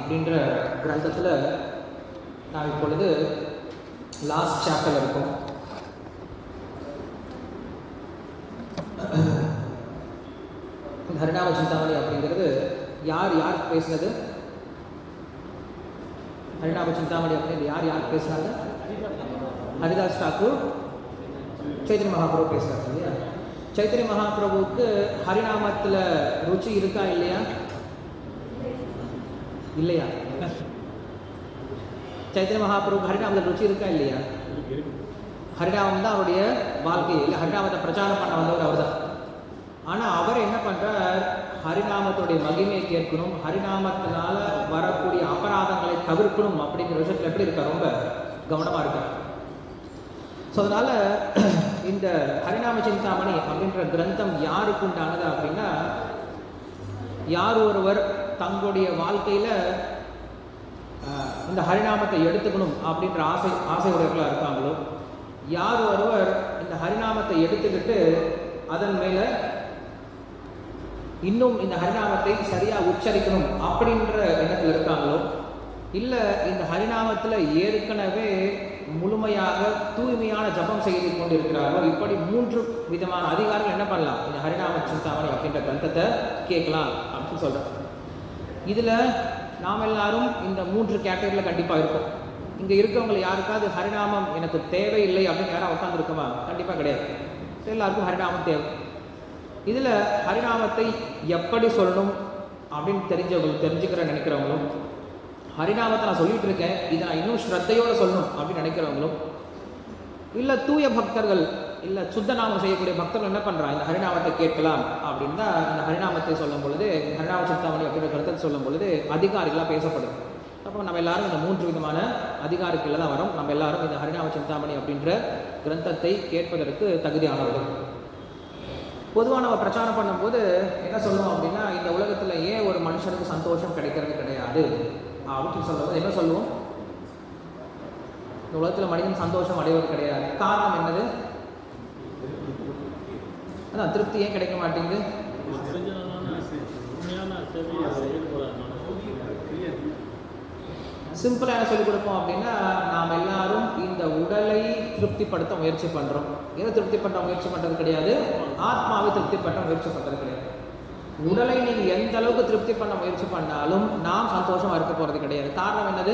அப்படின்ற கிரந்தத்தில் நான் இப்பொழுது லாஸ்ட் சாப்டர் இருக்கும் இந்த ஹரிநாம சிந்தாமணி அப்படிங்கிறது யார் யார் பேசுனது ஹரிநாம சிந்தாமணி அப்படின்னு யார் யார் பேசுனாங்க ஹரிதாஸ் டாக்கூர் சைத்தன்ய மகாபிரபு பேசுறாரு இல்லையா சைத்தன்ய மகாபிரபுவுக்கு ஹரிநாமத்தில் ருச்சி இருக்கா இல்லையா இல்லையா சைத்தன்ய மகாபிரபு ஹரிநாமத்தில் ருச்சி இருக்கா இல்லையா ஹரிநாமம் தான் அவருடைய வாழ்க்கை இல்லை ஹரிநாமத்தை பிரச்சாரம் பண்ண வந்தவர் அவர் தான் ஆனால் அவர் என்ன பண்ணுறார் ஹரிநாமத்துடைய மகிமையை கேட்கணும் ஹரிநாமத்தினால வரக்கூடிய அபராதங்களை தவிர்க்கணும் அப்படிங்கிற விஷயத்தில் எப்படி இருக்கார் ரொம்ப கவனமாக இருக்கார் ஸோ அதனால் இந்த ஹரிநாம சிந்தாமணி அப்படின்ற கிரந்தம் யாருக்கு உண்டானது அப்படின்னா யார் ஒருவர் தங்களுடைய வாழ்க்கையில் இந்த ஹரிநாமத்தை எடுத்துக்கணும் அப்படின்ற ஆசை ஆசை உடையவர்களாக இருக்காங்களோ யார் ஒருவர் இந்த ஹரிநாமத்தை எடுத்துக்கிட்டு அதன் மேலே இன்னும் இந்த ஹரிநாமத்தை சரியாக உச்சரிக்கணும் அப்படின்ற எண்ணத்தில் இருக்காங்களோ இல்லை இந்த ஹரிநாமத்தில் ஏற்கனவே முழுமையாக தூய்மையான ஜபம் செய்து கொண்டிருக்கிறார்களோ இப்படி மூன்று விதமான அதிகாரிகள் என்ன பண்ணலாம் இந்த ஹரிநாம சிந்தாமணி அப்படின்ற கிரந்தத்தை கேட்கலாம் அப்படின்னு சொல்கிறேன் இதில் நாம் எல்லாரும் இந்த மூன்று கேட்டகரியில் கண்டிப்பாக இருக்கும் இங்கே இருக்கவங்களை யாருக்காவது ஹரிநாமம் எனக்கு தேவையில்லை அப்படின்னு யாராவது உட்காந்துருக்குமா கண்டிப்பாக கிடையாது எல்லாருக்கும் ஹரிநாமம் தேவை இதில் ஹரிநாமத்தை எப்படி சொல்லணும் அப்படின்னு தெரிஞ்சவங்களும் தெரிஞ்சுக்கிற நினைக்கிறவங்களும் ஹரிநாமத்தை நான் சொல்லிட்டு இருக்கேன் இதை நான் இன்னும் ஸ்ரத்தையோடு சொல்லணும் அப்படின்னு நினைக்கிறவங்களும் இல்லை தூய பக்தர்கள் இல்லை சுத்த நாமம் செய்யக்கூடிய பக்தர்கள் என்ன பண்ணுறாங்க இந்த ஹரிநாமத்தை கேட்கலாம் அப்படின்னு தான் இந்த ஹரிநாமத்தை சொல்லும் பொழுது ஹரிநாம சிந்தாமணி அப்படின்ற கருத்தை சொல்லும் பொழுது அதிகாரிகளாக பேசப்படுது அப்போ நம்ம எல்லாரும் இந்த மூன்று விதமான அதிகாரிகளில் தான் வரோம் நம்ம எல்லாரும் இந்த ஹரிநாம சிந்தாமணி அப்படின்ற கிரந்தத்தை கேட்பதற்கு தகுதியானவர்கள் பொதுவாக நம்ம பிரச்சாரம் பண்ணும்போது என்ன சொல்லுவோம் அப்படின்னா இந்த உலகத்தில் ஏன் ஒரு மனுஷனுக்கு சந்தோஷம் கிடைக்கிறது கிடையாது அப்படின்னு சொல்லும்போது என்ன சொல்லுவோம் இந்த உலகத்தில் மனிதன் சந்தோஷம் அடைவது கிடையாது காரணம் என்னது அதான் திருப்தி ஏன் கிடைக்க மாட்டேங்குது சிம்பிளாக என்ன சொல்லிக் கொடுப்போம் அப்படின்னா நாம் எல்லாரும் இந்த உடலை திருப்திப்படுத்த முயற்சி பண்ணுறோம் எதை திருப்திப்படுத்த முயற்சி பண்ணுறது கிடையாது ஆத்மாவை திருப்திப்படுத்த முயற்சி பண்ணுறது கிடையாது உடலை நீங்கள் எந்த அளவுக்கு திருப்தி பண்ண முயற்சி பண்ணாலும் நாம் சந்தோஷமாக இருக்க போகிறது கிடையாது காரணம் என்னது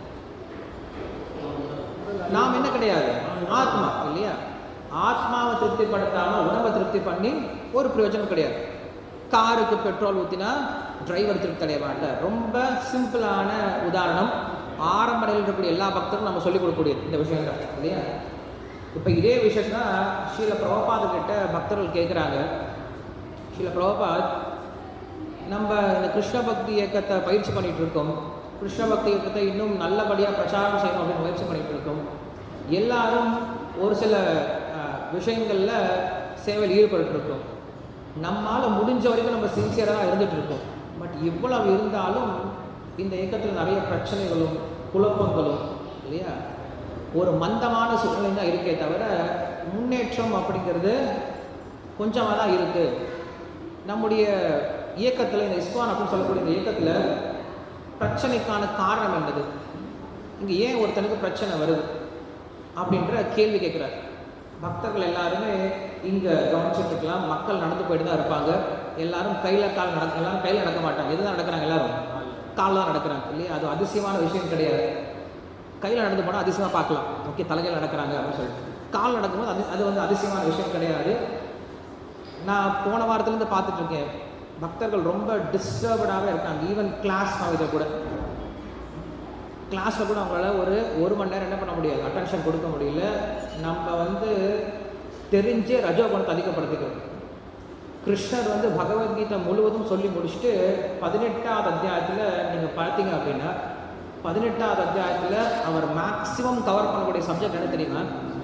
நாம் என்ன கிடையாது ஆத்மா இல்லையா ஆத்மாவை திருப்திப்படுத்தாமல் உடம்பை திருப்தி பண்ணி ஒரு பிரயோஜனம் கிடையாது காருக்கு பெட்ரோல் ஊற்றினா டிரைவர் திருப்தி அடைய மாட்டார் ரொம்ப சிம்பிளான உதாரணம் ஆரம்ப நிலையில் இருக்கக்கூடிய எல்லா பக்தரும் நம்ம சொல்லிக் கொடுக்கக்கூடியது இந்த விஷயங்கள் இல்லையா இப்போ இதே விஷயம் தான் ஸ்ரீல பிரபபாத் கிட்ட பக்தர்கள் கேட்குறாங்க ஸ்ரீல பிரபபாத் நம்ம இந்த கிருஷ்ண பக்தி இயக்கத்தை பயிற்சி பண்ணிகிட்டு இருக்கோம் கிருஷ்ண பக்தி இயக்கத்தை இன்னும் நல்லபடியாக பிரச்சாரம் செய்யணும் அப்படின்னு முயற்சி பண்ணிகிட்டு இருக்கோம் எல்லாரும் ஒரு சில விஷயங்களில் சேவையில் ஈடுபட்டுருக்கோம் நம்மால் முடிஞ்ச வரைக்கும் நம்ம சின்சியராக இருந்துகிட்டு இருக்கோம் பட் இவ்வளவு இருந்தாலும் இந்த இயக்கத்தில் நிறைய பிரச்சனைகளும் குழப்பங்களும் இல்லையா ஒரு மந்தமான சூழ்நிலை தான் இருக்கே தவிர முன்னேற்றம் அப்படிங்கிறது கொஞ்சமாக தான் இருக்குது நம்முடைய இயக்கத்தில் இந்த இஸ்கான் அப்படின்னு சொல்லக்கூடிய இந்த இயக்கத்தில் பிரச்சனைக்கான காரணம் என்னது இங்கே ஏன் ஒருத்தனுக்கு பிரச்சனை வருது அப்படின்ற கேள்வி கேட்குறாரு பக்தர்கள் எல்லாருமே இங்கே கவனிச்சுட்டு இருக்கலாம் மக்கள் நடந்து போயிட்டு தான் இருப்பாங்க எல்லாரும் கையில் கால் நடக்க எல்லாரும் கையில் நடக்க மாட்டாங்க எதுதான் நடக்கிறாங்க எல்லாரும் காலில் தான் நடக்கிறாங்க இல்லையா அது அதிசயமான விஷயம் கிடையாது கையில் நடந்து போனால் அதிசயமாக பார்க்கலாம் ஓகே தலைகள் நடக்கிறாங்க அப்படின்னு சொல்லிட்டு கால் நடக்கும்போது அது அது வந்து அதிசயமான விஷயம் கிடையாது நான் போன வாரத்துலேருந்து பார்த்துட்டு இருக்கேன் பக்தர்கள் ரொம்ப டிஸ்டர்படாகவே இருக்காங்க ஈவன் கிளாஸ் இதை கூட கிளாஸில் கூட அவங்களால ஒரு ஒரு மணி நேரம் என்ன பண்ண முடியாது அட்டென்ஷன் கொடுக்க முடியல நம்ம வந்து தெரிஞ்சே ரஜோகுணத்தை அதிகப்படுத்திக்கிறோம் கிருஷ்ணர் வந்து பகவத்கீதை முழுவதும் சொல்லி முடிச்சுட்டு பதினெட்டாவது அத்தியாயத்தில் நீங்கள் பார்த்தீங்க அப்படின்னா பதினெட்டாவது அத்தியாயத்தில் அவர் மேக்ஸிமம் கவர் பண்ணக்கூடிய சப்ஜெக்ட் என்ன தெரியுமா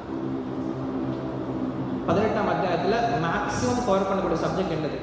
பதினெட்டாம் அத்தியாயத்தில் மேக்ஸிமம் கவர் பண்ணக்கூடிய சப்ஜெக்ட் என்னது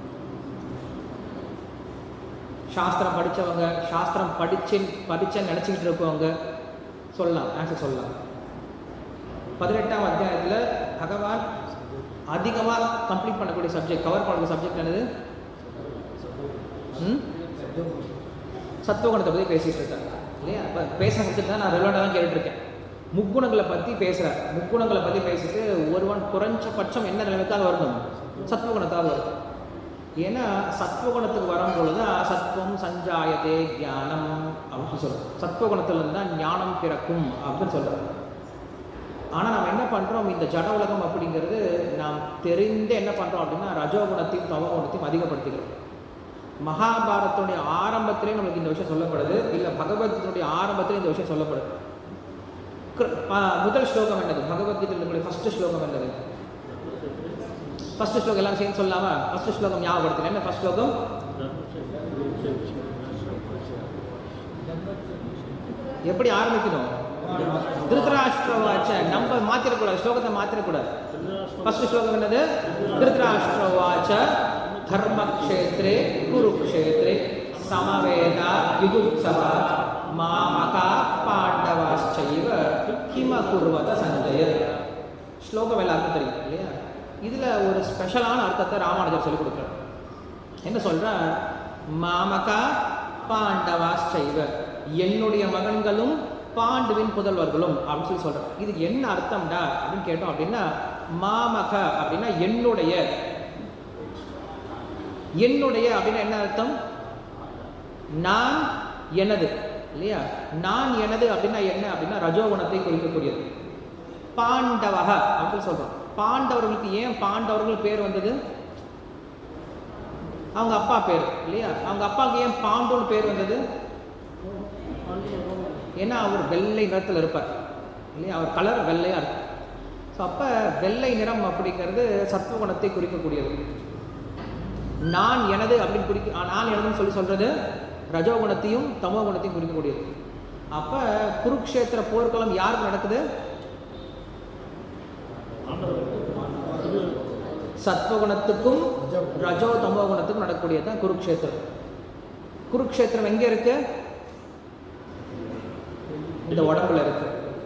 சாஸ்திரம் படித்தவங்க சாஸ்திரம் படிச்சு படிச்சேன்னு நினச்சிக்கிட்டு இருக்கவங்க சொல்லலாம் ஆன்சர் சொல்லலாம் பதினெட்டாம் அத்தியாயத்தில் பகவான் அதிகமாக கம்ப்ளீட் பண்ணக்கூடிய சப்ஜெக்ட் கவர் பண்ணக்கூடிய சப்ஜெக்ட் என்னது ம் சத்துவகுணத்தை பற்றி பேசிகிட்டு இருக்காங்க இல்லையா இப்போ பேச முடிச்சுட்டு தான் நான் ரெலவெண்ட்டாக தான் கேட்டுருக்கேன் முக்குணங்களை பற்றி பேசுகிறார் முக்குணங்களை பற்றி பேசிட்டு ஒருவன் குறைஞ்சபட்சம் என்ன நிலைமைக்காக வரணும் சத்துவகுணத்தாக வரும் ஏன்னா சத்துவகுணத்துக்கு வரும் பொழுது சத்துவம் சஞ்சாயத்தே ஞானம் அப்படின்னு சொல்கிறோம் சத்துவகுணத்துலேருந்து தான் ஞானம் பிறக்கும் அப்படின்னு சொல்கிறோம் ஆனால் நம்ம என்ன பண்ணுறோம் இந்த ஜட உலகம் அப்படிங்கிறது நாம் தெரிந்து என்ன பண்ணுறோம் அப்படின்னா ரஜோகுணத்தையும் தவகுணத்தையும் அதிகப்படுத்திக்கிறோம் மகாபாரதத்துடைய ஆரம்பத்திலே நமக்கு இந்த விஷயம் சொல்லப்படுது இல்லை பகவத்கீதையுடைய ஆரம்பத்திலே இந்த விஷயம் சொல்லப்படுது கிரு- ஆ, முதல் ஸ்லோகம் என்னது பகவத்கீதையினுடைய ஃபர்ஸ்ட் ஸ்லோகம் என்னது ஃபர்ஸ்ட் ஸ்லோகம் எல்லாம் சேர்ந்து சொல்லாம ஃபர்ஸ்ட் ஸ்லோகம் ஞாபகப்படுத்துங்க என்ன ஃபர்ஸ்ட் ஸ்லோகம் எப்படி ஆரம்பிக்கணும் திருத்தராஷ்டிரவாச்ச நம்ம மாத்திரக்கூடாது ஸ்லோகத்தை மாத்திரக்கூடாது ஃபர்ஸ்ட் ஸ்லோகம் என்னது திருத்தராஷ்டிரவாச்ச தர்மக்ஷேத்ரே குருக்ஷேத்ரே சமவேத யுகுத்சவா மாமகா பாண்டவாச்சைவ கிம குர்வத சஞ்சய ஸ்லோகம் எல்லாருக்கும் தெரியும் இல்லையா இதில் ஒரு ஸ்பெஷலான அர்த்தத்தை ராமானுஜர் சொல்லிக் கொடுக்குறார் என்ன சொல்றார் மாமகா பாண்டவாச்சைவ என்னுடைய மகன்களும் பாண்டுவின் புதல்வர்களும் அப்படின்னு சொல்லி சொல்றார் இது என்ன அர்த்தம்டா அப்படின்னு கேட்டோம் அப்படின்னா மாமக அப்படின்னா என்னுடைய என்னுடைய அப்படின்னா என்ன அர்த்தம் நான் எனது இல்லையா நான் எனது அப்படின்னா என்ன அப்படின்னா ரஜோகுணத்தை குறிக்கக்கூடியது பாண்டவக அப்படின்னு சொல்றோம் பாண்டவர்களுக்கு ஏன் பாண்டவர்கள் பேர் வந்தது அவங்க அப்பா பேர் இல்லையா அவங்க அப்பாவுக்கு ஏன் பாண்டுன்னு பேர் வந்தது ஏன்னா அவர் வெள்ளை நிறத்தில் இருப்பார் இல்லையா அவர் கலர் வெள்ளையா இருக்கும் ஸோ அப்போ வெள்ளை நிறம் அப்படிங்கிறது சத்துவகுணத்தை குறிக்கக்கூடியது நான் எனது அப்படின்னு குறிக்க ஆ, நான் எனதுன்னு சொல்லி சொல்றது ரஜோகுணத்தையும் தமோ குணத்தையும் குறிக்கக்கூடியது அப்ப குருக்ஷேத்திர போர்க்களம் யாருக்கு நடக்குது சத்வகுணத்துக்கும் ரஜோ தமோ குணத்துக்கும் நடக்கக்கூடியது தான் குருக்ஷேத்திரம் குருக்ஷேத்திரம் எங்க இருக்கு இந்த உடம்புல இருக்கு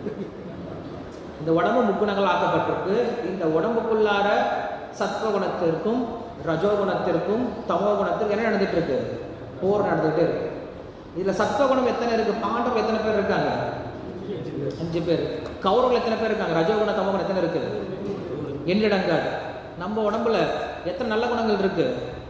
இந்த உடம்பு முக்குணங்கள் ஆக்கப்பட்டிருக்கு இந்த உடம்புக்குள்ளார சத்வகுணத்திற்கும் ரஜோகுணத்திற்கும் தமோ குணத்திற்கும் என்ன நடந்துட்டு இருக்கு போர் நடந்துகிட்டே இருக்கு இதுல சத்வகுணம் எத்தனை இருக்கு பாண்டவர்கள் எத்தனை பேர் இருக்காங்க அஞ்சு பேர் கௌரவர்கள் எத்தனை பேர் இருக்காங்க ரஜோகுண தமோகுணம் எத்தனை இருக்கு எண்ணிடங்காது நம்ம உடம்புல எத்தனை நல்ல குணங்கள் இருக்கு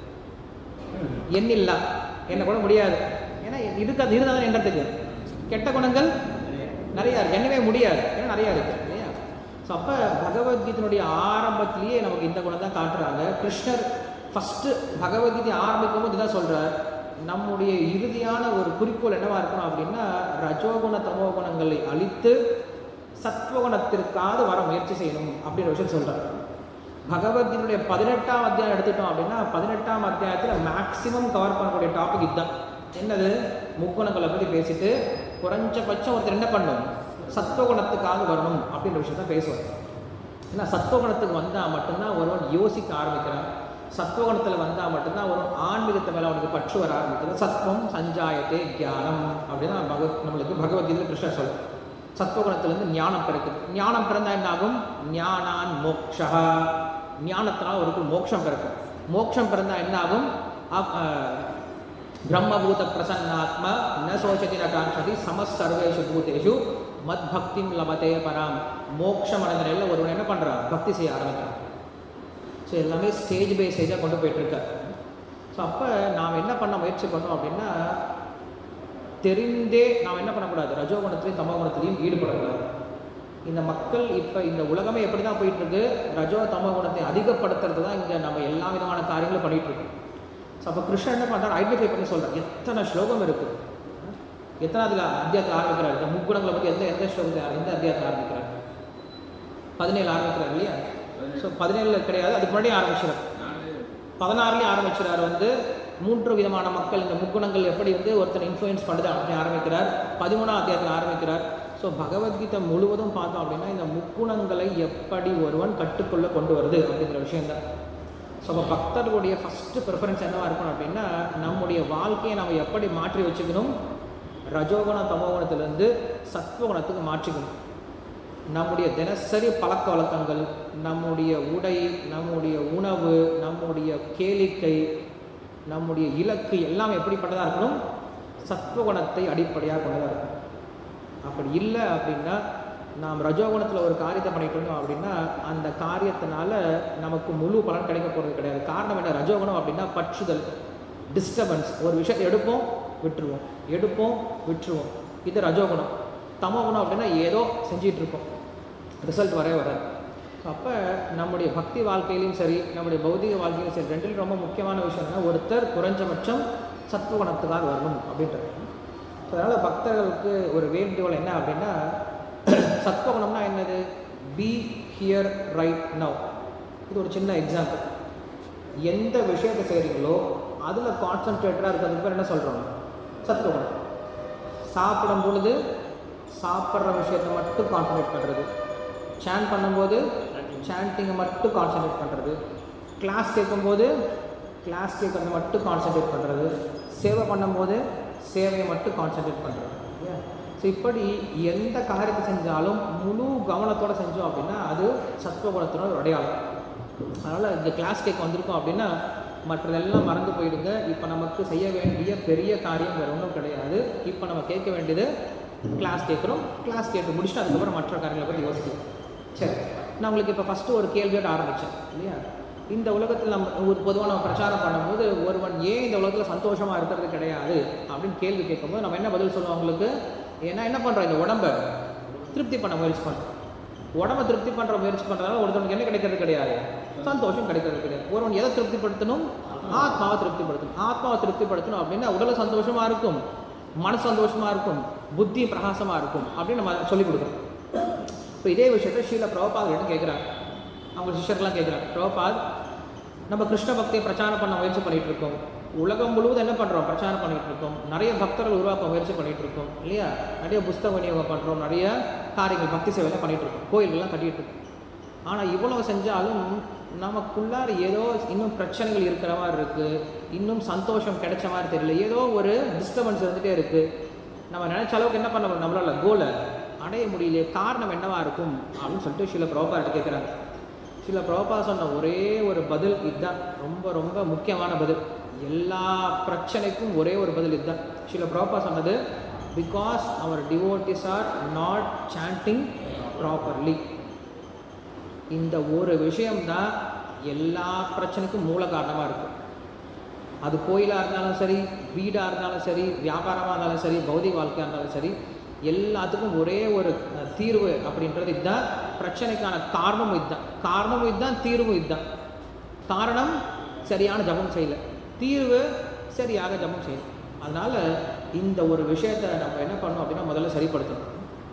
எண்ணில்லா என்ன கூட முடியாது ஏன்னா இருக்காது இருந்தால் தான் எண்ணத்துக்கு கெட்ட குணங்கள் நிறையா இருக்கு எண்ணவே முடியாது ஏன்னா நிறையா இருக்கு இல்லையா ஸோ அப்போ பகவத்கீதையினுடைய ஆரம்பத்திலேயே நமக்கு இந்த குணம் தான் காட்டுறாங்க கிருஷ்ணர் ஃபஸ்ட்டு பகவத்கீதை ஆரம்பிக்கும் போது இதான் சொல்றார் நம்முடைய இறுதியான ஒரு குறிக்கோள் என்னவா இருக்கணும் அப்படின்னா ரஜோகுண தமோ குணங்களை அழித்து சத்வகுணத்திற்காக வர முயற்சி செய்யணும் அப்படின்ற விஷயம் சொல்றார் பகவத்கீதையுடைய பதினெட்டாம் அத்தியாயம் எடுத்துட்டோம் அப்படின்னா பதினெட்டாம் அத்தியாயத்தில் மேக்ஸிமம் கவர் பண்ணக்கூடிய டாபிக் இதுதான் என்னது முக்குணங்களை பற்றி பேசிட்டு குறைஞ்சபட்சம் ஒருத்தர் என்ன பண்ணணும் சத்துவகுணத்துக்காக வரணும் அப்படின்ற விஷயத்த பேசுவார் ஏன்னா சத்துவகுணத்துக்கு வந்தால் மட்டும்தான் ஒருவன் யோசிக்க ஆரம்பிக்கிறான் சத்துவகுணத்தில் வந்தால் மட்டும்தான் ஒரு ஆன்மீகத்தை மேலே அவனுக்கு பற்று வர ஆரம்பிக்கிறது சத்வம் சஞ்சாயத்தே ஞானம் அப்படின்னு பகவத் நம்மளுக்கு பகவத்கீதையில் கிருஷ்ணர் சொல்லுவார் சத்வகுணத்திலிருந்து ஞானம் பிறக்குது ஞானம் பிறந்தா என்ன ஆகும் ஞானான் மோக்ஷா ஞானத்தினால் ஒரு மோட்சம் பிறக்கும் மோட்சம் பிறந்தா என்ன ஆகும் அப்- அஹ், பிரம்மபூத பிரசன்னாத்மா ந சோச்சதி ந காட்சதி சமஸ் சர்வேஷு பூதேஷு மத் பக்திம் லபதே பராம் மோட்சம் அடைந்த நிலையில் ஒருவன் என்ன பண்ணுறான் பக்தி செய்ய ஆரம்பிக்கிறான் ஸோ எல்லாமே ஸ்டேஜ் பை ஸ்டேஜாக கொண்டு போயிட்டுருக்கார் ஸோ அப்போ நாம் என்ன பண்ண முயற்சி பண்ணோம் அப்படின்னா தெரிந்தே நாம் என்ன பண்ணக்கூடாது ரஜோகுணத்திலையும் தமோகுணத்திலையும் ஈடுபடக்கூடாது இந்த மக்கள் இப்போ இந்த உலகமே எப்படி தான் போயிட்டுருக்கு ரஜோ தமோ குணத்தை அதிகப்படுத்துறது தான் இங்கே நம்ம எல்லா விதமான காரியங்களும் பண்ணிட்டு இருக்கோம் ஸோ அப்போ கிருஷ்ணன் என்ன பண்ணுறாரு ஐடென்டிஃபை பண்ணி சொல்கிறார் எத்தனை ஸ்லோகம் இருக்குது எத்தனாவதுல அத்தியாயத்தில் ஆரம்பிக்கிறார் இந்த முக்குணங்களை பற்றி எந்த எந்த ஸ்லோகத்தில் எந்த அத்தியாயத்தில் ஆரம்பிக்கிறார் பதினேழு ஆரம்பிக்கிறார் இல்லையா ஸோ பதினேழில் கிடையாது அதுக்கு முன்னாடி ஆரம்பிச்சிடார் பதினாறுலேயும் ஆரம்பிச்சிடார் வந்து மூன்று விதமான மக்கள் இந்த முக்குணங்கள் எப்படி வந்து ஒருத்தர் இன்ஃப்ளூயன்ஸ் பண்ணுது அப்படின்னு ஆரம்பிக்கிறார் பதிமூணாம் அத்தியாயத்தில் ஆரம்பிக்கிறார் ஸோ பகவத்கீதை முழுவதும் பார்த்தோம் அப்படின்னா இந்த முக்குணங்களை எப்படி ஒருவன் கட்டுக்குள்ளே கொண்டு வருது அப்படிங்கிற விஷயம்தான் ஸோ அப்போ பக்தர்களுடைய ஃபஸ்ட்டு ப்ரிஃபரன்ஸ் என்னவா இருக்கணும் அப்படின்னா நம்முடைய வாழ்க்கையை நம்ம எப்படி மாற்றி வச்சுக்கணும் ரஜோகுண தமோகுணத்திலிருந்து சத்வகுணத்துக்கு மாற்றிக்கணும் நம்முடைய தினசரி பழக்க வழக்கங்கள் நம்முடைய உடை நம்முடைய உணவு நம்முடைய கேளிக்கை நம்முடைய இலக்கு எல்லாம் எப்படிப்பட்டதாக இருக்கணும் சத்துவகுணத்தை அடிப்படையாக கொண்டதாக இருக்கும் அப்படி இல்லை அப்படின்னா நாம் ரஜோகுணத்தில் ஒரு காரியத்தை பண்ணிட்டு இருந்தோம் அப்படின்னா அந்த காரியத்தினால நமக்கு முழு பலன் கிடைக்க போகிறது கிடையாது காரணம் என்ன ரஜோகுணம் அப்படின்னா பற்றுதல் டிஸ்டர்பன்ஸ் ஒரு விஷயத்தை எடுப்போம் விட்டுருவோம் எடுப்போம் விட்டுருவோம் இது ரஜோகுணம் தமோகுணம் அப்படின்னா ஏதோ செஞ்சிட்டு இருக்கோம் ரிசல்ட் வரவே வராது அப்போ நம்முடைய பக்தி வாழ்க்கையிலையும் சரி நம்முடைய பௌதிக வாழ்க்கையிலும் சரி ரெண்டிலும் ரொம்ப முக்கியமான விஷயம் என்ன ஒருத்தர் குறைஞ்சபட்சம் சத்துவகுணத்துக்காக வரணும் அப்படின்றது ஸோ அதனால் பக்தர்களுக்கு ஒரு வேண்டுகோள் என்ன அப்படின்னா சத்துவகுணம்னா என்னது பி ஹியர் ரைட் நவ் இது ஒரு சின்ன எக்ஸாம்பிள் எந்த விஷயத்தை செய்கிறீங்களோ அதில் கான்சன்ட்ரேட்டடாக இருக்கிறதுக்கு பேர் என்ன சொல்கிறோம் சத்துவகுணம் சாப்பிடும் பொழுது சாப்பிட்ற விஷயத்தை மட்டும் கான்சன்ட்ரேட் பண்ணுறது சேன் பண்ணும்போது சாண்டிங்கை மட்டும் கான்சன்ட்ரேட் பண்ணுறது கிளாஸ் கேட்கும்போது கிளாஸ் கேட்குறத மட்டும் கான்சன்ட்ரேட் பண்ணுறது சேவை பண்ணும்போது சேவையை மட்டும் கான்சன்ட்ரேட் பண்ணுறது ஸோ இப்படி எந்த காரியத்தை செஞ்சாலும் முழு கவனத்தோடு செஞ்சோம் அப்படின்னா அது சத்துவகுணத்தினோட ஒரு அடையாளம் அதனால் இந்த கிளாஸ் கேட்க வந்திருக்கோம் அப்படின்னா மற்றதெல்லாம் மறந்து போயிடுங்க இப்போ நமக்கு செய்ய வேண்டிய பெரிய காரியம் வேறு ஒன்றும் கிடையாது இப்போ நம்ம கேட்க வேண்டியது கிளாஸ் கேட்குறோம் கிளாஸ் கேட்டு முடிச்சுட்டு அதுக்கப்புறம் மற்ற காரியங்களை பற்றி யோசிக்கலாம் சரி நான் உங்களுக்கு இப்போ ஃபஸ்ட்டு ஒரு கேள்வியோட ஆரம்பித்தேன் இல்லையா இந்த உலகத்தில் நம்ம ஒரு பொதுவாக நம்ம பிரச்சாரம் பண்ணும்போது ஒருவன் ஏன் இந்த உலகத்தில் சந்தோஷமாக இருக்கிறது கிடையாது அப்படின்னு கேள்வி கேட்கும்போது நம்ம என்ன பதில் சொல்லுவோம் அவங்களுக்கு ஏன்னா என்ன பண்ணுறோம் இந்த உடம்பை திருப்தி பண்ண முயற்சி பண்ணுறோம் உடம்பை திருப்தி பண்ணுற முயற்சி பண்ணுறதால ஒருத்தவனுக்கு என்ன கிடைக்கிறது கிடையாது சந்தோஷம் கிடைக்கிறது கிடையாது ஒருவன் எதை திருப்திப்படுத்தணும் ஆத்மாவை திருப்திப்படுத்தணும் ஆத்மாவை திருப்திப்படுத்தணும் அப்படின்னா உடலை சந்தோஷமாக இருக்கும் மனசு சந்தோஷமாக இருக்கும் புத்தி பிரகாசமாக இருக்கும் அப்படின்னு நம்ம சொல்லிக் கொடுக்குறோம் இப்போ இதே விஷயத்தை ஸ்ரீல பிரபபாத் கேட்குறாங்க அவங்க சிஷ்யர்கள்லாம் கேட்குறாங்க பிரபபாத் நம்ம கிருஷ்ண பக்தியை பிரச்சாரம் பண்ண முயற்சி பண்ணிகிட்டு இருக்கோம் உலகம் முழுவதும் என்ன பண்ணுறோம் பிரச்சாரம் பண்ணிகிட்டு இருக்கோம் நிறைய பக்தர்கள் உருவாக்க முயற்சி பண்ணிகிட்டு இருக்கோம் இல்லையா நிறைய புஸ்தக விநியோகம் பண்ணுறோம் நிறைய காரியங்கள் பக்தி சேவைலாம் பண்ணிகிட்டு இருக்கோம் கோயில்கள்லாம் கட்டிகிட்டு இருக்கோம் ஆனால் இவ்வளவு செஞ்சாலும் நமக்குள்ளார ஏதோ இன்னும் பிரச்சனைகள் இருக்கிற மாதிரி இருக்குது இன்னும் சந்தோஷம் கிடைச்ச மாதிரி தெரியல ஏதோ ஒரு டிஸ்டர்பன்ஸ் இருந்துகிட்டே இருக்குது நம்ம நினச்ச அளவுக்கு என்ன பண்ண முடியும் நம்மளால் கோலை அடைய முடியலையே காரணம் என்னவா இருக்கும் அப்படின்னு சொல்லிட்டு சில பிரபாட்ட கேட்குறாங்க சில பிரபா சொன்ன ஒரே ஒரு பதில் இதுதான் ரொம்ப ரொம்ப முக்கியமான பதில் எல்லா பிரச்சனைக்கும் ஒரே ஒரு பதில் இதுதான் சில பிரபா சொன்னது பிகாஸ் அவர் devotees are not chanting properly இந்த ஒரு விஷயம்தான் எல்லா பிரச்சனைக்கும் மூல காரணமாக இருக்குது அது கோயிலாக இருந்தாலும் சரி வீடாக இருந்தாலும் சரி வியாபாரமாக இருந்தாலும் சரி பௌதிக வாழ்க்கையாக இருந்தாலும் சரி எல்லாத்துக்கும் ஒரே ஒரு அஹ், தீர்வு அப்படின்றது இதுதான் பிரச்சனைக்கான காரணமும் இதுதான் காரணமும் இதுதான் தீர்வும் இதுதான் காரணம் சரியான ஜபம் செய்யல தீர்வு சரியாக ஜபம் செய்யல அதனால் இந்த ஒரு விஷயத்தை நம்ம என்ன பண்ணணும் அப்படின்னா முதல்ல சரிப்படுத்தணும்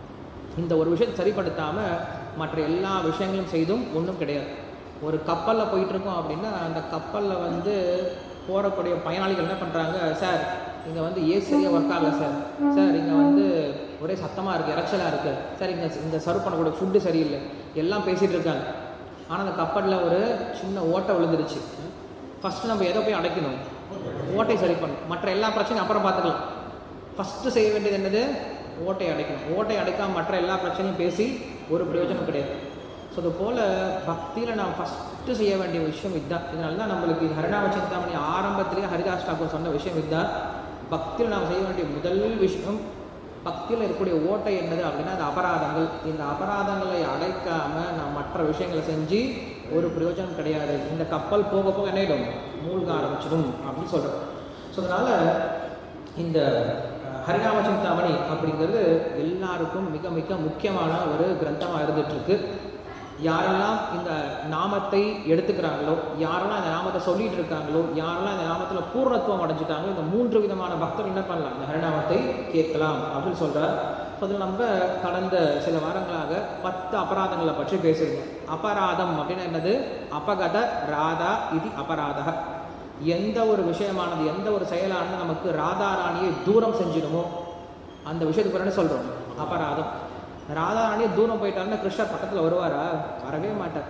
இந்த ஒரு விஷயத்தை சரிப்படுத்தாமல் மற்ற எல்லா விஷயங்களும் செய்தும் ஒன்றும் கிடையாது ஒரு கப்பலில் போயிட்டு இருக்கோம் அப்படின்னா அந்த கப்பலில் வந்து போகக்கூடிய பயனாளிகள் என்ன பண்ணுறாங்க சார் இங்கே வந்து ஏசி சரியாக ஒர்க் ஆகலை சார் சார் இங்கே வந்து ஒரே சத்தமாக இருக்குது இறைச்சலாக இருக்குது சார் இங்கே இந்த சர்வ் பண்ணக்கூடிய ஃபுட்டு சரியில்லை எல்லாம் பேசிகிட்டு இருக்காங்க ஆனால் அந்த கப்பலில் ஒரு சின்ன ஓட்டை விழுந்துருச்சு ஃபஸ்ட்டு நம்ம எதை போய் அடைக்கணும் ஓட்டை சரி பண்ணணும் மற்ற எல்லா பிரச்சனையும் அப்புறம் பார்த்துக்கலாம் ஃபஸ்ட்டு செய்ய வேண்டியது என்னது ஓட்டை அடைக்கணும் ஓட்டை அடைக்காம மற்ற எல்லா பிரச்சனையும் பேசி ஒரு பிரயோஜனம் கிடையாது ஸோ அது போல் பக்தியில் நாம் ஃபஸ்ட்டு செய்ய வேண்டிய விஷயம் இதுதான் இதனால தான் நம்மளுக்கு இது ஹரிநாம சிந்தாமணி ஆரம்பத்திலேயே ஹரிதாஸ் டாக்கூர் சொன்ன விஷயம் இதுதான் பக்தியில் நாம் செய்ய வேண்டிய முதல் விஷயம் பக்தியில் இருக்கக்கூடிய ஓட்டை என்னது அப்படின்னா அது அபராதங்கள் இந்த அபராதங்களை அடைக்காமல் நாம் மற்ற விஷயங்களை செஞ்சு ஒரு பிரயோஜனம் கிடையாது இந்த கப்பல் போக போக என்ன ஆயிடும் மூழ்க ஆரம்பிச்சிடும் அப்படின்னு சொல்கிறோம் ஸோ அதனால் இந்த அஹ், ஹரிநாம சிந்தாமணி அப்படிங்கிறது எல்லாருக்கும் மிக மிக முக்கியமான ஒரு கிரந்தமாக இருந்துகிட்ருக்கு யாரெல்லாம் இந்த நாமத்தை எடுத்துக்கிறாங்களோ யாரெல்லாம் இந்த நாமத்தை சொல்லிட்டு இருக்காங்களோ யாரெல்லாம் இந்த நாமத்தில் பூர்ணத்துவம் அடைஞ்சிட்டாங்களோ இந்த மூன்று விதமான பக்தர்கள் என்ன பண்ணலாம் இந்த ஹரிநாமத்தை கேட்கலாம் அப்படின்னு சொல்கிறார் ஸோ அதில் நம்ம கடந்த சில வாரங்களாக பத்து அபராதங்களை பற்றி பேசியிருந்தோம் அபராதம் அப்படின்னா என்னது அபகத ராதா இது அபராதக எந்த ஒரு விஷயமானது எந்த ஒரு செயலானது நமக்கு ராதாராணியை தூரம் செஞ்சிடுமோ அந்த விஷயத்துக்கு பிறகு சொல்கிறோம் அபராதம் ராதாராணியை தூரம் போயிட்டாருன்னா கிருஷ்ணர் பக்கத்தில் வருவாரா வரவே மாட்டார்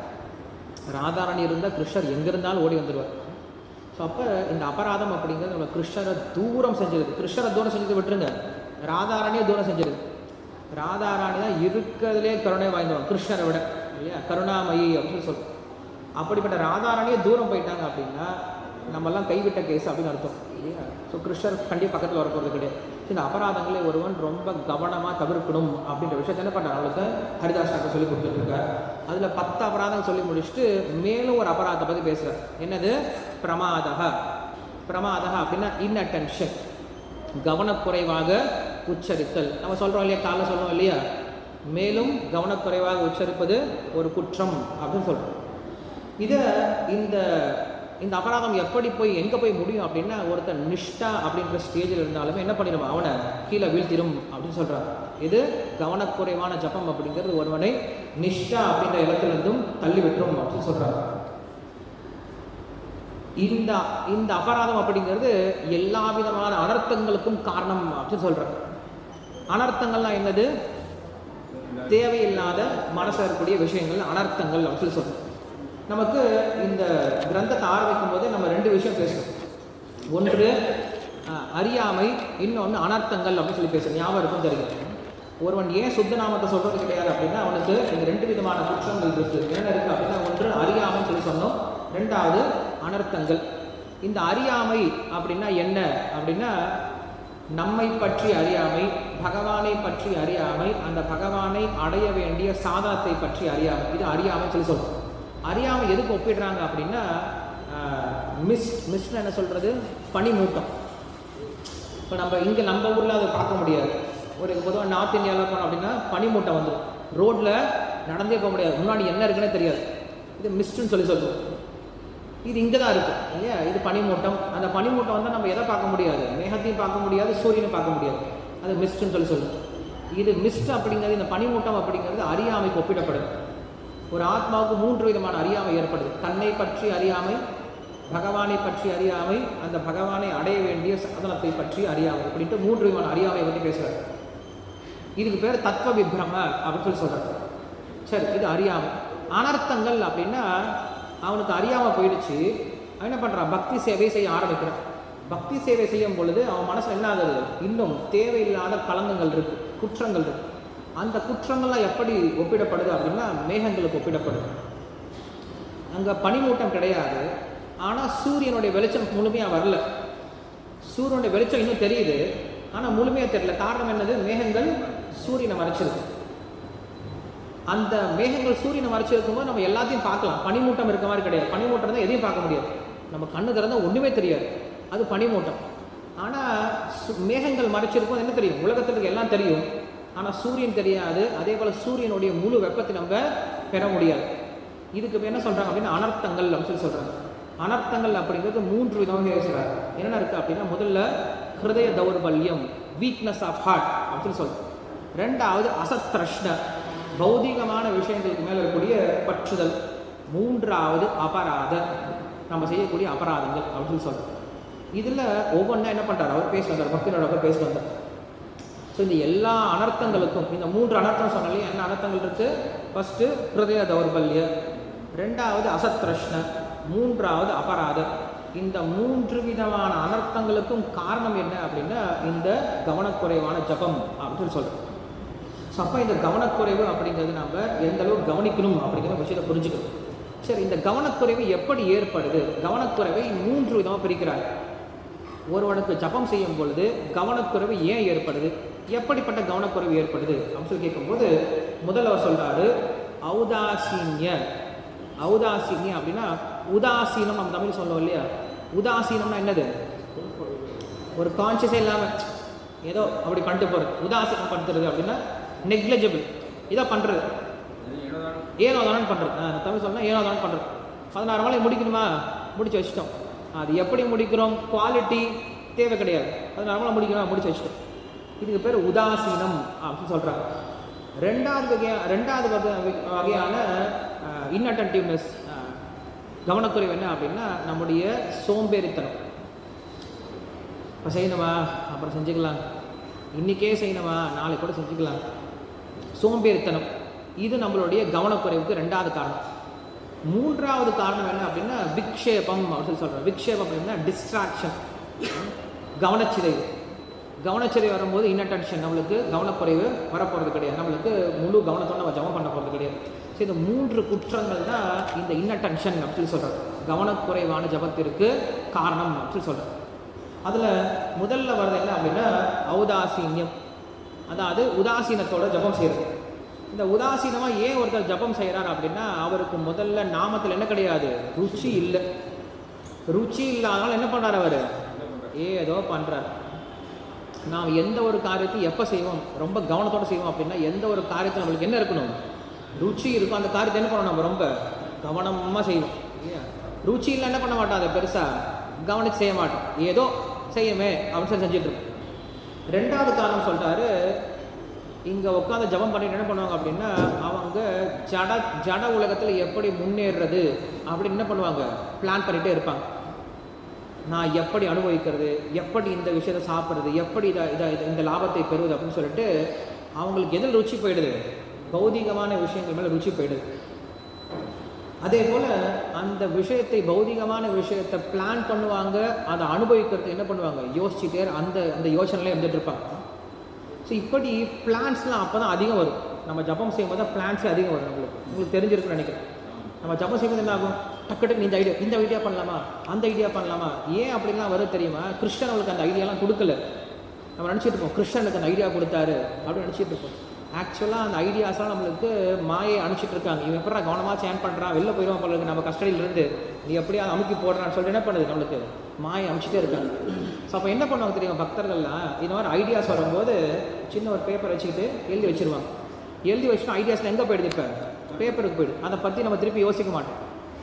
ராதாராணி இருந்தால் கிருஷ்ணர் எங்கே இருந்தாலும் ஓடி வந்துடுவார் ஸோ அப்போ இந்த அபராதம் அப்படிங்கிறது நம்ம கிருஷ்ணரை தூரம் செஞ்சிருது கிருஷ்ணரை தூரம் செஞ்சது விட்டுருங்க ராதாராணியை தூரம் செஞ்சிருது ராதாராணி தான் இருக்கிறதுலே கருணை வாய்ந்தவன் கிருஷ்ணரை விட இல்லையா கருணாமயி அப்படின்னு சொல்லி சொல்லுவோம் அப்படிப்பட்ட ராதாராணியே தூரம் போயிட்டாங்க அப்படின்னா நம்மெல்லாம் கைவிட்ட கேஸ் அப்படின்னு அர்த்தம் இல்லையா ஸோ கிருஷ்ணர் கண்டிப்பாக பக்கத்தில் வர போகிறது கிடையாது So, இந்த அபராதங்களை ஒருவன் ரொம்ப கவனமாக தவிர்க்கணும் அப்படின்ற விஷயத்தை என்ன பண்ணுறாங்க அவளுக்கு ஹரிதாசாக்கு சொல்லி கொடுத்துட்ருக்கார் அதில் பத்து அபராதம் சொல்லி முடிச்சுட்டு மேலும் ஒரு அபராதத்தை பற்றி பேசுகிறார் என்னது பிரமாதக பிரமாதக அப்படின்னா இன்அட்டென்ஷன் கவனக்குறைவாக உச்சரித்தல் நம்ம சொல்கிறோம் இல்லையா காலைல சொல்கிறோம் இல்லையா மேலும் கவனக்குறைவாக உச்சரிப்பது ஒரு குற்றம் அப்படின்னு சொல்கிறோம் இதை இந்த இந்த அபராதம் எப்படி போய் எங்கே போய் முடியும் அப்படின்னா ஒருத்தன் நிஷ்டா அப்படின்ற ஸ்டேஜில் இருந்தாலுமே என்ன பண்ணிடுவான் அவனை கீழே வீழ்த்திடும் அப்படின்னு சொல்கிறான் இது கவனக்குறைவான ஜபம் அப்படிங்கிறது ஒருவனை நிஷ்டா அப்படின்ற இடத்துலேருந்தும் தள்ளி விட்டுரும் அப்படின்னு சொல்கிறாங்க இந்த இந்த அபராதம் அப்படிங்கிறது எல்லா விதமான அனர்த்தங்களுக்கும் காரணம் அப்படின்னு சொல்கிறாங்க அனர்த்தங்கள்லாம் என்னது தேவையில்லாத மனசில் இருக்கக்கூடிய விஷயங்கள் அனர்த்தங்கள் அப்படின்னு சொல்லி சொல்கிறோம் நமக்கு இந்த கிரந்தத்தை ஆரம்பிக்கும் போதே நம்ம ரெண்டு விஷயம் பேசணும் ஒன்று அஹ், அறியாமை இன்னொன்று அனர்த்தங்கள் அப்படின்னு சொல்லி பேசுகிறோம் ஞாபகம் இருக்கும் தெரியும் ஒருவன் ஏன் சுத்த நாமத்தை சொல்கிறது கிடையாது அப்படின்னா அவனுக்கு இந்த ரெண்டு விதமான குற்றங்கள் இருக்குது என்ன இருக்குது அப்படின்னா ஒன்று அறியாமைன்னு சொல்லி சொன்னோம் ரெண்டாவது அனர்த்தங்கள் இந்த அறியாமை அப்படின்னா என்ன அப்படின்னா நம்மை பற்றி அறியாமை பகவானை பற்றி அறியாமை அந்த பகவானை அடைய வேண்டிய சாதனத்தை பற்றி அறியாமை இது அறியாமை சொல்லி சொல்றோம் அறியாமை எதுக்கு ஒப்பிடுறாங்க அப்படின்னா மிஸ்ட் மிஸ்ட் என்ன சொல்றது பனிமூட்டம் இப்போ நம்ம இங்கே நம்ம ஊரில் அதை பார்க்க முடியாது ஒரு பொதுவாக நார்த் இந்தியாவில் போனோம் அப்படின்னா பனிமூட்டம் வந்துடும் ரோட்டில் நடந்தே போக முடியாது முன்னாடி என்ன இருக்குன்னே தெரியாது இது மிஸ்ட்னு சொல்லி சொல்லுவோம் இது இங்கே தான் இருக்குது இல்லையா இது பனிமூட்டம் அந்த பனிமூட்டம் வந்தால் நம்ம எதை பார்க்க முடியாது மேகத்தையும் பார்க்க முடியாது சூரியனை பார்க்க முடியாது அது மிஸ்ட்னு சொல்லி சொல்லுவோம் இது மிஸ்ட் அப்படிங்கிறது இந்த பனிமூட்டம் அப்படிங்கிறது அறியாமைக்கு ஒப்பிடப்படுது ஒரு ஆத்மாவுக்கு மூன்று விதமான அறியாமை ஏற்படுது தன்னை பற்றி அறியாமை பகவானை பற்றி அறியாமை அந்த பகவானை அடைய வேண்டிய சாதனத்தை பற்றி அறியாமை அப்படின்ட்டு மூன்று விதமான அறியாமையை பற்றி பேசுகிறார் இதுக்கு பேர் தத்துவ விப்ரம அப்படின்னு சொல்லி சொல்கிறார் சரி இது அறியாமை அனர்த்தங்கள் அப்படின்னா அவனுக்கு அறியாமல் போயிடுச்சு அவன் என்ன பண்ணுறான் பக்தி சேவை செய்ய ஆரம்பிக்கிறான் பக்தி சேவை செய்யும் பொழுது அவன் மனசில் என்ன ஆகுது இன்னும் தேவையில்லாத களங்கங்கள் இருக்கு குற்றங்கள் இருக்கு அந்த குற்றங்கள்லாம் எப்படி ஒப்பிடப்படுது அப்படின்னா மேகங்களுக்கு ஒப்பிடப்படுது அங்கே பனிமூட்டம் கிடையாது ஆனால் சூரியனுடைய வெளிச்சம் முழுமையாக வரல சூரியனுடைய வெளிச்சம் இன்னும் தெரியுது ஆனால் முழுமையாக தெரியல காரணம் என்னது மேகங்கள் சூரியனை மறைச்சிருக்கு அந்த மேகங்கள் சூரியனை மறைச்சிருக்கும் போது நம்ம எல்லாத்தையும் பார்க்கலாம் பனிமூட்டம் இருக்க மாதிரி கிடையாது பனிமூட்டம் தான் எதையும் பார்க்க முடியாது நம்ம கண்ணு திறந்தா ஒன்றுமே தெரியாது அது பனிமூட்டம் ஆனால் மேகங்கள் மறைச்சிருக்கும் என்ன தெரியும் உலகத்தில் இருக்க எல்லாம் தெரியும் ஆனால் சூரியன் தெரியாது அதே போல் சூரியனுடைய முழு வெப்பத்தை நம்ம பெற முடியாது இதுக்கு என்ன சொல்கிறாங்க அப்படின்னா அனர்த்தங்கள் அப்படின்னு சொல்லி சொல்கிறாங்க அனர்த்தங்கள் அப்படிங்கிறது மூன்று விதமாக பேசுகிறார் என்ன இருக்குது அப்படின்னா முதல்ல ஹிருதய தௌர்பல்யம் வீக்னஸ் ஆஃப் ஹார்ட் அப்படின்னு சொல்லி சொல்கிறோம் ரெண்டாவது அசத்ரஷ்ண பௌதிகமான விஷயங்களுக்கு மேலே இருக்கக்கூடிய பற்றுதல் மூன்றாவது அபராத நம்ம செய்யக்கூடிய அபராதங்கள் அப்படின்னு சொல்கிறோம் இதில் ஒவ்வொன்றா என்ன பண்ணுறாரு அவர் பேசி வந்தார் பக்தியோட அவர் பேசி வந்தார் ஸோ இந்த எல்லா அனர்த்தங்களுக்கும் இந்த மூன்று அனர்த்தம் சொன்னாலே என்ன அனர்த்தங்கள் இருக்குது ஃபஸ்ட்டு ஹிருதய தௌர்பல்ய ரெண்டாவது அசத்ரஷ்ண மூன்றாவது அபராத இந்த மூன்று விதமான அனர்த்தங்களுக்கும் காரணம் என்ன அப்படின்னா இந்த கவனக்குறைவான ஜபம் அப்படின்னு சொல்கிறோம் ஸோ அப்போ இந்த கவனக்குறைவு அப்படிங்கிறது நம்ம எந்த அளவுக்கு கவனிக்கணும் அப்படிங்கிற விஷயத்தை புரிஞ்சுக்கணும் சரி இந்த கவனக்குறைவு எப்படி ஏற்படுது கவனக்குறைவை மூன்று விதமாக பிரிக்கிறாங்க ஒருவனுக்கு ஜபம் செய்யும் பொழுது கவனக்குறைவு ஏன் ஏற்படுது எப்படிப்பட்ட கவனக்குறைவு ஏற்படுது அப்படின்னு சொல்லி கேட்கும்போது முதல்ல அவர் சொல்றாரு ஔதாசீன்ய ஔதாசீன்யம் அப்படின்னா உதாசீனம் நம்ம தமிழ் சொல்லுவோம் இல்லையா உதாசீனம்னா என்னது ஒரு கான்சியஸே இல்லாமல் ஏதோ அப்படி பண்ணிட்டு போகிறது உதாசீனம் படுத்துறது அப்படின்னா நெக்லஜிபிள் இதை பண்ணுறது ஏனோ தானே பண்ணுறது தமிழ் சொன்னால் ஏனோ தானே பண்ணுறது பதினாறு மலை முடிக்கணுமா முடிச்சு வச்சிட்டோம் அது எப்படி முடிக்கிறோம் குவாலிட்டி தேவை கிடையாது பதினாறு மலை முடிக்கணும் முடிச்சு வச்சிட்டோம் இதுக்கு பேர் உதாசீனம் அப்படின்னு சொல்கிறாங்க ரெண்டாவது வகையா ரெண்டாவது வகை வகையான இன்அட்டன்டிவ்னஸ் கவனக்குறைவு என்ன அப்படின்னா நம்முடைய சோம்பேறித்தனம் இப்போ செய்யணுமா அப்புறம் செஞ்சுக்கலாம் இன்றைக்கே செய்யணுமா நாளைக்கு கூட செஞ்சுக்கலாம் சோம்பேறித்தனம் இது நம்மளுடைய கவனக்குறைவுக்கு ரெண்டாவது காரணம் மூன்றாவது காரணம் என்ன அப்படின்னா விக்ஷேபம் அப்படின்னு சொல்லி சொல்கிறோம் விக்ஷேபம் அப்படின்னா டிஸ்ட்ராக்ஷன் கவனச்சிதைவு கவனச்சிதைவு வரும்போது இன்னட்டென்ஷன் நம்மளுக்கு கவனக்குறைவு வரப்போகிறது கிடையாது நம்மளுக்கு முழு கவனத்தோடு நம்ம ஜபம் பண்ண போகிறது கிடையாது ஸோ இந்த மூன்று குற்றங்கள் தான் இந்த இன்னட்டென்ஷன் அப்படின்னு சொல்லி சொல்கிறாங்க கவனக்குறைவான ஜபத்திற்கு காரணம் அப்படின்னு சொல்கிறார் அதில் முதல்ல வர்றது என்ன அப்படின்னா ஔதாசீன்யம் அதாவது உதாசீனத்தோட ஜபம் செய்கிறது இந்த உதாசீனமாக ஏன் ஒருத்தர் ஜபம் செய்கிறார் அப்படின்னா அவருக்கு முதல்ல நாமத்தில் என்ன கிடையாது ருச்சி இல்லை ருச்சி இல்லாதனால என்ன பண்ணுறார் அவர் ஏதோ பண்ணுறார் நாம் எந்த ஒரு காரியத்தையும் எப்போ செய்வோம் ரொம்ப கவனத்தோடு செய்வோம் அப்படின்னா எந்த ஒரு காரியத்தை நம்மளுக்கு என்ன இருக்கணும் ருச்சி இருக்கும் அந்த காரியத்தை என்ன பண்ணணும் நம்ம ரொம்ப கவனமாக செய்வோம் இல்லையா ருச்சி இல்லை என்ன பண்ண மாட்டோம் அதை பெருசாக கவனித்து செய்ய மாட்டோம் ஏதோ செய்யுமே அப்படின்னு சொல்லி செஞ்சுட்டு இருக்கோம் ரெண்டாவது காரணம் சொல்லிட்டாரு இங்கே உட்காந்து ஜபம் பண்ணிட்டு என்ன பண்ணுவாங்க அப்படின்னா அவங்க ஜட ஜட உலகத்தில் எப்படி முன்னேறுறது அப்படின்னு என்ன பண்ணுவாங்க பிளான் பண்ணிகிட்டே இருப்பாங்க நான் எப்படி அனுபவிக்கிறது எப்படி இந்த விஷயத்தை சாப்பிட்றது எப்படி இதை இதை இதை- இந்த லாபத்தை பெறுவது அப்படின்னு சொல்லிட்டு அவங்களுக்கு எதில் ருச்சி போயிடுது பௌதிகமான விஷயங்கள் மேலே ருச்சி போயிடுது அதே போல் அந்த விஷயத்தை பௌதிகமான விஷயத்தை பிளான் பண்ணுவாங்க அதை அனுபவிக்கிறதுக்கு என்ன பண்ணுவாங்க யோசிச்சுட்டே அந்த அந்த யோசனையில இருந்துட்டு இருப்பாங்க ஸோ இப்படி பிளான்ஸ்லாம் அப்போ தான் அதிகம் வரும் நம்ம ஜபம் செய்யும்போது தான் பிளான்ஸே அதிகம் வரும் நம்மளுக்கு உங்களுக்கு தெரிஞ்சிருக்குன்னு நினைக்கிறேன் நம்ம ஜபம் செய்யும்போது என்ன ஆகும் டக்கு டக்கு இந்த ஐடியா இந்த ஐடியா பண்ணலாமா அந்த ஐடியா பண்ணலாமா ஏன் அப்படிலாம் வருது தெரியுமா கிருஷ்ணன் அவளுக்கு அந்த ஐடியாலாம் கொடுக்கல நம்ம நினச்சிட்டு இருப்போம் கிருஷ்ணனுக்கு அந்த ஐடியா கொடுத்தாரு அப்படின்னு நினச்சிட்டு இருப்போம் ஆக்சுவலாக அந்த ஐடியாஸ்லாம் நம்மளுக்கு மாயை அனுப்பிச்சிட்டு இருக்காங்க இவன் எப்படா கவனமாக சேன் பண்ணுறான் வெளில போயிடுவான் போல இருக்கு நம்ம கஸ்டடியில இருந்து நீ எப்படியா அமுக்கி போடுறான்னு சொல்லிட்டு என்ன பண்ணுது நம்மளுக்கு மாயை அனுப்பிச்சிட்டே இருக்காங்க ஸோ அப்போ என்ன பண்ணுவாங்க தெரியும் பக்தர்கள்லாம் இந்த மாதிரி ஐடியாஸ் வரும்போது சின்ன ஒரு பேப்பர் வச்சுக்கிட்டு எழுதி வச்சிருவாங்க எழுதி வச்சுட்டு ஐடியாஸ்லாம் எங்கே போயிடுது இப்போ பேப்பருக்கு போயிடுது அதை பற்றி நம்ம திருப்பி யோசிக்க மாட்டோம்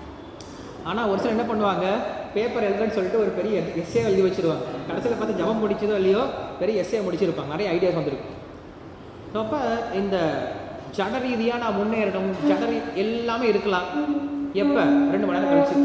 ஆனால் ஒரு சிலர் என்ன பண்ணுவாங்க பேப்பர் எழுதுன்னு சொல்லிட்டு ஒரு பெரிய எஸ்ஏ எழுதி வச்சிருவாங்க கடைசியில் பார்த்து ஜபம் முடிச்சதோ இல்லையோ பெரிய எஸ்ஏ முடிச்சிருப்பாங்க நிறைய ஐடியாஸ் வந்திருக்கு ஸோ அப்போ இந்த ஜட ரீதியாக நான் முன்னேறணும் ஜட ரீ எல்லாமே இருக்கலாம் எப்போ ரெண்டு மணி நேரம் கழிச்சு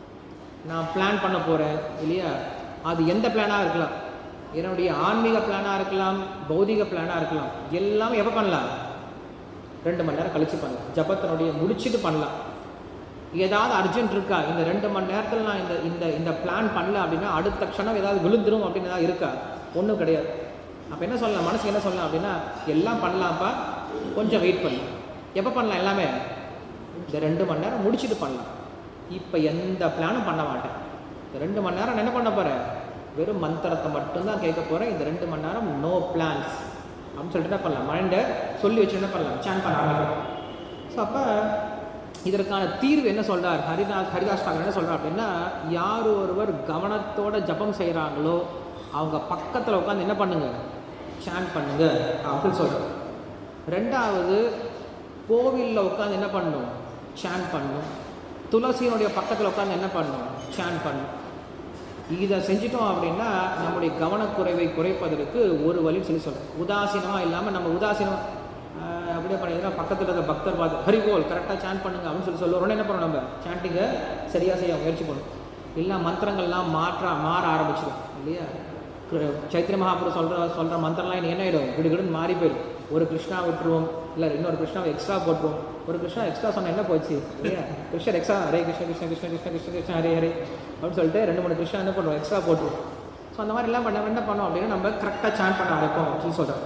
நான் பிளான் பண்ண போகிறேன் இல்லையா அது எந்த பிளானாக இருக்கலாம் என்னுடைய ஆன்மீக பிளானாக இருக்கலாம் பௌதிக பிளானாக இருக்கலாம் எல்லாமே எப்போ பண்ணலாம் ரெண்டு மணி நேரம் கழிச்சு பண்ணலாம் ஜபத்தினுடைய முடிச்சுட்டு பண்ணலாம் ஏதாவது அர்ஜென்ட் இருக்கா இந்த ரெண்டு மணி நேரத்தில் நான் இந்த இந்த இந்த பிளான் பண்ணல அப்படின்னா அடுத்த க்ஷணம் ஏதாவது விழுந்துரும் அப்படின்னு ஏதாவது இருக்கா ஒன்றும் கிடையாது அப்போ என்ன சொல்லலாம் மனசுக்கு என்ன சொல்லலாம் அப்படின்னா எல்லாம் பண்ணலாம்ப்பா கொஞ்சம் வெயிட் பண்ணு எப்போ பண்ணலாம் எல்லாமே இந்த ரெண்டு மணி நேரம் முடிச்சுட்டு பண்ணலாம் இப்போ எந்த பிளானும் பண்ண மாட்டேன் இந்த ரெண்டு மணி நேரம் நான் என்ன பண்ண போகிறேன் வெறும் மந்திரத்தை மட்டும்தான் கேட்க போகிறேன் இந்த ரெண்டு மணி நேரம் நோ பிளான்ஸ் அப்படின்னு சொல்லிட்டு என்ன பண்ணலாம் மைண்டை சொல்லி வச்சு என்ன பண்ணலாம் சேன் பண்ண ஆரம்பிக்கலாம் ஸோ அப்போ இதற்கான தீர்வு என்ன சொல்றார் ஹரிதாஸ் ஹரிதாஸ் டாக்கர் என்ன சொல்றார் அப்படின்னா யார் ஒருவர் கவனத்தோட ஜபம் செய்கிறாங்களோ அவங்க பக்கத்தில் உட்காந்து என்ன பண்ணுங்க சேன் பண்ணுங்க அப்படின்னு சொல்றார் ரெண்டாவது கோவிலில் உட்காந்து என்ன பண்ணணும் சேன் பண்ணணும் துளசியினுடைய பக்கத்தில் உட்காந்து என்ன பண்ணணும் சேன் பண்ணணும் இதை செஞ்சிட்டோம் அப்படின்னா நம்முடைய கவனக்குறைவை குறைப்பதற்கு ஒரு வழி சொல்லி சொல்கிறேன் உதாசீனமாக இல்லாமல் நம்ம உதாசீனம் ஆஹ், அப்படியே பண்ணிடுறோம் பக்கத்தில் இருக்க பக்தர் பார்த்து ஹரிபோல் கரெக்டாக சேன் பண்ணுங்க அப்படின்னு சொல்லி சொல்லுவோம் உடனே என்ன பண்ணணும் நம்ம சாண்டிங்கை சரியாக செய்ய முயற்சி பண்ணணும் இல்லை மந்திரங்கள்லாம் மாற்ற மாற ஆரம்பிச்சிடும் இல்லையா கு- சைத்திர மகாபுரம் சொல்கிற சொல்கிற மந்திரம்லாம் எனக்கு என்ன ஆகிடும் கிடுகிடுன்னு மாறி போயிடும் ஒரு கிருஷ்ணா விட்டுருவோம் இல்லை இன்னொரு கிருஷ்ணாவை எக்ஸ்ட்ரா போட்டுருவோம் ஒரு கிருஷ்ணா எக்ஸ்ட்ரா சொன்னால் என்ன போச்சு இல்லையா கிருஷ்ணர் எக்ஸ்ட்ரா ஹரே கிருஷ்ண கிருஷ்ண கிருஷ்ண கிருஷ்ண கிருஷ்ண கிருஷ்ண ஹரே ஹரே அப்படின்னு சொல்லிட்டு ரெண்டு மூணு கிருஷ்ணா என்ன பண்ணுவோம் எக்ஸ்ட்ரா போட்டுருவோம் ஸோ அந்த மாதிரிலாம் பண்ண என்ன பண்ணோம் அப்படின்னா நம்ம கரெக்டாக சான் பண்ண ஆரம்பிப்போம் அப்படின்னு சொல்கிறோம்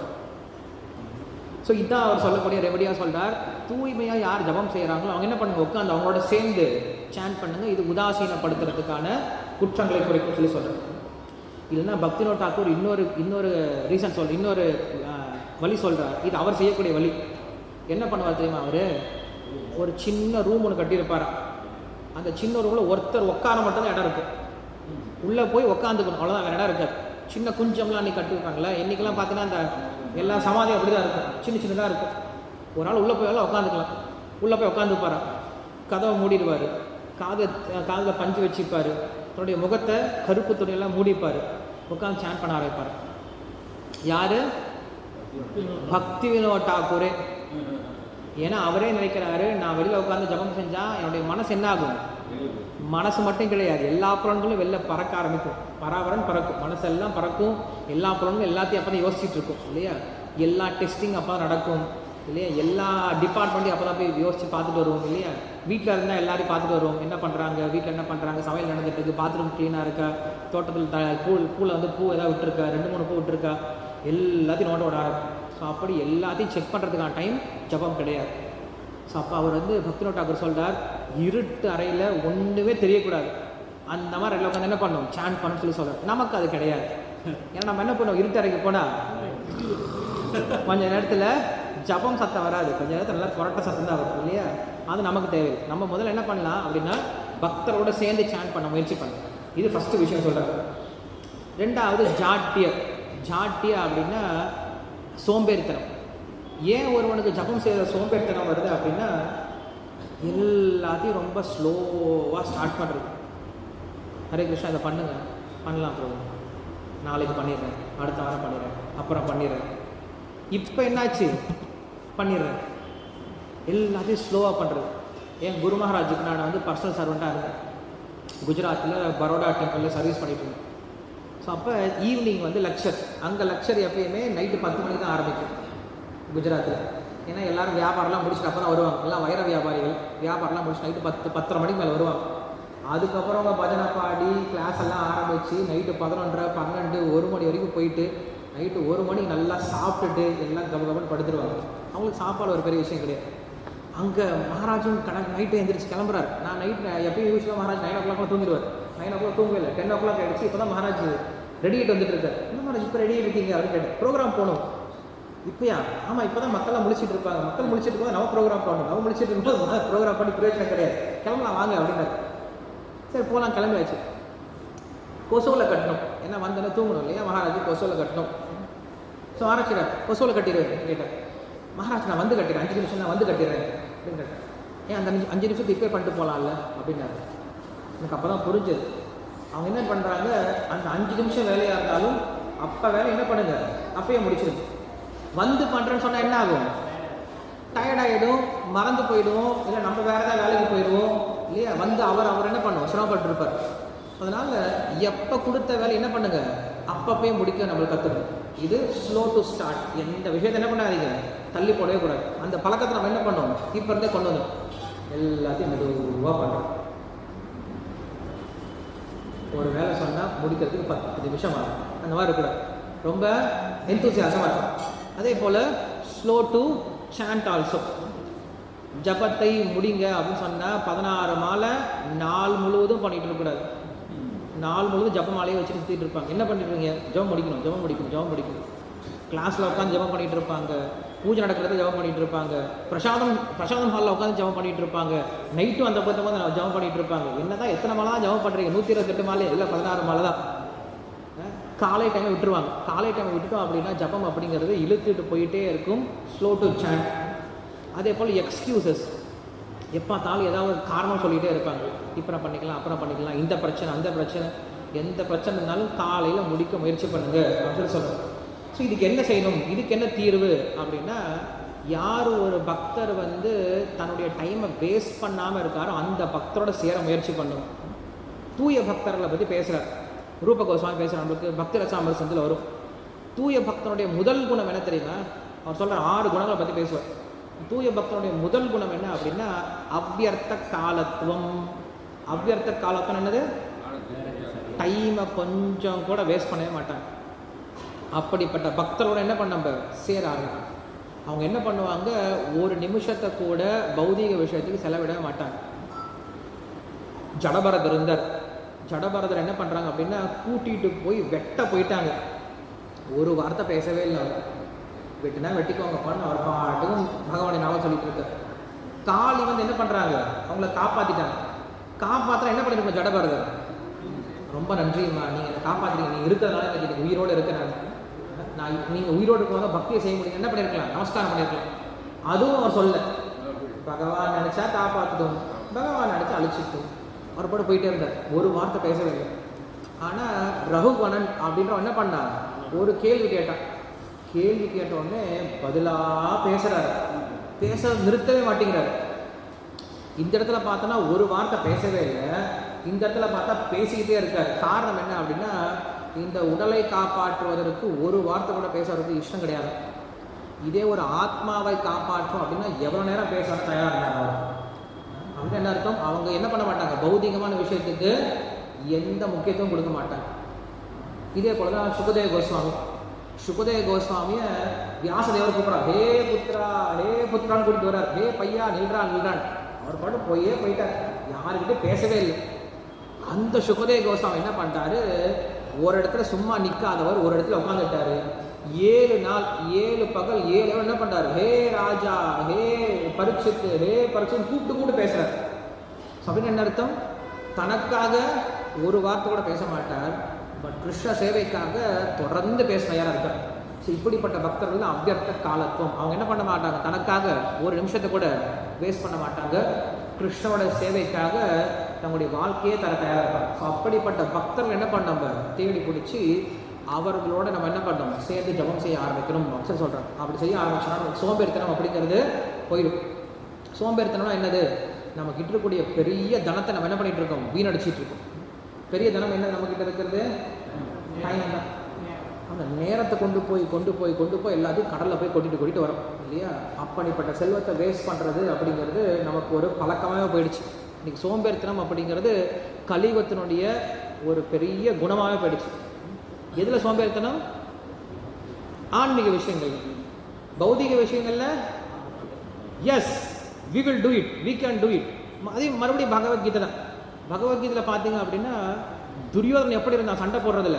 ஸோ இதான் அவர் சொல்லக்கூடிய ரெமடியாக சொல்றார் தூய்மையாக யார் ஜபம் செய்கிறாங்களோ அவங்க என்ன பண்ணுங்க உட்காந்து அவங்களோட சேர்ந்து சேன் பண்ணுங்க இது உதாசீனப்படுத்துறதுக்கான குற்றங்களை குறைக்கும் சொல்லி சொல்றார் இல்லைன்னா பக்தினோ டாக்கூர் இன்னொரு இன்னொரு ரீசன் சொல் இன்னொரு ஆஹ், வழி சொல்றார் இது அவர் செய்யக்கூடிய வழி என்ன பண்ணுவார் தெரியுமா அவர் ஒரு சின்ன ரூம் ஒன்று கட்டியிருப்பாராம் அந்த சின்ன ரூமில் ஒருத்தர் உட்கார மட்டும்தான் இடம் இருக்கு உள்ளே போய் உட்காந்துக்கணும் அவ்வளோதான் வேறு இடம் இருக்காது சின்ன குஞ்சம்லாம் நீ கட்டிருப்பாங்களே இன்றைக்கெல்லாம் பார்த்தீங்கன்னா அந்த எல்லா சமாதியும் அப்படி தான் இருக்கும் சின்ன சின்னதாக இருக்கும் ஒரு நாள் உள்ளே போயாலும் உட்காந்துக்கலாம் உள்ளே போய் உட்காந்துப்பாராம் கதவை மூடிடுவார் காது காதில் பஞ்சு வச்சுப்பார் தன்னுடைய முகத்தை கருப்பு துணியெல்லாம் மூடிப்பார் உட்காந்து சேன் பண்ண ஆரம்பிப்பார் யார் பக்தி வினோத் டாக்கூரே ஏன்னா அவரே நினைக்கிறாரு நான் வெளியில் உட்காந்து ஜபம் செஞ்சால் என்னுடைய மனசு என்ன ஆகும் மனசு மட்டும் கிடையாது எல்லா புலன்களும் வெளில பறக்க ஆரம்பிக்கும் பராபரன் பறக்கும் மனசெல்லாம் பறக்கும் எல்லா புலன்களும் எல்லாத்தையும் அப்போ தான் யோசிச்சுட்டு இருக்கும் இல்லையா எல்லா டெஸ்டிங் அப்போ தான் நடக்கும் இல்லையா எல்லா டிபார்ட்மெண்ட்டையும் அப்போ தான் போய் யோசிச்சு பார்த்துட்டு வருவோம் இல்லையா வீட்டில் இருந்தால் எல்லாரையும் பார்த்துட்டு வருவோம் என்ன பண்ணுறாங்க வீட்டில் என்ன பண்ணுறாங்க சமையல் நடந்துட்டு இருக்கு பாத்ரூம் க்ளீனாக இருக்கா தோட்டத்தில் த பூ பூவில் வந்து பூ ஏதாவது விட்டுருக்கா ரெண்டு மூணு பூ விட்டுருக்கா எல்லாத்தையும் நோட்ட விட ஆரம்பிக்கும் ஸோ அப்படி எல்லாத்தையும் செக் பண்ணுறதுக்கான டைம் ஜபம் கிடையாது ஸோ அப்போ அவர் வந்து பக்தினோ டாக்கூர் சொல்றார் இருட்டு அறையில் ஒன்றுமே தெரியக்கூடாது அந்த மாதிரி அறையில் உட்காந்து என்ன பண்ணோம் சாண்ட் பண்ண சொல்லி சொல்கிறேன் நமக்கு அது கிடையாது ஏன்னா நம்ம என்ன பண்ணுவோம் இருட்டு அறைக்கு போனால் கொஞ்ச நேரத்தில் ஜபம் சத்தம் வராது கொஞ்ச நேரத்தில் நல்லா புரட்ட சத்தம் தான் வரும் இல்லையா அது நமக்கு தேவை நம்ம முதல்ல என்ன பண்ணலாம் அப்படின்னா பக்தரோட சேர்ந்து சாண்ட் பண்ண முயற்சி பண்ணலாம் இது ஃபஸ்ட்டு விஷயம் சொல்கிறேன் ரெண்டாவது ஜாட்டிய ஜாட்டிய அப்படின்னா சோம்பேறித்தனம் ஏன் ஒருவனுக்கு ஜபம் செய்கிற சோம்பேறித்தனம் வருது அப்படின்னா எல்லாத்தையும் ரொம்ப ஸ்லோவாக ஸ்டார்ட் பண்ணுறது ஹரே கிருஷ்ணா இதை பண்ணுங்க பண்ணலாம் ப்ரோ நாளைக்கு பண்ணிடுறேன் அடுத்த வாரம் பண்ணிடுறேன் அப்புறம் பண்ணிடுறேன் இப்போ என்னாச்சு பண்ணிடுறேன் எல்லாத்தையும் ஸ்லோவாக பண்ணுறது என் குரு மகாராஜுக்கு நான் வந்து பர்சனல் சர்வெண்ட்டாக இருந்தேன் குஜராத்தில் பரோடா டெம்பிளில் சர்வீஸ் பண்ணிட்டு இருந்தேன் ஸோ அப்போ ஈவினிங் வந்து லெக்சர் அங்கே லெக்சர் எப்பயுமே நைட்டு பத்து மணிக்கு தான் ஆரம்பிக்கும் குஜராத்தில் ஏன்னா எல்லாரும் வியாபாரம்லாம் முடிச்சுட்டு அப்போ தான் வருவாங்க எல்லாம் வைர வியாபாரிகள் வியாபாரம்லாம் முடிச்சு நைட்டு பத்து பத்தரை மணிக்கு மேலே வருவாங்க அதுக்கப்புறம் அவங்க பஜனை பாடி கிளாஸ் எல்லாம் ஆரம்பித்து நைட்டு பதினொன்றரை பன்னெண்டு ஒரு மணி வரைக்கும் போயிட்டு நைட்டு ஒரு மணிக்கு நல்லா சாப்பிட்டுட்டு எல்லாம் கப கபன்னு படுத்துருவாங்க அவங்களுக்கு சாப்பாடு ஒரு பெரிய விஷயம் கிடையாது அங்கே மகாராஜும் கணக்கு நைட்டு எந்திரிச்சு கிளம்புறாரு நான் நைட் எப்பயும் யூஸ்வலாக மகாராஜ் நைன் ஓ கிளாக் தூங்கிடுவார் நைன் ஓ கிளாக் தூங்கவே இல்லை டென் ஓ கிளாக் ஆகிடுச்சு இப்போ தான் மகாராஜ் ரெடி ஆகிட்டு வந்துட்டு இருக்காரு என்ன மகாராஜ் இப்போ ரெடி இருக்கீங்க அப்படின்னு கேட்டேன் ப்ரோக்ராம் போகணும் இப்போயா ஆமாம் இப்போ தான் மக்கள்லாம் முடிச்சிட்டு இருப்பாங்க மக்கள் முடிச்சிட்டு இருக்கும்போது நம்ம ப்ரோக்ராம் பண்ணணும் நம்ம முடிச்சிட்டு இருக்கும்போது ப்ரோக்ராம் பண்ணி பிரயோஜனம் கிடையாது கிளம்பலாம் வாங்க அப்படின்னாரு சரி போகலாம் கிளம்பியாச்சு கொசோவில் கட்டணும் ஏன்னா வந்தோடனே தூங்கணும் இல்லையா மகாராஜ் கொசோவில் கட்டணும் ஸோ ஆரம்பிச்சிடார் கொசோவில் கட்டிடுவேன் கேட்டேன் மகாராஜ் நான் வந்து கட்டிடுறேன் அஞ்சு நிமிஷம் நான் வந்து கட்டிடுறேன் அப்படின்னு கேட்டேன் ஏன் அந்த அஞ்சு அஞ்சு நிமிஷம் ரிப்பேர் பண்ணிட்டு போகலாம்ல அப்படின்னாரு எனக்கு அப்போ தான் புரிஞ்சது அவங்க என்ன பண்ணுறாங்க அந்த அஞ்சு நிமிஷம் வேலையாக இருந்தாலும் அப்போ வேலை என்ன பண்ணுங்க அப்பயே முடிச்சிருங்க வந்து பண்ணுறேன்னு சொன்னால் என்ன ஆகும் டயர்டாகிடும் மறந்து போயிடுவோம் இல்லை நம்ம வேறு ஏதாவது வேலைக்கு போயிடுவோம் இல்லையா வந்து அவர் அவர் என்ன பண்ணுவோம் சிரமப்பட்டிருப்பார் அதனால் எப்போ கொடுத்த வேலை என்ன பண்ணுங்க அப்பப்பயே முடிக்க நம்மளுக்கு கற்றுக்கணும் இது ஸ்லோ டு ஸ்டார்ட் எந்த விஷயத்தை என்ன பண்ணாதீங்க தள்ளி போடவே கூடாது அந்த பழக்கத்தை நம்ம என்ன பண்ணோம் இப்போ இருந்தே கொண்டு வந்தோம் எல்லாத்தையும் மெதுவாக பண்ணுறோம் ஒரு வேலை சொன்னால் முடிக்கிறதுக்கு பத்து நிமிஷம் ஆகும் அந்த மாதிரி இருக்கக்கூடாது ரொம்ப எந்தூசியாசமாக இருக்கும் அதே போல் ஸ்லோ டு சாண்ட் ஆல்சோ ஜபத்தை முடிங்க அப்படின்னு சொன்னால் பதினாறு மாலை நாள் முழுவதும் பண்ணிகிட்டு இருக்கக்கூடாது நாள் முழுவதும் ஜப மாலையை வச்சுட்டு சுற்றிட்டு இருப்பாங்க என்ன பண்ணிட்டு இருக்கீங்க ஜபம் முடிக்கணும் ஜபம் முடிக்கணும் ஜபம் முடிக்கணும் கிளாஸில் உட்காந்து ஜபம் பண்ணிட்டு இருப்பாங்க பூஜை நடக்கிறது ஜபம் பண்ணிட்டு இருப்பாங்க பிரசாதம் பிரசாதம் ஹாலில் உட்காந்து ஜபம் பண்ணிட்டு இருப்பாங்க நைட்டும் அந்த பத்து போது ஜபம் பண்ணிட்டு இருப்பாங்க என்னதான் எத்தனை மாலை தான் ஜபம் பண்ணுறீங்க நூற்றி இருபத்தெட்டு மாலை இல்லை பதினாறு மாலை தான் காலை டைமை விட்டுருவாங்க காலை டைமை விட்டுட்டோம் அப்படின்னா ஜபம் அப்படிங்கிறது இழுத்துட்டு போயிட்டே இருக்கும் ஸ்லோ டு சாண்ட் அதே போல் எக்ஸ்கியூசஸ் எப்போ பார்த்தாலும் ஏதாவது ஒரு காரணம் சொல்லிகிட்டே இருப்பாங்க இப்போ பண்ணிக்கலாம் அப்புறம் பண்ணிக்கலாம் இந்த பிரச்சனை அந்த பிரச்சனை எந்த பிரச்சனை இருந்தாலும் காலையில் முடிக்க முயற்சி பண்ணுங்க அப்படின்னு சொல்லி சொல்கிறேன் ஸோ இதுக்கு என்ன செய்யணும் இதுக்கு என்ன தீர்வு அப்படின்னா யார் ஒரு பக்தர் வந்து தன்னுடைய டைமை வேஸ்ட் பண்ணாமல் இருக்காரோ அந்த பக்தரோட சேர முயற்சி பண்ணணும் தூய பக்தர்களை பற்றி பேசுகிறார் ரூப கோஸ்வாமி பேசுகிற நம்மளுக்கு பக்தி ரசாமர் சந்தில் வரும் தூய பக்தனுடைய முதல் குணம் என்ன தெரியுமா அவர் சொல்கிற ஆறு குணங்களை பற்றி பேசுவார் தூய பக்தனுடைய முதல் குணம் என்ன அப்படின்னா அவ்வியர்த்த காலத்துவம் அவ்வியர்த்த காலத்துவம் என்னது டைமை கொஞ்சம் கூட வேஸ்ட் பண்ணவே மாட்டாங்க அப்படிப்பட்ட பக்தரோட என்ன பண்ண நம்ம சேர ஆரம்பிக்கும் அவங்க என்ன பண்ணுவாங்க ஒரு நிமிஷத்தை கூட பௌதீக விஷயத்துக்கு செலவிட மாட்டாங்க ஜடபரதர் இருந்தார் ஜடபரதர் என்ன பண்ணுறாங்க அப்படின்னா கூட்டிகிட்டு போய் வெட்ட போயிட்டாங்க ஒரு வார்த்தை பேசவே இல்லை அவர் வெட்டினா வெட்டிக்கோங்க பண்ண அவர் பாட்டுக்கும் பகவானை நாம சொல்லிட்டு இருக்கார் காளி வந்து என்ன பண்ணுறாங்க அவங்கள காப்பாற்றிட்டாங்க காப்பாற்ற என்ன பண்ணிருக்கோம் ஜடபரதர் ரொம்ப நன்றிம்மா நீங்கள் காப்பாற்றுறீங்க நீங்கள் இருக்கிறதுனால எனக்கு இது உயிரோடு இருக்க நான் நான் நீங்கள் உயிரோடு இருக்கும்போது பக்தியை செய்ய முடியும் என்ன பண்ணியிருக்கலாம் நமஸ்காரம் பண்ணியிருக்கலாம் அதுவும் அவர் சொல்ல பகவான் நினச்சா காப்பாற்றுட்டோம் பகவான் நினச்சா அழிச்சிட்டோம் அவர் பாட்டு போயிட்டே இருந்தார் ஒரு வார்த்தை பேசவே இல்லை ஆனால் ரகுகணன் அப்படின்றவன் என்ன பண்ணான் ஒரு கேள்வி கேட்டான் கேள்வி கேட்ட உடனே பதிலாக பேசுகிறாரு பேச நிறுத்தவே மாட்டேங்கிறாரு இந்த இடத்துல பார்த்தோன்னா ஒரு வார்த்தை பேசவே இல்லை இந்த இடத்துல பார்த்தா பேசிக்கிட்டே இருக்கார் காரணம் என்ன அப்படின்னா இந்த உடலை காப்பாற்றுவதற்கு ஒரு வார்த்தை கூட பேசுறதுக்கு இஷ்டம் கிடையாது இதே ஒரு ஆத்மாவை காப்பாற்றும் அப்படின்னா எவ்வளோ நேரம் பேச தயாராக இருந்தாங்க அப்படின்னு என்ன அர்த்தம் அவங்க என்ன பண்ண மாட்டாங்க பௌதிகமான விஷயத்துக்கு எந்த முக்கியத்துவம் கொடுக்க மாட்டாங்க இதே போல தான் சுகதேவ கோஸ்வாமி சுகதேவ கோஸ்வாமியை வியாசதேவர் கூப்பிட்றா ஹே புத்ரா ஹே புத்ரான்னு கூட்டிட்டு வர்றார் ஹே பையா நில்றான் நில்றான் அவர் பாட்டு போயே போயிட்டார் யாருக்கிட்ட பேசவே இல்லை அந்த சுகதே கோஸ்வாமி என்ன பண்ணிட்டாரு ஒரு இடத்துல சும்மா நிற்காதவர் ஒரு இடத்துல உட்காந்துட்டாரு ஏழு நாள் ஏழு பகல் ஏழு நாள் என்ன பண்றாரு ஹே ராஜா ஹே பரீட்சித்து ஹே பரீட்சித்து கூப்பிட்டு கூப்பிட்டு பேசுறாரு So, அப்படின்னு என்ன அர்த்தம் தனக்காக ஒரு வார்த்தை கூட பேச மாட்டார் பட் கிருஷ்ண சேவைக்காக தொடர்ந்து பேச தயாராக இருக்கார் ஸோ இப்படிப்பட்ட பக்தர்கள் தான் அவ்வியர்த்த காலத்துவம் அவங்க என்ன பண்ண மாட்டாங்க தனக்காக ஒரு நிமிஷத்தை கூட வேஸ்ட் பண்ண மாட்டாங்க கிருஷ்ணனோட சேவைக்காக தங்களுடைய வாழ்க்கையே தர தயாராக இருப்பாங்க ஸோ அப்படிப்பட்ட பக்தர்கள் என்ன பண்ண நம்ம தேடி பிடிச்சி அவர்களோட நம்ம என்ன பண்ணோம் சேர்ந்து ஜபம் செய்ய ஆரம்பிக்கணும் அக்ஷர் சொல்கிறோம் அப்படி செய்ய ஆரம்பிச்சோம்னா சோம்பேறித்தனம் அப்படிங்கிறது போயிடும் சோம்பேறித்தனம்னா என்னது நம்ம கிட்ட இருக்கக்கூடிய பெரிய தனத்தை நம்ம என்ன பண்ணிட்டு இருக்கோம் வீணடிச்சிட்டு இருக்கோம் பெரிய தனம் என்ன நம்ம கிட்ட இருக்கிறது டைம் தான் அந்த நேரத்தை கொண்டு போய் கொண்டு போய் கொண்டு போய் எல்லாத்தையும் கடலில் போய் கொட்டிட்டு கொட்டிட்டு வரோம் இல்லையா அப்படிப்பட்ட செல்வத்தை வேஸ்ட் பண்ணுறது அப்படிங்கிறது நமக்கு ஒரு பழக்கமாகவே போயிடுச்சு இன்னைக்கு சோம்பேறித்தனம் அப்படிங்கிறது கலியுகத்தினுடைய ஒரு பெரிய குணமாகவே போயிடுச்சு எதில் சோம்பேறித்தனம் ஆன்மீக விஷயங்கள் பௌதிக விஷயங்கள்ல yes we will do it we can do it அதே மறுபடியும் பகவத்கீதை தான் பகவத்கீதையில் பார்த்தீங்க அப்படின்னா துரியோதனன் எப்படி இருந்தான் சண்டை போடுறதுல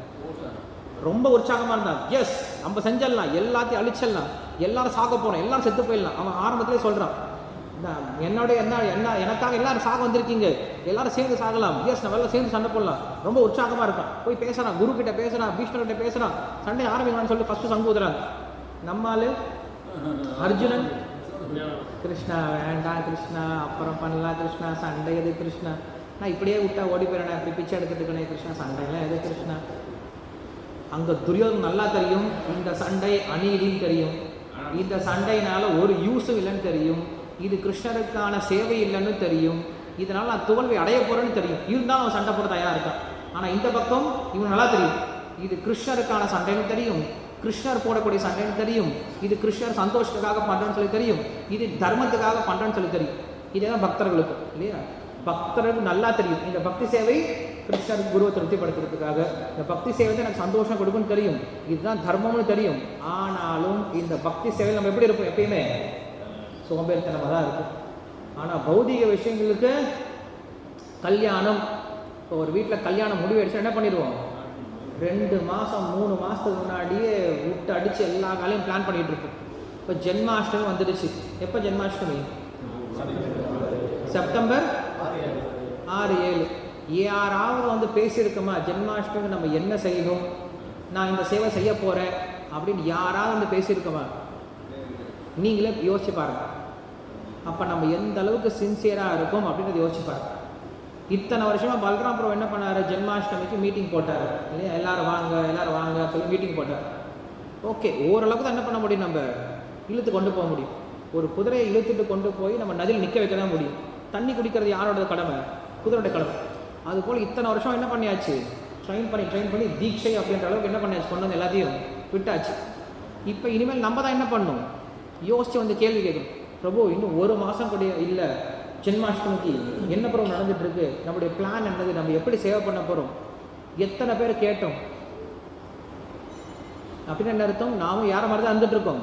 ரொம்ப உற்சாகமாக இருந்தான் எஸ் நம்ம செஞ்சிடலாம் எல்லாத்தையும் அழிச்சிடலாம் எல்லாரும் சாக போனோம் எல்லாரும் செத்து போயிடலாம் அவன் ஆரம்பத்திலே சொல்கிறான் என்னோட என்ன என்ன எனக்காக எல்லாரும் சாக வந்திருக்கீங்க எல்லாரும் சேர்ந்து சாகலாம் எஸ் நம்ம எல்லாம் சேர்ந்து சண்டை போடலாம் ரொம்ப உற்சாகமாக இருக்கான் போய் பேசுகிறான் குரு கிட்ட பேசுகிறான் பீஷ்மர்கிட்ட பேசுகிறான் சண்டை ஆரம்பிக்கலாம்னு சொல்லிட்டு ஃபஸ்ட்டு சங்கு ஊதுறாங்க நம்மால் அர்ஜுனன் கிருஷ்ணா வேண்டாம் கிருஷ்ணா அப்புறம் பண்ணலாம் கிருஷ்ணா சண்டை எது கிருஷ்ணா நான் இப்படியே விட்டா ஓடி போயிடணும் இப்படி பிச்சை எடுக்கிறதுக்குனே கிருஷ்ணா சண்டைலாம் எது கிருஷ்ணா அங்கே துரியோதன் நல்லா தெரியும் இந்த சண்டை அநீதின்னு தெரியும் இந்த சண்டையினால ஒரு யூஸும் இல்லைன்னு தெரியும் இது கிருஷ்ணருக்கான சேவை இல்லைன்னு தெரியும் இதனால் நான் தோல்வி அடைய போகிறேன்னு தெரியும் இருந்தாலும் அவன் சண்டை போட தயாராக இருக்கான் ஆனால் இந்த பக்கம் இவன் நல்லா தெரியும் இது கிருஷ்ணருக்கான சண்டைன்னு தெரியும் கிருஷ்ணர் போடக்கூடிய சண்டைன்னு தெரியும் இது கிருஷ்ணர் சந்தோஷத்துக்காக பண்ணுறேன்னு சொல்லி தெரியும் இது தர்மத்துக்காக பண்ணுறேன்னு சொல்லி தெரியும் இதெல்லாம் பக்தர்களுக்கு இல்லையா பக்தருக்கு நல்லா தெரியும் இந்த பக்தி சேவை கிருஷ்ணர் குருவை திருப்திப்படுத்துறதுக்காக இந்த பக்தி சேவை தான் எனக்கு சந்தோஷம் கொடுக்குன்னு தெரியும் இதுதான் தர்மம்னு தெரியும் ஆனாலும் இந்த பக்தி சேவை நம்ம எப்படி இருப்போம் எப்பயுமே சோம்பேறித்தனமாக தான் இருக்கும் ஆனால் பௌதிக விஷயங்களுக்கு கல்யாணம் இப்போ ஒரு வீட்டில் கல்யாணம் முடிவு அடிச்சா என்ன பண்ணிடுவோம் ரெண்டு மாதம் மூணு மாதத்துக்கு முன்னாடியே விட்டு அடித்து எல்லா காலையும் பிளான் பண்ணிகிட்டு இருப்போம் இப்போ ஜென்மாஷ்டமி வந்துடுச்சு எப்போ ஜென்மாஷ்டமி செப்டம்பர் ஆறு ஏழு யாராவது வந்து பேசியிருக்கோமா ஜென்மாஷ்டமி நம்ம என்ன செய்யணும் நான் இந்த சேவை செய்ய போகிறேன் அப்படின்னு யாராவது வந்து பேசியிருக்கோமா நீங்களே யோசிச்சு பாருங்க அப்போ நம்ம எந்த அளவுக்கு சின்சியராக இருக்கோம் அப்படின்றத யோசிச்சு பாருங்க இத்தனை வருஷமா பல்ராம் ப்ரோ என்ன பண்ணாரு ஜென்மாஷ்டமிக்கு மீட்டிங் போட்டார் இல்லையா எல்லாரும் வாங்க எல்லாரும் வாங்க சொல்லி மீட்டிங் போட்டார் ஓகே ஓரளவுக்கு தான் என்ன பண்ண முடியும் நம்ம இழுத்து கொண்டு போக முடியும் ஒரு குதிரையை இழுத்துட்டு கொண்டு போய் நம்ம நதியில் நிற்க வைக்க தான் முடியும் தண்ணி குடிக்கிறது யாரோட கடமை குதிரையோட கடமை அதுபோல் இத்தனை வருஷம் என்ன பண்ணியாச்சு ட்ரெயின் பண்ணி ட்ரெயின் பண்ணி தீட்சை அப்படின்ற அளவுக்கு என்ன பண்ணியாச்சு கொண்டு வந்து எல்லாத்தையும் விட்டாச்சு இப்போ இனிமேல் நம்ம தான் என்ன பண்ணணும் யோசிச்சு வந்து கேள்வி கேட்கணும் பிரபு இன்னும் ஒரு மாதம் கூட இல்லை ஜென்மாஷ்டமிக்கு என்ன பிரபு நடந்துட்டு இருக்கு நம்முடைய பிளான் என்னது நம்ம எப்படி சேவை பண்ண போகிறோம் எத்தனை பேர் கேட்டோம் அப்படின்னு என்ன அர்த்தம் நாமும் யார மாதிரி தான் இருந்துட்டு இருக்கோம்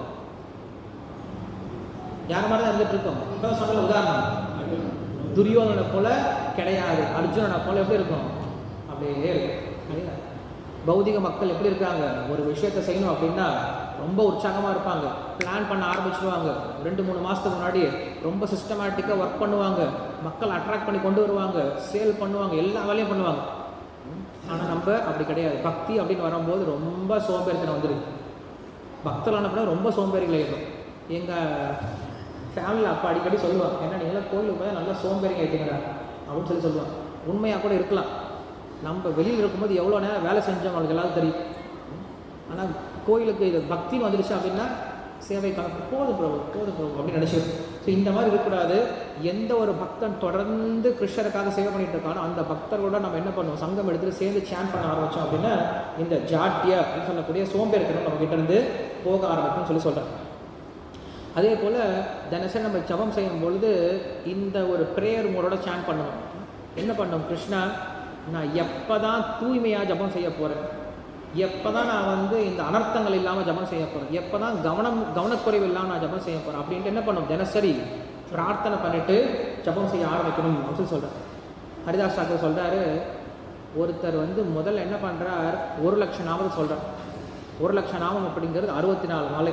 யார மாதிரி தான் இருந்துட்டு இருக்கோம் இப்போ சொன்ன உதாரணம் துரியோதனை போல கிடையாது அர்ஜுனனை போல எப்படி இருக்கும் அப்படியே இருக்கும் இல்லையா? பௌதிக மக்கள் எப்படி இருக்காங்க ஒரு விஷயத்தை செய்யணும் அப்படின்னா ரொம்ப உற்சாகமாக இருப்பாங்க பிளான் பண்ண ஆரம்பிச்சிருவாங்க ரெண்டு மூணு மாதத்துக்கு முன்னாடி ரொம்ப சிஸ்டமேட்டிக்காக ஒர்க் பண்ணுவாங்க மக்கள் அட்ராக்ட் பண்ணி கொண்டு வருவாங்க சேல் பண்ணுவாங்க எல்லா வேலையும் பண்ணுவாங்க ஆனால் நம்ம அப்படி கிடையாது பக்தி அப்படின்னு வரும்போது ரொம்ப சோம்பேறித்தனம் வந்துடுது பக்தர்கள் அனுப்பினா ரொம்ப சோம்பேறிகள் ஆகிடும் எங்கள் ஃபேமிலியில் அப்பா அடிக்கடி சொல்லுவாங்க ஏன்னா நீங்களாம் கோயிலுக்கு போய் நல்லா சோம்பேறிங்க ஆகிட்டீங்கடா அப்படின்னு சொல்லி சொல்லுவாங்க உண்மையாக கூட இருக்கலாம் நம்ம வெளியில் இருக்கும்போது எவ்வளோ நேரம் வேலை செஞ்சோம் அவங்களுக்கு எல்லாரும் தெரியும் ஆனால் கோயிலுக்கு இது பக்தின்னு வந்துடுச்சு அப்படின்னா சேவை கணக்கு போதும் பிரபு போதும் பிரபு அப்படின்னு நினச்சிடும் ஸோ இந்த மாதிரி இருக்கக்கூடாது எந்த ஒரு பக்தன் தொடர்ந்து கிருஷ்ணருக்காக சேவை பண்ணிட்டு இருக்கானோ அந்த பக்தர்களோட நம்ம என்ன பண்ணுவோம் சங்கம் எடுத்துட்டு சேர்ந்து சேன் பண்ண ஆரம்பித்தோம் அப்படின்னா இந்த ஜாட்டிய அப்படின்னு சொல்லக்கூடிய சோம்பேறித்தனம் நம்ம கிட்ட இருந்து போக ஆரம்பிக்கும்னு சொல்லி சொல்கிறேன் அதே போல் தினசரி நம்ம ஜபம் செய்யும் பொழுது இந்த ஒரு ப்ரேயர் மோடோட சேன் பண்ணணும் என்ன பண்ணணும் கிருஷ்ணா நான் எப்போ தான் தூய்மையாக ஜபம் செய்ய போகிறேன் எப்போ தான் நான் வந்து இந்த அனர்த்தங்கள் இல்லாமல் ஜபம் செய்ய போகிறேன் எப்போ தான் கவனம் கவனக்குறைவு இல்லாமல் நான் ஜபம் செய்ய போகிறேன் அப்படின்ட்டு என்ன பண்ணும் தினசரி பிரார்த்தனை பண்ணிட்டு ஜபம் செய்ய ஆரம்பிக்கணும் அப்படின்னு சொல்லி சொல்கிறார் ஹரிதாஸ் டாக்டர் சொல்கிறாரு ஒருத்தர் வந்து முதல்ல என்ன பண்ணுறார் ஒரு லட்சம் நாமம் சொல்கிறார் ஒரு லட்சம் நாமம் அப்படிங்கிறது அறுபத்தி நாலு நாளை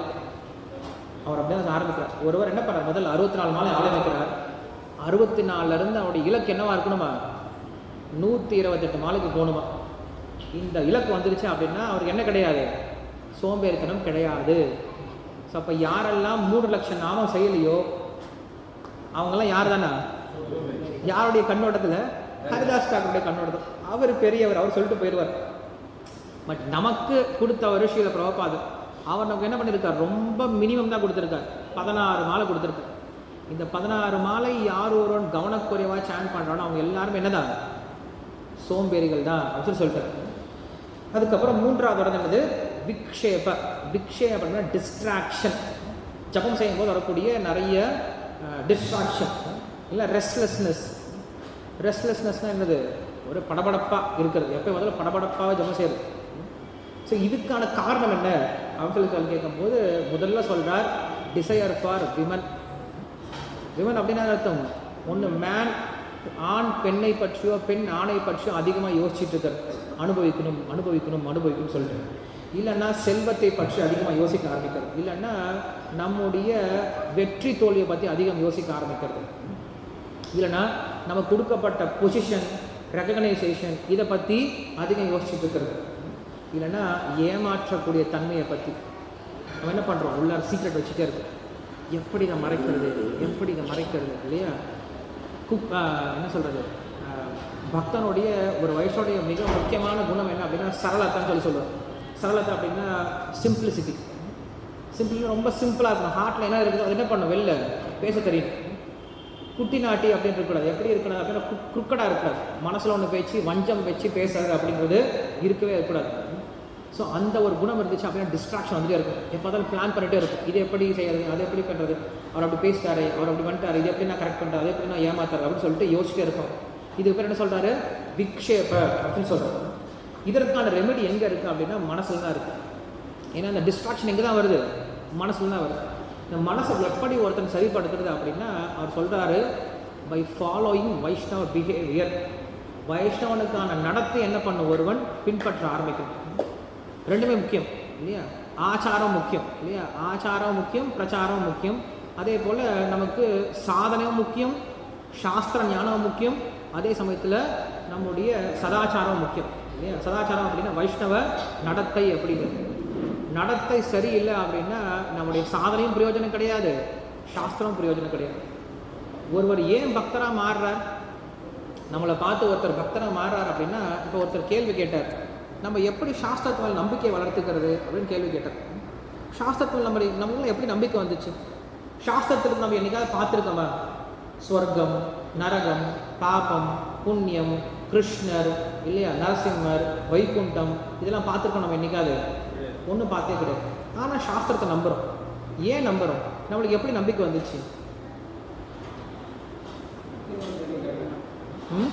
அவர் அப்படியே அதை ஆரம்பிக்கிறார் ஒருவர் என்ன பண்ணுறார் முதல்ல அறுபத்தி நாலு நாளை ஆரம்பிக்கிறார் அறுபத்தி நாலுலேருந்து அவருடைய இலக்கு என்னவா இருக்கணுமா நூற்றி இருபத்தெட்டு நாளைக்கு போகணுமா இந்த இலக்கு வந்துருச்சு அப்படின்னா அவருக்கு என்ன கிடையாது சோம்பேறித்தனம் கிடையாது ஸோ அப்போ யாரெல்லாம் மூணு லட்சம் நாமம் செய்யலையோ அவங்கெல்லாம் யார் தானே யாருடைய கண்ணோட்டத்தில் ஹரிதாஸ் டாக்கருடைய கண்ணோட்டத்தில் அவர் பெரியவர் அவர் சொல்லிட்டு போயிடுவார் பட் நமக்கு கொடுத்தவர் ஸ்ரீல பிரபபாது அவர் நமக்கு என்ன பண்ணியிருக்கார் ரொம்ப மினிமம் தான் கொடுத்துருக்கார் பதினாறு மாலை கொடுத்துருக்கார் இந்த பதினாறு மாலை யார் ஒருவன் கவனக்குறைவாக சேன் பண்ணுறானோ அவங்க எல்லாருமே என்னதான் சோம்பேறிகள் தான் அப்படின்னு சொல்லிட்டார் அதுக்கப்புறம் மூன்றாவது இடம் என்னது விக்ஷேப விக்ஷேப அப்படின்னா டிஸ்ட்ராக்ஷன் ஜபம் செய்யும்போது வரக்கூடிய நிறைய டிஸ்ட்ராக்ஷன் இல்லை ரெஸ்ட்லெஸ்னஸ் ரெஸ்ட்லெஸ்னஸ்னால் என்னது ஒரு படபடப்பாக இருக்கிறது எப்போ முதல்ல படபடப்பாக ஜபம் செய்யுது ஸோ இதுக்கான காரணம் என்ன அப்படின்னு சொல்லி கேட்கும்போது முதல்ல சொல்கிறார் டிசையர் ஃபார் விமன் விமன் அப்படின்னா அர்த்தம் ஒன்று மேன் ஆண் பெண்ணை பற்றியோ பெண் ஆணை பற்றியோ அதிகமாக யோசிச்சுட்டு இருக்காரு அனுபவிக்கணும் அனுபவிக்கணும் அனுபவிக்கணும்னு சொல்லிட்டு இல்லைன்னா செல்வத்தை பற்றி அதிகமாக யோசிக்க ஆரம்பிக்கிறது இல்லைன்னா நம்முடைய வெற்றி தோல்வியை பற்றி அதிகம் யோசிக்க ஆரம்பிக்கிறது இல்லைன்னா நம்ம கொடுக்கப்பட்ட பொசிஷன் ரெகனைசேஷன் இதை பற்றி அதிகம் யோசிச்சுட்டு இருக்கிறது இல்லைன்னா ஏமாற்றக்கூடிய தன்மையை பற்றி நம்ம என்ன பண்ணுறோம் உள்ளார சீக்ரெட் வச்சுட்டே இருக்கு எப்படி இதை மறைக்கிறது எப்படி இதை மறைக்கிறது இல்லையா குக் என்ன சொல்கிறது பக்தனுடைய ஒரு வயசுடைய மிக முக்கியமான குணம் என்ன அப்படின்னா சரளத்தான்னு சொல்லி சொல்லுவார் சரளத்தை அப்படின்னா சிம்பிளிசிட்டி சிம்பிள் ரொம்ப சிம்பிளாக இருக்கணும் ஹார்ட்டில் என்ன இருக்குதோ அது என்ன பண்ணும் வெளில பேச தெரியும் குட்டி நாட்டி அப்படின்னு இருக்கக்கூடாது எப்படி இருக்கக்கூடாது அப்படின்னா குறுக்கடாக இருக்கக்கூடாது மனசில் ஒன்று பேச்சு வஞ்சம் வச்சு பேசுறது அப்படிங்கிறது இருக்கவே இருக்கக்கூடாது ஸோ அந்த ஒரு குணம் இருந்துச்சு அப்படின்னா டிஸ்ட்ராக்ஷன் வந்துட்டே இருக்கும் எப்போ பார்த்தாலும் பிளான் பண்ணிட்டே இருக்கும் இது எப்படி செய்யறது அது எப்படி பண்ணுறது அவர் அப்படி பேசிட்டாரு அவர் அப்படி பண்ணிட்டாரு இது எப்படி நான் கரெக்ட் பண்ணுறது அது எப்படி நான் ஏமாத்துறது அப்படின்னு சொல்லிட்டு யோசிச்சிட்டே இருக்கும் இது பேர் என்ன சொல்கிறாரு விக்ஷேப அப்படின்னு சொல்கிறாரு இதற்கான ரெமெடி எங்கே இருக்குது அப்படின்னா மனசில் தான் இருக்குது ஏன்னா அந்த டிஸ்ட்ராக்ஷன் எங்கே தான் வருது மனசில் தான் வருது இந்த மனசை எப்படி ஒருத்தன் சரிப்படுத்துறது அப்படின்னா அவர் சொல்கிறாரு பை ஃபாலோயிங் வைஷ்ணவ பிஹேவியர் வைஷ்ணவனுக்கான நடத்தை என்ன பண்ணும் ஒருவன் பின்பற்ற ஆரம்பிக்கணும் ரெண்டுமே முக்கியம் இல்லையா ஆச்சாரம் முக்கியம் இல்லையா ஆச்சாரம் முக்கியம் பிரச்சாரம் முக்கியம் அதே போல் நமக்கு சாதனையும் முக்கியம் சாஸ்திர ஞானம் முக்கியம் அதே சமயத்தில் நம்முடைய சதாச்சாரம் முக்கியம் இல்லையா சதாச்சாரம் அப்படின்னா வைஷ்ணவ நடத்தை அப்படிங்கிறது நடத்தை சரியில்லை அப்படின்னா நம்முடைய சாதனையும் பிரயோஜனம் கிடையாது சாஸ்திரம் பிரயோஜனம் கிடையாது ஒருவர் ஏன் பக்தராக மாறுறார் நம்மளை பார்த்து ஒருத்தர் பக்தராக மாறுறார் அப்படின்னா இப்போ ஒருத்தர் கேள்வி கேட்டார் நம்ம எப்படி சாஸ்திரத்து மேலே நம்பிக்கையை வளர்த்துக்கிறது அப்படின்னு கேள்வி கேட்டார் சாஸ்திரத்தில் நம்ம நம்மளால எப்படி நம்பிக்கை வந்துச்சு சாஸ்திரத்துக்கு நம்ம என்னைக்காவது பார்த்துருக்கோமா ஸ்வர்க்கம் நரகம் பாபம் புண்ணியம் கிருஷ்ணர் இல்லையா நரசிம்மர் வைகுண்டம் இதெல்லாம் பார்த்துருக்கோம் நம்ம என்னைக்காவது ஒன்றும் பார்த்தே கிடையாது ஆனால் சாஸ்திரத்தை நம்புகிறோம் ஏன் நம்புகிறோம் நம்மளுக்கு எப்படி நம்பிக்கை வந்துச்சு ம்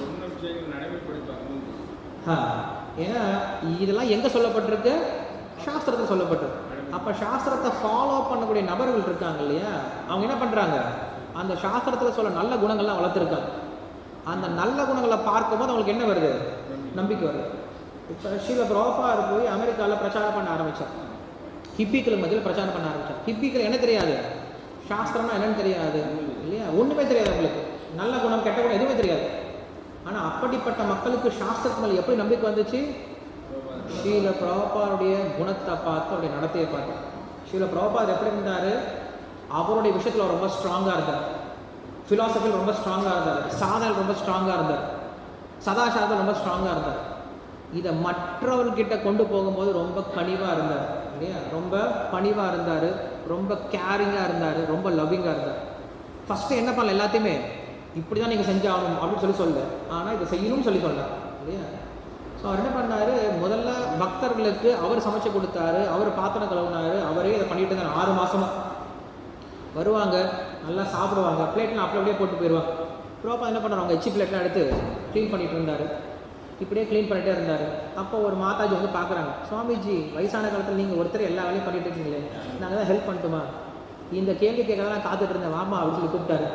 ஆ ஏன்னா இதெல்லாம் எங்கே சொல்லப்பட்டிருக்கு சாஸ்திரத்தில் சொல்லப்பட்டிருக்கு அப்போ சாஸ்திரத்தை ஃபாலோ பண்ணக்கூடிய நபர்கள் இருக்காங்க இல்லையா அவங்க என்ன பண்ணுறாங்க அந்த சாஸ்திரத்தில் சொல்ல நல்ல குணங்கள்லாம் வளர்த்துருக்காங்க அந்த நல்ல குணங்களை பார்க்கும்போது அவங்களுக்கு என்ன வருது நம்பிக்கை வருது இப்போ ஸ்ரீல புரோபார் போய் அமெரிக்காவில் பிரச்சாரம் பண்ண ஆரம்பித்தார் ஹிப்பிக்கள் மத்தியில் பிரச்சாரம் பண்ண ஆரம்பித்தார் ஹிப்பிக்கள் என்ன தெரியாது சாஸ்திரம்னா என்னன்னு தெரியாது இல்லையா ஒன்றுமே தெரியாது அவங்களுக்கு நல்ல குணம் கெட்ட குணம் எதுவுமே தெரியாது ஆனால் அப்படிப்பட்ட மக்களுக்கு சாஸ்திரத்து மேலே எப்படி நம்பிக்கை வந்துச்சு ஸ்ரீல பிரபாருடைய குணத்தை பார்த்து அவருடைய நடத்தையை பார்த்து ஸ்ரீல பிரபாத் எப்படி இருந்தார் அவருடைய விஷயத்தில் அவர் ரொம்ப ஸ்ட்ராங்காக இருந்தார் ஃபிலாசபியில் ரொம்ப ஸ்ட்ராங்காக இருந்தார் சாதனை ரொம்ப ஸ்ட்ராங்காக இருந்தார் சதாச்சாரத்தில் ரொம்ப ஸ்ட்ராங்காக இருந்தார் இதை மற்றவர்கிட்ட கொண்டு போகும்போது ரொம்ப கனிவாக இருந்தார் இல்லையா ரொம்ப பணிவாக இருந்தார் ரொம்ப கேரிங்காக இருந்தார் ரொம்ப லவ்விங்காக இருந்தார் ஃபஸ்ட்டு என்ன பண்ணல எல்லாத்தையுமே இப்படி தான் நீங்கள் செஞ்சாகணும் அப்படின்னு சொல்லி சொல்ல ஆனால் இதை செய்யணும்னு சொல்லி சொன்னார் இல்லையா ஸோ அவர் என்ன பண்ணார் முதல்ல பக்தர்களுக்கு அவர் சமைச்சு கொடுத்தாரு அவர் பாத்திரம் கழுவுனாரு அவரே இதை பண்ணிட்டு இருந்தார் ஆறு மாதமாக வருவாங்க நல்லா சாப்பிடுவாங்க பிளேட்லாம் அப்படி அப்படியே போட்டு போயிடுவாங்க ப்ரோப்பா என்ன பண்ணுறாங்க எச்சி பிளேட்லாம் எடுத்து க்ளீன் பண்ணிட்டு இருந்தார் இப்படியே க்ளீன் பண்ணிட்டே இருந்தார் அப்போ ஒரு மாதாஜி வந்து பார்க்குறாங்க சுவாமிஜி வயசான காலத்தில் நீங்கள் ஒருத்தர் எல்லா வேலையும் பண்ணிட்டு இருக்கீங்களே நாங்கள் தான் ஹெல்ப் பண்ணட்டுமா இந்த கேள்வி கேட்க தான் நான் காத்துட்டு இருந்தேன் வாமா அப்படின்னு சொல்லி கூப்பிட்டாரு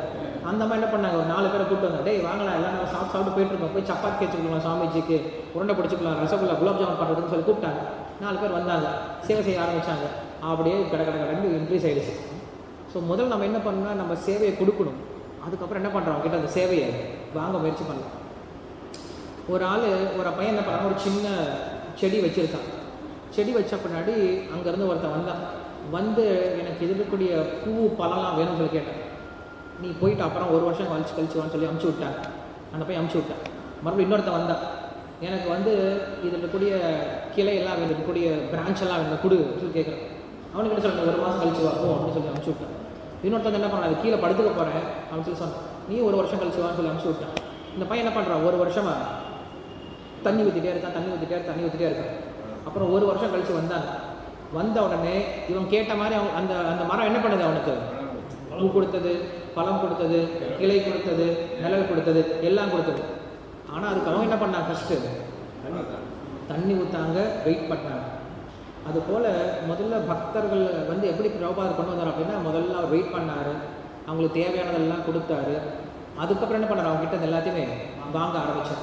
அந்த மாதிரி என்ன பண்ணாங்க ஒரு நாலு பேரை கூப்பிட்டு வந்தாங்க டேய் வாங்கலாம் எல்லாம் நம்ம சாப்பிட்டு சாப்பிட்டு போயிட்டு இருக்கோம் போய் சப்பாத்தி வச்சுக்கலாம் சாமிஜிக்கு உருண்டை பிடிச்சிக்கலாம் ரசகுல்லா குலாப் ஜாமுன் பண்ணுறதுன்னு சொல்லி கூப்பிட்டாங்க நாலு பேர் வந்தாங்க சேவை செய்ய ஆரம்பிச்சாங்க அப்படியே கடை கடை கடந்து இன்க்ரீஸ் ஆயிடுச்சு ஸோ முதல்ல நம்ம என்ன பண்ணணும்னா நம்ம சேவையை கொடுக்கணும் அதுக்கப்புறம் என்ன பண்ணுறோம் கிட்ட அந்த சேவையை வாங்க முயற்சி பண்ணலாம் ஒரு ஆள் ஒரு பையன் என்ன பண்ணான் ஒரு சின்ன செடி வச்சுருக்கான் செடி வச்ச பின்னாடி அங்கேருந்து ஒருத்தன் வந்தான் வந்து எனக்கு இது இருக்கக்கூடிய பூ பழம்லாம் வேணும்னு சொல்லி கேட்டேன் நீ போயிட்டு அப்புறம் ஒரு வருஷம் கழிச்சு கழிச்சு வான்னு சொல்லி அமுச்சு விட்டாங்க அந்த பையன் அமுச்சு விட்டான் மறுபடியும் இன்னொருத்தன் வந்தான் எனக்கு வந்து இதில் இருக்கக்கூடிய கிளை எல்லாம் வேணும் இருக்கக்கூடிய பிரான்ச் எல்லாம் வேணும் கொடு சொல்லி கேட்குறேன் அவனுக்கு என்ன சொல்லுங்க ஒரு மாதம் கழிச்சு வா போ அப்படின்னு சொல்லி அமுச்சு விட்டான் இன்னொருத்தன் என்ன பண்ணான் அது கீழே படுத்துக்க போகிறேன் அப்படின்னு சொல்லி சொன்னான் நீ ஒரு வருஷம் கழிச்சு வான்னு சொல்லி அமுச்சு விட்டான் இந்த பையன் என்ன பண்ணுறான் ஒரு வருஷமா தண்ணி ஊற்றிட்டே இருக்கான் தண்ணி ஊற்றிட்டே இருக்கான் தண்ணி ஊற்றிட்டே இருக்கான் அப்புறம் ஒரு வருஷம் கழிச்சு வந்தாங்க வந்த உடனே இவன் கேட்ட மாதிரி அவன் அந்த அந்த மரம் என்ன பண்ணுது அவனுக்கு பூ கொடுத்தது பழம் கொடுத்தது கிளை கொடுத்தது நிழல் கொடுத்தது எல்லாம் கொடுத்தது ஆனால் அதுக்கு அவன் என்ன பண்ணான் ஃபஸ்ட்டு தண்ணி ஊற்றாங்க வெயிட் பண்ணாங்க அதுபோல் முதல்ல பக்தர்கள் வந்து எப்படி பிரபாதர் கொண்டு வந்தார் அப்படின்னா முதல்ல அவர் வெயிட் பண்ணார் அவங்களுக்கு தேவையானதெல்லாம் கொடுத்தாரு அதுக்கப்புறம் என்ன பண்ணார் அவங்க கிட்ட இது எல்லாத்தையுமே வாங்க ஆரம்பித்தார்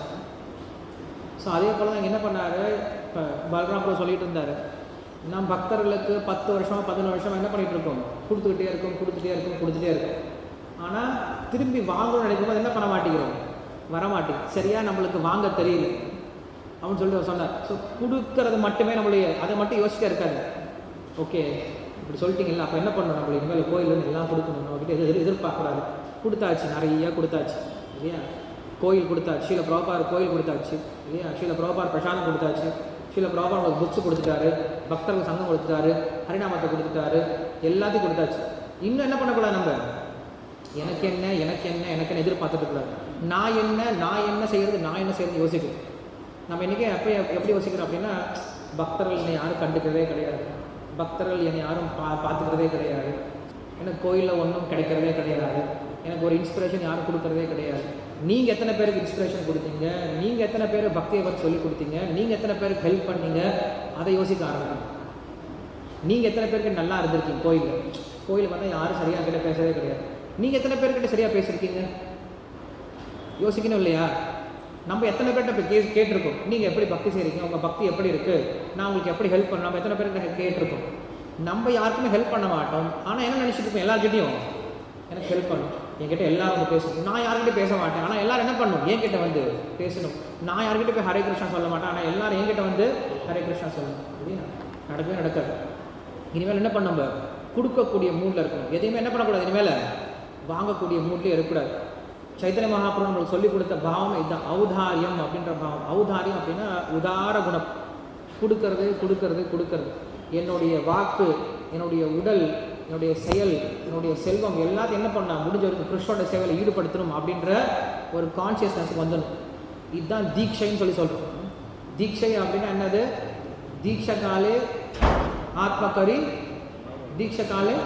ஸோ அதே போல் தான் என்ன பண்ணார் இப்போ பலராம் சொல்லிட்டு இருந்தார் நாம் பக்தர்களுக்கு பத்து வருஷமாக பதினொரு வருஷமாக என்ன பண்ணிகிட்டு இருக்கோம் கொடுத்துக்கிட்டே இருக்கோம் கொடுத்துட்டே இருக்கோம் கொடுத்துட்டே இருக்கோம் ஆனால் திரும்பி வாங்கணும்னு நினைக்கும்போது என்ன பண்ண மாட்டேங்கிறோம் வர மாட்டேங்குது சரியாக நம்மளுக்கு வாங்க தெரியல அப்படின்னு சொல்லிட்டு அவர் சொன்னார் ஸோ கொடுக்கறது மட்டுமே நம்மளுடைய அதை மட்டும் யோசிக்க இருக்காது ஓகே இப்படி சொல்லிட்டீங்கல்ல அப்போ என்ன பண்ணணும் நம்மளுக்கு இனிமேல் கோயில் எல்லாம் கொடுக்கணும் நம்மகிட்ட எதிர் எதிர்பார்க்கக்கூடாது கொடுத்தாச்சு நிறைய கொடுத்தாச்சு இல்லையா கோயில் கொடுத்தாச்சு ஸ்ரீல பிரபார் கோயில் கொடுத்தாச்சு இல்லையா ஸ்ரீல பிரபார் பிரசாதம் கொடுத்தாச்சு ஸ்ரீல பிரபார் உங்களுக்கு புக்ஸ் கொடுத்துட்டாரு பக்தர்கள் சங்கம் கொடுத்துட்டாரு ஹரிநாமத்தை கொடுத்துட்டாரு எல்லாத்தையும் கொடுத்தாச்சு இன்னும் என்ன பண்ணக்கூடாது நம்ம எனக்கு என்ன எனக்கு என்ன எனக்கு என்ன எதிர்பார்த்துட்டு கூடாது நான் என்ன நான் என்ன செய்யறது நான் என்ன செய்யறது யோசிக்கணும் நம்ம இன்றைக்கி எப்போ எப்படி யோசிக்கிறோம் அப்படின்னா பக்தர்கள் என்னை யாரும் கண்டுக்கிறதே கிடையாது பக்தர்கள் என்னை யாரும் பா பார்த்துக்கிறதே கிடையாது எனக்கு கோயிலில் ஒன்றும் கிடைக்கிறதே கிடையாது எனக்கு ஒரு இன்ஸ்பிரேஷன் யாரும் கொடுக்கறதே கிடையாது நீங்கள் எத்தனை பேருக்கு இன்ஸ்பிரேஷன் கொடுத்தீங்க நீங்கள் எத்தனை பேர் பக்தியை பற்றி சொல்லி கொடுத்தீங்க நீங்கள் எத்தனை பேருக்கு ஹெல்ப் பண்ணீங்க அதை யோசிக்க ஆரம்பிக்கணும் நீங்கள் எத்தனை பேருக்கு நல்லா இருந்திருக்கீங்க கோயிலில் கோயிலில் பார்த்தா யாரும் சரியாக கிட்ட பேசவே கிடையாது நீங்கள் எத்தனை பேர்கிட்ட சரியாக பேசியிருக்கீங்க யோசிக்கணும் இல்லையா நம்ம எத்தனை பேர்கிட்ட இப்போ கே கேட்டிருக்கோம் நீங்கள் எப்படி பக்தி செய்கிறீங்க உங்கள் பக்தி எப்படி இருக்குது நான் உங்களுக்கு எப்படி ஹெல்ப் பண்ணணும் நம்ம எத்தனை பேர்கிட்ட கேட்டிருக்கோம் நம்ம யாருக்குமே ஹெல்ப் பண்ண மாட்டோம் ஆனால் என்ன நினச்சிட்டு இருப்போம் எல்லாருக்கிட்டையும் எனக்கு ஹெல்ப் பண்ணும் என்கிட்ட எல்லாரும் வந்து பேசணும் நான் யார்கிட்ட பேச மாட்டேன் ஆனால் எல்லாரும் என்ன பண்ணணும் என்கிட்ட வந்து பேசணும் நான் யார்கிட்ட போய் ஹரே கிருஷ்ணா சொல்ல மாட்டேன் ஆனால் எல்லாரும் என்கிட்ட வந்து ஹரே கிருஷ்ணா சொல்லணும் இல்லையா நடக்கவே நடக்காது இனிமேல் என்ன பண்ண நம்ம கொடுக்கக்கூடிய மூடில் இருக்கணும் எதையுமே என்ன பண்ணக்கூடாது இனிமேல் வாங்கக்கூடிய மூட்லேயே இருக்கக்கூடாது சைத்தன்ய மகாபுரம் நம்மளுக்கு சொல்லிக் கொடுத்த பாவம் இதுதான் ஔதாரியம் அப்படின்ற பாவம் ஔதாரியம் அப்படின்னா உதார குணம் கொடுக்கறது கொடுக்கறது கொடுக்கறது என்னுடைய வாக்கு என்னுடைய உடல் என்னுடைய செயல் என்னுடைய செல்வம் எல்லாத்தையும் என்ன பண்ணா முடிஞ்ச வரைக்கும் கிருஷ்ணோட சேவையில் ஈடுபடுத்தணும் அப்படின்ற ஒரு கான்சியஸ்னஸ் வந்துடும் இதுதான் தீட்சைன்னு சொல்லி சொல்கிறோம் தீட்சை அப்படின்னா என்னது தீட்சகாலே ஆத்மகரி தீட்சகாலே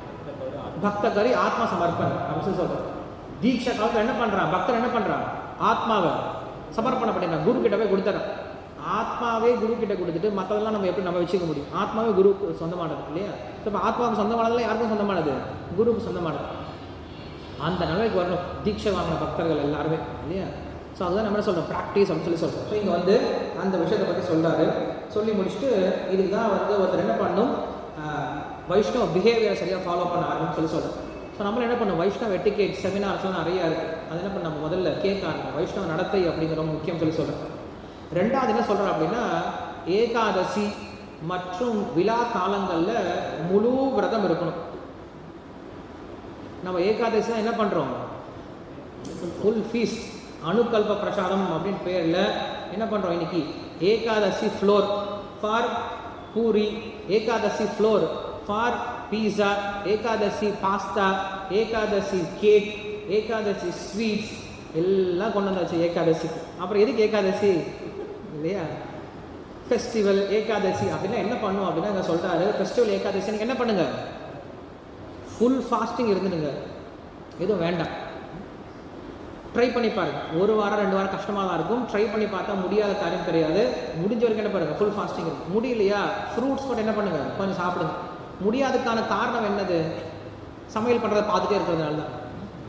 பக்தகரி ஆத்ம சமர்ப்பணம் அப்படின்னு சொல்லி சொல்கிறோம் தீட்சை காலத்தில் என்ன பண்ணுறான் பக்தர் என்ன பண்ணுறான் ஆத்மாவை சமர்ப்பணம் பண்ணிடுறான் குரு கிட்ட போய் கொடுத்துறான் ஆத்மாவே குரு கிட்ட கொடுத்துட்டு மற்றதெல்லாம் நம்ம எப்படி நம்ம வச்சுக்க முடியும் ஆத்மாவே குருவுக்கு சொந்தமானது இல்லையா ஸோ இப்போ ஆத்மாவுக்கு சொந்தமானதுல யாருக்கும் சொந்தமானது குருவுக்கு சொந்தமானது அந்த நிலைமைக்கு வரணும் தீட்சை வாங்கின பக்தர்கள் எல்லாருமே இல்லையா ஸோ அதுதான் நம்ம என்ன சொல்கிறோம் ப்ராக்டிஸ் அப்படின்னு சொல்லி சொல்கிறோம் ஸோ இங்கே வந்து அந்த விஷயத்தை பற்றி சொல்கிறாரு சொல்லி முடிச்சுட்டு இதுக்கு தான் வந்து ஒருத்தர் என்ன பண்ணணும் வைஷ்ணவ பிஹேவியர் சரியாக ஃபாலோ பண்ண ஆரம்பின்னு சொல்லி சொல்கிறேன் ஸோ நம்மள என்ன பண்ணோம் வைஷ்ணவ எட்டிகேட் செமினார்ஸ்லாம் நிறையா இருக்குது அது என்ன பண்ண நம்ம முதல்ல கேட்க ஆரம்பிக்கும் வைஷ்ணவ நடத்தை அப்படிங்கிற முக்கியம் சொல்லி சொல்கிறேன் ரெண்டாவது என்ன சொல்கிறேன் அப்படின்னா ஏகாதசி மற்றும் விழா காலங்களில் முழு விரதம் இருக்கணும் நம்ம ஏகாதசி தான் என்ன பண்ணுறோம் ஃபுல் ஃபீஸ்ட் அணுக்கல்ப பிரசாதம் அப்படின்னு பேரில் என்ன பண்ணுறோம் இன்னைக்கு Ekadashi flour for puri Ekadashi flour for pizza Ekadashi pasta Ekadashi cake Ekadashi sweets எல்லாம் கொண்டு வந்தாச்சு ஏகாதசிக்கு அப்புறம் எதுக்கு ஏகாதசி இல்லையா ஃபெஸ்டிவல் ஏகாதசி அப்படின்னா என்ன பண்ணும் அப்படின்னா இங்கே சொல்கிறாரு ஃபெஸ்டிவல் ஏகாதசி நீங்கள் என்ன பண்ணுங்க ஃபுல் ஃபாஸ்டிங் இருந்துடுங்க எதுவும் வேண்டாம் ட்ரை பண்ணி பாருங்க ஒரு வாரம் ரெண்டு வாரம் கஷ்டமாக தான் இருக்கும் ட்ரை பண்ணி பார்த்தா முடியாத காரியம் கிடையாது முடிஞ்ச வரைக்கும் என்ன பண்ணுங்க ஃபுல் ஃபாஸ்டிங் இருக்கு முடியலையா ஃப்ரூட்ஸ் கூட என்ன பண்ணுங்க கொஞ்சம் சாப்பிடுங்க முடியாததுக்கான காரணம் என்னது சமையல் பண்ணுறதை பார்த்துட்டே இருக்கிறதுனால தான்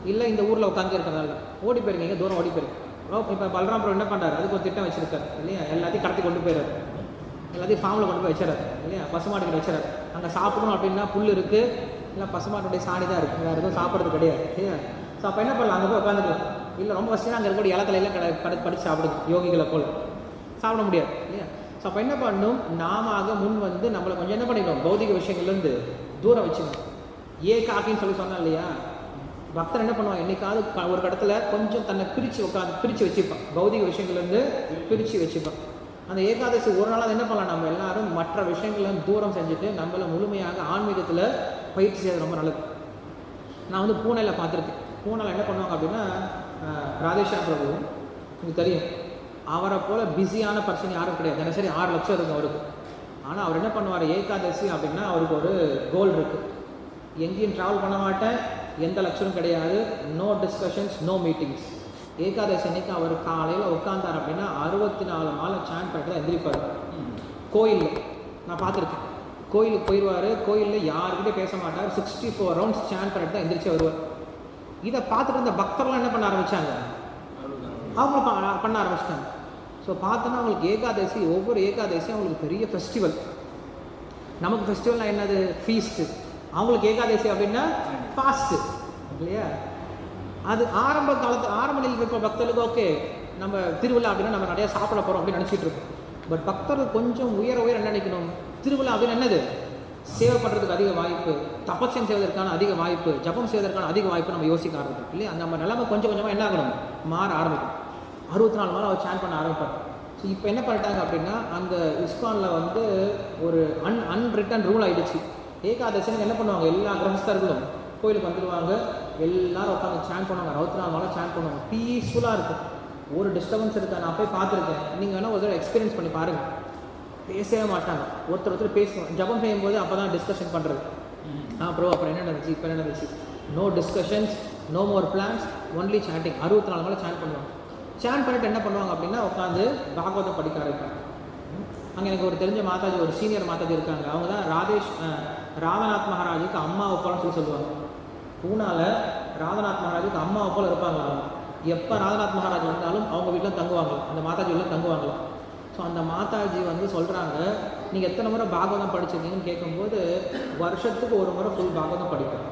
இல்லை இந்த ஊரில் உட்காந்து இருக்கிறதால ஓடி போயிருங்க எங்கே தூரம் ஓடி போயிருக்கு இப்போ பலராமபுரம் என்ன பண்ணுறாரு அதுக்கு ஒரு திட்டம் வச்சிருக்காரு இல்லையா எல்லாத்தையும் கடத்தி கொண்டு போயிடுறாரு எல்லாத்தையும் ஃபார்மில் கொண்டு போய் வச்சிடறாரு இல்லையா பசுமாட்டுக்கு வச்சிடறாரு அங்கே சாப்பிடணும் அப்படின்னா புல் இருக்குது இல்லை பசுமாட்டுடைய சாணி தான் இருக்குது வேறு எதுவும் சாப்பிட்றது கிடையாது இல்லையா ஸோ அப்போ என்ன பண்ணலாம் அங்கே போய் உட்காந்துக்கலாம் இல்லை ரொம்ப வசதியாக அங்கே இருக்கக்கூடிய இலக்கலையெல்லாம் கடை கடை படித்து சாப்பிடுது யோகிகளை போல் சாப்பிட முடியாது இல்லையா ஸோ அப்போ என்ன பண்ணணும் நாம முன் வந்து நம்மளை கொஞ்சம் என்ன பண்ணிக்கணும் பௌதிக விஷயங்கள்லேருந்து தூரம் வச்சுக்கணும் ஏ காக்கின்னு சொல்லி சொன்னா இல்லையா பக்தர் என்ன பண்ணுவான் என்னைக்காவது க- ஒரு இடத்துல கொஞ்சம் தன்னை பிரித்து உட்காந்து பிரித்து வச்சுப்பான் பௌதிக விஷயங்கள்லேருந்து பிரித்து வச்சுப்பான் அந்த ஏகாதசி ஒரு நாளாவது என்ன பண்ணலாம் நம்ம எல்லாரும் மற்ற விஷயங்கள்ல இருந்து தூரம் செஞ்சுட்டு நம்மளை முழுமையாக ஆன்மீகத்தில் பயிற்சி செய்யறது ரொம்ப நல்லது நான் வந்து பூனேல பார்த்துருக்கேன் பூனேல என்ன பண்ணுவாங்க அப்படின்னா அஹ், ராதேஷாம் பிரபு உங்களுக்கு தெரியும் அவரை போல பிஸியான பர்சன் யாரும் கிடையாது தினசரி ஆறு லட்சம் இருக்கும் அவருக்கு ஆனால் அவர் என்ன பண்ணுவார் ஏகாதசி அப்படின்னா அவருக்கு ஒரு கோல் இருக்குது எங்கேயும் ட்ராவல் பண்ண மாட்டேன் எந்த லட்சமும் கிடையாது no discussions no meetings Ekadashi அன்னைக்கு அவர் காலையில் உட்காந்தார் அப்படின்னா அறுபத்தி நாலு நாள் சாண்ட் பண்ணிட்டு தான் எந்திரிப்பார் கோயிலில் நான் பார்த்துருக்கேன் கோயிலுக்கு போயிடுவார் கோயிலில் யாருக்கிட்டே பேச மாட்டார் சிக்ஸ்டி ஃபோர் ரவுண்ட்ஸ் சாண்ட் பண்ணிட்டு தான் எந்திரிச்சு வருவார் இதை பார்த்துட்டு இருந்த பக்தர்லாம் என்ன பண்ண ஆரம்பிச்சாங்க அவங்க ப- பண்ண ஆரம்பிச்சிட்டாங்க ஸோ பார்த்தோன்னா அவங்களுக்கு ஏகாதசி ஒவ்வொரு ஏகாதசியும் அவங்களுக்கு பெரிய ஃபெஸ்டிவல் நமக்கு ஃபெஸ்டிவல்னா என்னது ஃபீஸ்ட்டு அவங்களுக்கு ஏகாதசி அப்படின்னா ஃபாஸ்ட்டு இல்லையா அது ஆரம்ப காலத்து ஆரம்ப நிலையில் இருக்கிற பக்தர்களுக்கு ஓகே நம்ம திருவிழா அப்படின்னா நம்ம நிறையா சாப்பிட போகிறோம் அப்படின்னு நினச்சிட்டு இருக்கோம் பட் பக்தர்கள் கொஞ்சம் உயர உயர என்ன நினைக்கணும் திருவிழா அப்படின்னு என்னது சேவை பண்ணுறதுக்கு அதிக வாய்ப்பு தபஸ்யம் செய்வதற்கான அதிக வாய்ப்பு ஜபம் செய்வதற்கான அதிக வாய்ப்பு நம்ம யோசிக்க ஆரம்பிக்கும் இல்லையா அந்த நம்ம நிலைமை கொஞ்சம் கொஞ்சமாக என்ன ஆகணும் மாற ஆரம்பிக்கும் அறுபத்தி நாலு நாள் அவர் சேன் பண்ண ஆரம்பிப்பார் ஸோ இப்போ என்ன பண்ணிட்டாங்க அப்படின்னா அந்த இஸ்கானில் வந்து ஒரு அன் அன்ரிட்டன் ரூல் ஆயிடுச்சு ஏகாதசின்னு என்ன பண்ணுவாங்க எல்லா கிரகஸ்தர்களும் கோயிலுக்கு வந்துடுவாங்க எல்லாரும் உட்காந்து சேன் பண்ணுவாங்க அறுபத்தி நாலு நாளாக சேன் பண்ணுவாங்க பீஸ்ஃபுல்லாக இருக்கும் ஒரு டிஸ்டர்பன்ஸ் இருக்கா நான் போய் பார்த்துருக்கேன் நீங்கள் வேணால் ஒரு தடவை எக்ஸ்பீரியன்ஸ் பண்ணி பாருங்கள் பேசவே மாட்டாங்க ஒருத்தர் ஒருத்தர் பேசுவோம் ஜபம் செய்யும்போது அப்போ தான் டிஸ்கஷன் பண்ணுறது ஆ ப்ரோ அப்புறம் என்ன நடந்துச்சு இப்போ என்ன நடந்துச்சு no discussions no more plans only chanting அறுபத்தி நாலு நாள் சேன் பண்ணுவாங்க சேன் பண்ணிட்டு என்ன பண்ணுவாங்க அப்படின்னா உட்காந்து பாகவதம் படிக்க ஆரம்பிப்பாங்க அங்கே எனக்கு ஒரு தெரிஞ்ச மாதாஜி ஒரு சீனியர் மாதாஜி இருக்காங்க அவங்க தான் ராதேஷ் அஹ், ராதநாத் மகாராஜுக்கு அம்மாவை போல சொல்லி சொல்லுவாங்க பூனால ராதநாத் மகாராஜுக்கு அம்மாவை போல இருப்பாங்களா எப்போ ராதநாத் மகாராஜ் வந்தாலும் அவங்க வீட்டில் தங்குவாங்களாம் அந்த மாதாஜி வீட்டில் தங்குவாங்களாம் ஸோ அந்த மாதாஜி வந்து சொல்கிறாங்க நீங்கள் எத்தனை முறை பாகவதம் படிச்சிருக்கீங்கன்னு கேட்கும்போது வருஷத்துக்கு ஒரு முறை ஃபுல் பாகவதம் படிக்கிறோம்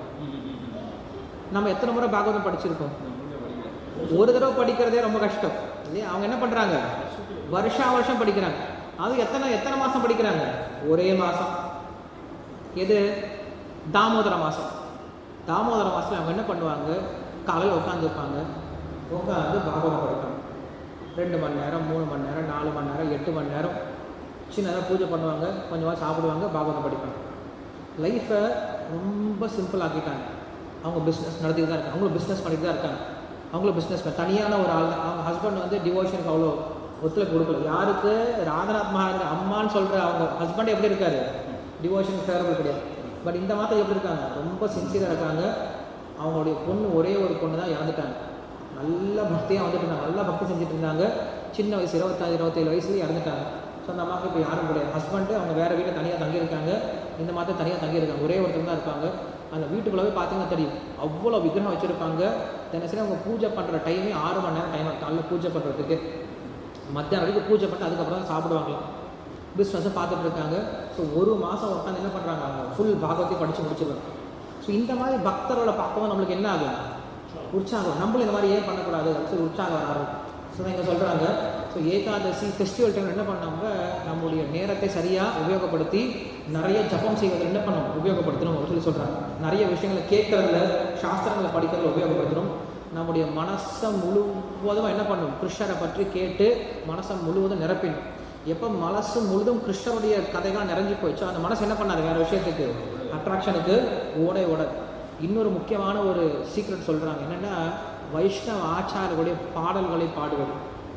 நம்ம எத்தனை முறை பாகவதம் படிச்சிருக்கோம் ஒரு தடவை படிக்கிறதே ரொம்ப கஷ்டம் இல்லையா அவங்க என்ன பண்ணுறாங்க வருஷா வருஷம் படிக்கிறாங்க அது எத்தனை எத்தனை மாதம் படிக்கிறாங்க ஒரே மாதம் எது தாமோதர மாதம் தாமோதர மாதத்தில் அவங்க என்ன பண்ணுவாங்க காலையில் உட்காந்துருப்பாங்க உட்காந்து பாகவதம் படிப்பாங்க ரெண்டு மணி நேரம் மூணு மணி நேரம் நாலு மணி நேரம் எட்டு மணி நேரம் சின்னதாக பூஜை பண்ணுவாங்க கொஞ்சமாக சாப்பிடுவாங்க பாகவதம் படிப்பாங்க லைஃப்பை ரொம்ப சிம்பிள் ஆக்கிட்டாங்க அவங்க பிஸ்னஸ் நடத்திட்டு தான் இருக்காங்க அவங்களும் பிஸ்னஸ் பண்ணிட்டு தான் இருக்காங்க அவங்களும் பிஸ்னஸ் தனியான ஒரு ஆள் தான் அவங்க ஹஸ்பண்ட் வந்து டிவோஷனுக்கு அவ்வளோ ஒத்துழைப்பு கொடுக்கல யாருக்கு ராதநாத் மகாராஜ் அம்மான்னு சொல்கிற அவங்க ஹஸ்பண்ட் எப்படி இருக்காரு டிவோஷனுக்கு ஃபேவரபிள் கிடையாது பட் இந்த மாதம் எப்படி இருக்காங்க ரொம்ப சின்சியராக இருக்காங்க அவங்களுடைய பொண்ணு ஒரே ஒரு பொண்ணு தான் இறந்துட்டாங்க நல்ல பக்தியாக வந்துட்டு இருந்தாங்க நல்லா பக்தி செஞ்சுட்டு இருந்தாங்க சின்ன வயசு இருபத்தாறு இருபத்தேழு வயசுலேயே இறந்துட்டாங்க ஸோ அந்த அம்மாவுக்கு இப்போ யாரும் கிடையாது ஹஸ்பண்டு அவங்க வேறு வீட்டில் தனியாக தங்கியிருக்காங்க இந்த மாதம் தனியாக தங்கியிருக்காங்க ஒரே ஒருத்தர் தான் இருப்பாங்க அந்த வீட்டுக்குள்ளே போய் பார்த்தீங்கன்னா தெரியும் அவ்வளோ விக்கிரகம் வச்சுருப்பாங்க தினசரி அவங்க பூஜை பண்ணுற டைமே ஆறு மணி நேரம் டைம் காலைல பூஜை பண்ணுறதுக்கு மத்தியானம் வரைக்கும் பூஜை பண்ணிட்டு அதுக்கப்புறம் தான் சாப்பிடுவாங்களாம் பிஸ்னஸை பார்த்துட்டு இருக்காங்க ஸோ ஒரு மாதம் உட்காந்து என்ன பண்ணுறாங்க அவங்க ஃபுல் பாகவத்தை படித்து முடிச்சிருக்காங்க ஸோ இந்த மாதிரி பக்தர்களை பார்க்கவும் நம்மளுக்கு என்ன ஆகும் உற்சாகம் நம்மளும் இந்த மாதிரி ஏன் பண்ணக்கூடாது சொல்லி உற்சாகம் வர ஆரம்பிக்கும் ஸோ இங்கே சொல்கிறாங்க ஸோ ஏகாதசி ஃபெஸ்டிவல் டைம் என்ன பண்ணாங்க நம்முடைய நேரத்தை சரியாக உபயோகப்படுத்தி நிறைய ஜபம் செய்வதில் என்ன பண்ணணும் உபயோகப்படுத்தணும் அப்படின்னு சொல்லி சொல்கிறாங்க நிறைய விஷயங்களை கேட்கறதுல சாஸ்திரங்களை படிக்கிறதுல உபயோகப்படுத்தணும் நம்முடைய மனசை முழுவதும் என்ன பண்ணணும் கிருஷ்ணரை பற்றி கேட்டு மனசை முழுவதும் நிரப்பிடணும் எப்போ மனசு முழுதும் கிருஷ்ணருடைய கதைகள் நிறைஞ்சு போயிடுச்சோ அந்த மனசு என்ன பண்ணாது வேறு விஷயத்துக்கு அட்ராக்ஷனுக்கு ஓடே ஓடாது இன்னொரு முக்கியமான ஒரு சீக்ரெட் சொல்கிறாங்க என்னென்னா வைஷ்ணவ ஆச்சாரர்களுடைய பாடல்களை பாடுவது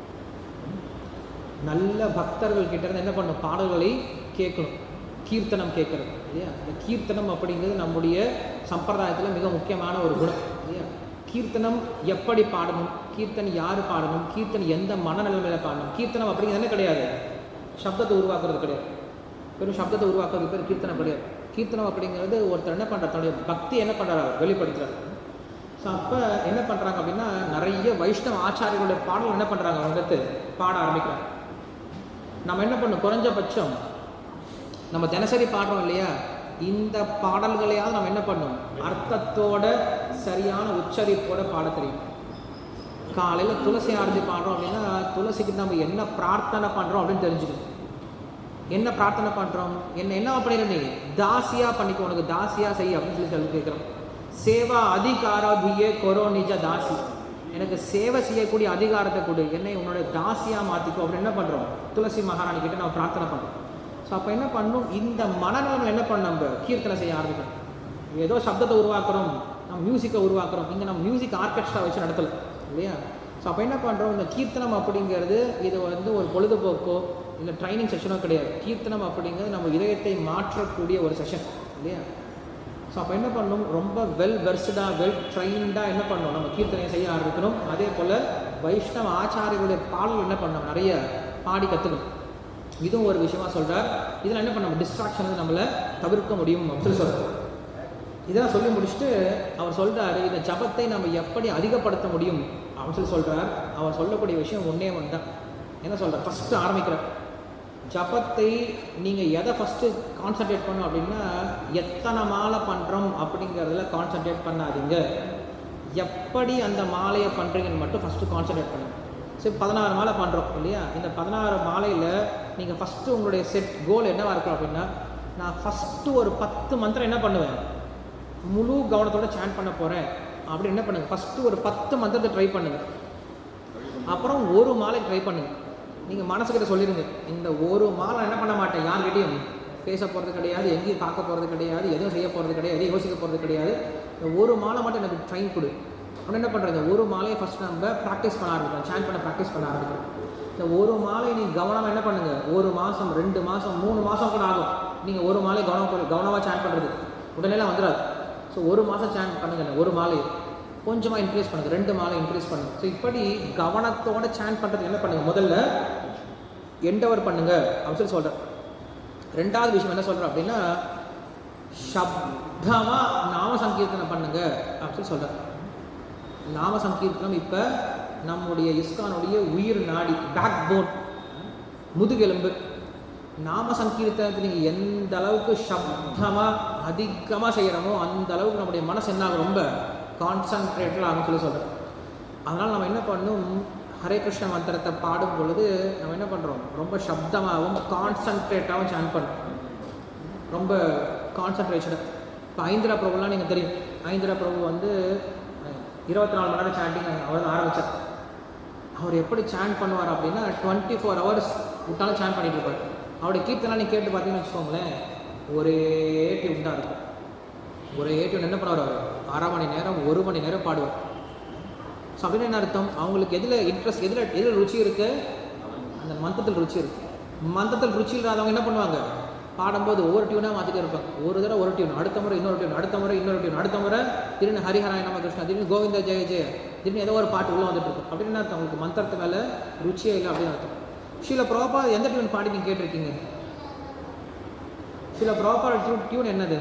நல்ல பக்தர்கள் கிட்ட இருந்து என்ன பண்ணும் பாடல்களை கேட்கணும் கீர்த்தனம் கேட்கறது இல்லையா இந்த கீர்த்தனம் அப்படிங்கிறது நம்முடைய சம்பிரதாயத்தில் மிக முக்கியமான ஒரு குணம் இல்லையா கீர்த்தனம் எப்படி பாடணும் கீர்த்தன் யார் பாடணும் கீர்த்தன் எந்த மனநிலைமையில பாடணும் கீர்த்தனம் அப்படிங்கிறது என்ன கிடையாது சப்தத்தை உருவாக்குறது கிடையாது வெறும் சப்தத்தை உருவாக்குறது பேர் கீர்த்தனம் கிடையாது கீர்த்தனம் அப்படிங்கிறது ஒருத்தர் என்ன பண்ணுறார் தன்னுடைய பக்தி என்ன பண்ணுறாரு வெளிப்படுத்துறாரு ஸோ ஸோ அப்போ என்ன பண்ணுறாங்க அப்படின்னா நிறைய வைஷ்ணவ ஆச்சாரியர்களுடைய பாடல் என்ன பண்ணுறாங்க வந்துட்டு பாட ஆரம்பிக்கிறாங்க நம்ம என்ன பண்ணணும் குறைஞ்சபட்சம் நம்ம தினசரி பாடுறோம் இல்லையா இந்த பாடல்களையாவது நம்ம என்ன பண்ணணும் அர்த்தத்தோட சரியான உச்சரிப்போட பாட தெரியும் காலையில் துளசி ஆரத்தி பாடுறோம் அப்படின்னா துளசிக்கு நம்ம என்ன பிரார்த்தனை பண்ணுறோம் அப்படின்னு தெரிஞ்சுக்கணும் என்ன பிரார்த்தனை பண்ணுறோம் என்ன என்ன பண்ணிடுற நீ தாசியா பண்ணிக்கோ உனக்கு தாசியா செய் அப்படின்னு சொல்லி சொல்லி கேட்குறோம் சேவா அதிகாராபியே கொரோ நிஜ தாசி எனக்கு சேவை செய்யக்கூடிய அதிகாரத்தை கொடு என்னை உன்னோட தாசியா மாற்றிக்கோ அப்படின்னு என்ன பண்ணுறோம் துளசி மகாராணி கிட்ட நம்ம பிரார்த்தனை பண்ணுறோம் ஸோ அப்போ என்ன பண்ணணும் இந்த மனநலம் என்ன பண்ண நம்ம கீர்த்தனை செய்ய ஆரம்பிக்கணும் ஏதோ சப்தத்தை உருவாக்குறோம் நம்ம மியூசிக்கை உருவாக்குறோம் இங்கே நம்ம மியூசிக் ஆர்கெஸ்ட்ரா வச்சு நடத்தல இல்லையா ஸோ அப்போ என்ன பண்ணுறோம் இந்த கீர்த்தனம் அப்படிங்கிறது இது வந்து ஒரு பொழுதுபோக்கோ இல்லை ட்ரைனிங் செஷனோ கிடையாது கீர்த்தனம் அப்படிங்கிறது நம்ம இதயத்தை மாற்றக்கூடிய ஒரு செஷன் இல்லையா ஸோ அப்போ என்ன பண்ணணும் ரொம்ப வெல் வெர்ஸ்டாக வெல் ட்ரைன்டாக என்ன பண்ணணும் நம்ம கீர்த்தனை செய்ய ஆரம்பிக்கணும் அதே போல் வைஷ்ணவ ஆச்சாரியர்களுடைய பாடல் என்ன பண்ணணும் நிறைய பாடி கற்றுக்கணும் இதுவும் ஒரு விஷயமா சொல்கிறார் இதில் என்ன பண்ண டிஸ்ட்ராக்ஷன் வந்து நம்மளை தவிர்க்க முடியும் அப்படின்னு சொல்கிறார் இதெல்லாம் சொல்லி முடிச்சுட்டு அவர் சொல்கிறாரு இந்த ஜபத்தை நம்ம எப்படி அதிகப்படுத்த முடியும் அப்படின்னு சொல்லி சொல்கிறார் அவர் சொல்லக்கூடிய விஷயம் ஒன்றே ஒன்று தான் என்ன சொல்கிறார் ஃபஸ்ட்டு ஆரம்பிக்கிறார் ஜபத்தை நீங்கள் எதை ஃபஸ்ட்டு கான்சன்ட்ரேட் பண்ணணும் அப்படின்னா எத்தனை மாலை பண்ணுறோம் அப்படிங்கிறதுல கான்சன்ட்ரேட் பண்ணாதீங்க எப்படி அந்த மாலையை பண்ணுறீங்கன்னு மட்டும் ஃபஸ்ட்டு கான்சன்ட்ரேட் பண்ணுங்க சரி பதினாறு மாலை பண்ணுறோம் இல்லையா இந்த பதினாறு மாலையில் நீங்கள் ஃபஸ்ட்டு உங்களுடைய செட் கோல் என்னவாக இருக்கும் அப்படின்னா நான் ஃபஸ்ட்டு ஒரு பத்து மந்திரம் என்ன பண்ணுவேன் முழு கவனத்தோட சேன் பண்ண போகிறேன் அப்படி என்ன பண்ணுங்கள் ஃபஸ்ட்டு ஒரு பத்து மந்திரத்தை ட்ரை பண்ணுங்கள் அப்புறம் ஒரு மாலை ட்ரை பண்ணுங்க நீங்கள் மனசுக்கிட்ட சொல்லிடுங்க இந்த ஒரு மாலை என்ன பண்ண மாட்டேன் யார்கிட்டையும் பேச போகிறது கிடையாது எங்கேயும் பார்க்க போகிறது கிடையாது எதுவும் செய்ய போகிறது கிடையாது எதையும் யோசிக்க போகிறது கிடையாது இந்த ஒரு மாலை மட்டும் எனக்கு ட்ரைன் கொடு அப்படின்னு என்ன பண்ணுறது ஒரு மாலையை ஃபஸ்ட் நம்ம ப்ராக்டிஸ் பண்ண ஆரம்பிக்கிறோம் சேன் பண்ண ப்ராக்டிஸ் பண்ண ஆரம்பிக்கிறோம் இந்த ஒரு மாலை நீ கவனமாக என்ன பண்ணுங்கள் ஒரு மாதம் ரெண்டு மாதம் மூணு மாதம் கூட ஆகும் நீங்கள் ஒரு மாலை கவனம் கவனமாக சேன் பண்ணுறது உடனேலாம் வந்துடாது ஸோ ஒரு மாதம் சேன் பண்ணுங்க ஒரு மாலை கொஞ்சமாக இன்க்ரீஸ் பண்ணுங்க ரெண்டு மாலை இன்க்ரீஸ் பண்ணுங்க ஸோ இப்படி கவனத்தோட சேன் பண்ணுறதுக்கு என்ன பண்ணுங்க முதல்ல எண்டவர் பண்ணுங்க அப்படின்னு சொல்லி சொல்கிறேன் ரெண்டாவது விஷயம் என்ன சொல்கிறேன் அப்படின்னா சப்தமாக நாம சங்கீர்த்தனம் பண்ணுங்க அப்படின்னு சொல்லி சொல்கிறேன் நாம சங்கீர்த்தனம் இப்போ நம்முடைய இஸ்கானுடைய உயிர் நாடி பேக் போன் முதுகெலும்பு நாம சங்கீர்த்தனத்தை நீங்கள் எந்த அளவுக்கு சப்தமாக அதிகமாக செய்கிறோமோ அந்த அளவுக்கு நம்முடைய மனசு என்ன ஆகும் ரொம்ப கான்சன்ட்ரேட்டட் ஆகும் சொல்லி சொல்கிறேன் அதனால் நம்ம என்ன பண்ணணும் ஹரே கிருஷ்ண மந்திரத்தை பாடும் பொழுது நம்ம என்ன பண்ணுறோம் ரொம்ப சப்தமாகவும் கான்சன்ட்ரேட்டாகவும் சேன் பண்ணுறோம் ரொம்ப கான்சன்ட்ரேஷனாக இப்போ ஐந்திரா பிரபுலாம் நீங்கள் தெரியும் ஐந்திரா பிரபு வந்து இருபத்தி நாலு மணி நேரம் சாண்டிங் அவர் தான் ஆரம்பித்தார் அவர் எப்படி சேன் பண்ணுவார் அப்படின்னா டுவெண்ட்டி ஃபோர் ஹவர்ஸ் விட்டாலும் சேன் பண்ணிட்டு இருப்பார் அவருடைய கீர்த்தனை நீங்கள் கேட்டு பார்த்தீங்கன்னு வச்சுக்கோங்களேன் ஒரே டியூன் தான் இருக்கும் ஒரே டியூன் என்ன பண்ணுவார் அவர் அரை மணி நேரம் ஒரு மணி நேரம் பாடுவார் ஸோ அப்படின்னு என்ன அர்த்தம் அவங்களுக்கு எதில் இன்ட்ரெஸ்ட் எதில் எதில் ருச்சி இருக்குது அந்த மந்திரத்தில் ருச்சி இருக்குது மந்திரத்தில் ருச்சி இல்லாதவங்க என்ன பண்ணுவாங்க பாடும்போது ஒவ்வொரு டியூனாக மாற்றிட்டே இருப்பாங்க ஒரு தடவை ஒரு டியூன் அடுத்த முறை இன்னொரு டியூன் அடுத்த முறை இன்னொரு டியூன் அடுத்த முறை திடீர்னு ஹரிஹராய நம கிருஷ்ணா திடீர்னு கோவிந்த ஜெய ஜெய திடீர்னு ஏதோ ஒரு பாட்டு உள்ளே வந்துட்டு இருக்கும் அப்படின்னு என்ன அர்த்தம் அவங்களுக்கு மந்திரத்து மேலே ருச்சியே இல்லை அப்படின்னு அர்த்தம் சில ப்ராப்பா எந்த டியூன் பாடி நீங்கள் கேட்டிருக்கீங்க சில ப்ராப்பர் டியூன் டியூன் என்னது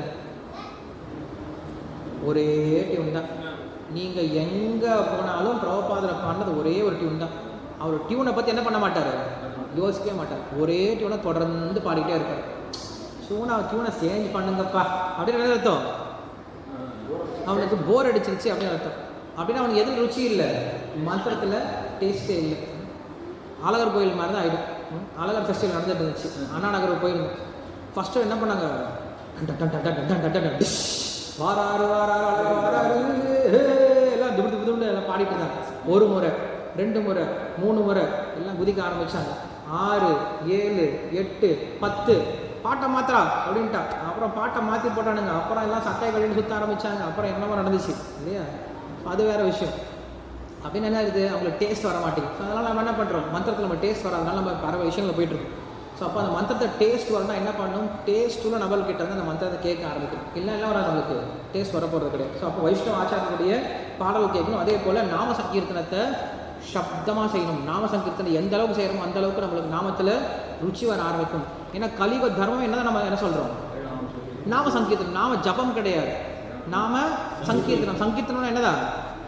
ஒரே டியூன் தான் நீங்கள் எங்கே போனாலும் பிரபபாதில் பாடினது ஒரே ஒரு டியூன் தான் அவர் டியூனை பற்றி என்ன பண்ண மாட்டார் யோசிக்கவே மாட்டார் ஒரே டியூனை தொடர்ந்து பாடிக்கிட்டே இருப்பார் சூனா டியூனை சேஞ்ச் பண்ணுங்கப்பா அப்படின்னு என்ன அர்த்தம் அவனுக்கு போர் அடிச்சிருச்சு அப்படின்னு அர்த்தம் அப்படின்னா அவனுக்கு எதில் ருச்சி இல்லை மந்திரத்தில் டேஸ்ட்டே இல்லை அழகர் கோயில் மாதிரி தான் ஆகிடும் அழகர் ஃபெஸ்டிவல் நடந்துட்டு இருந்துச்சு அண்ணா நகர் போயிருந்தோம் ஃபஸ்ட்டு என்ன பண்ணாங்க டன் டன் டன் டன் டன் டன் டன் டன் டிஷ். வாராரு வாராரு அழகர் வாராரு ஹே, எல்லாம் துபு துபு துபுன்னு எல்லாம் பாடிட்டு இருந்தாங்க ஒரு முறை ரெண்டு முறை மூணு முறை எல்லாம் குதிக்க ஆரம்பிச்சாங்க ஆறு ஏழு எட்டு பத்து பாட்டை மாத்திரா அப்படின்ட்டா அப்புறம் பாட்டை மாற்றி போட்டானுங்க அப்புறம் எல்லாம் சட்டை கழின்னு சுற்ற ஆரம்பிச்சாங்க அப்புறம் என்னமோ நடந்துச்சு இல்லையா அது வேற விஷயம் அப்படின்னு என்ன இருக்குது அவங்களுக்கு டேஸ்ட் வர மாட்டேங்குது ஸோ அதனால் நம்ம என்ன பண்ணுறோம் மந்திரத்தில் நம்ம டேஸ்ட் வராதனால நம்ம பல விஷயங்கள் போயிட்டுருக்கோம் ஸோ அப்போ அந்த மந்திரத்தை டேஸ்ட் வரணும்னா என்ன பண்ணணும் டேஸ்ட் உள்ள நபர்கிட்ட வந்து அந்த மந்திரத்தை கேட்க ஆரம்பிக்கணும் இல்லை எல்லாம் வராது நம்மளுக்கு டேஸ்ட் வர போகிறது கிடையாது ஸோ அப்போ வைஷ்ணவ ஆச்சாரத்துடைய பாடல் கேட்கணும் அதே போல் நாம சங்கீர்த்தனத்தை சப்தமாக செய்யணும் நாம சங்கீர்த்தனை எந்த அளவுக்கு செய்யணுமோ அந்த அளவுக்கு நம்மளுக்கு நாமத்தில் ருச்சி வர ஆரம்பிக்கும் ஏன்னா கலியுக தர்மம் என்னதான் நம்ம என்ன சொல்கிறோம் நாம சங்கீர்த்தனம் நாம ஜபம் கிடையாது நாம சங்கீர்த்தனம் சங்கீர்த்தனம் என்னதா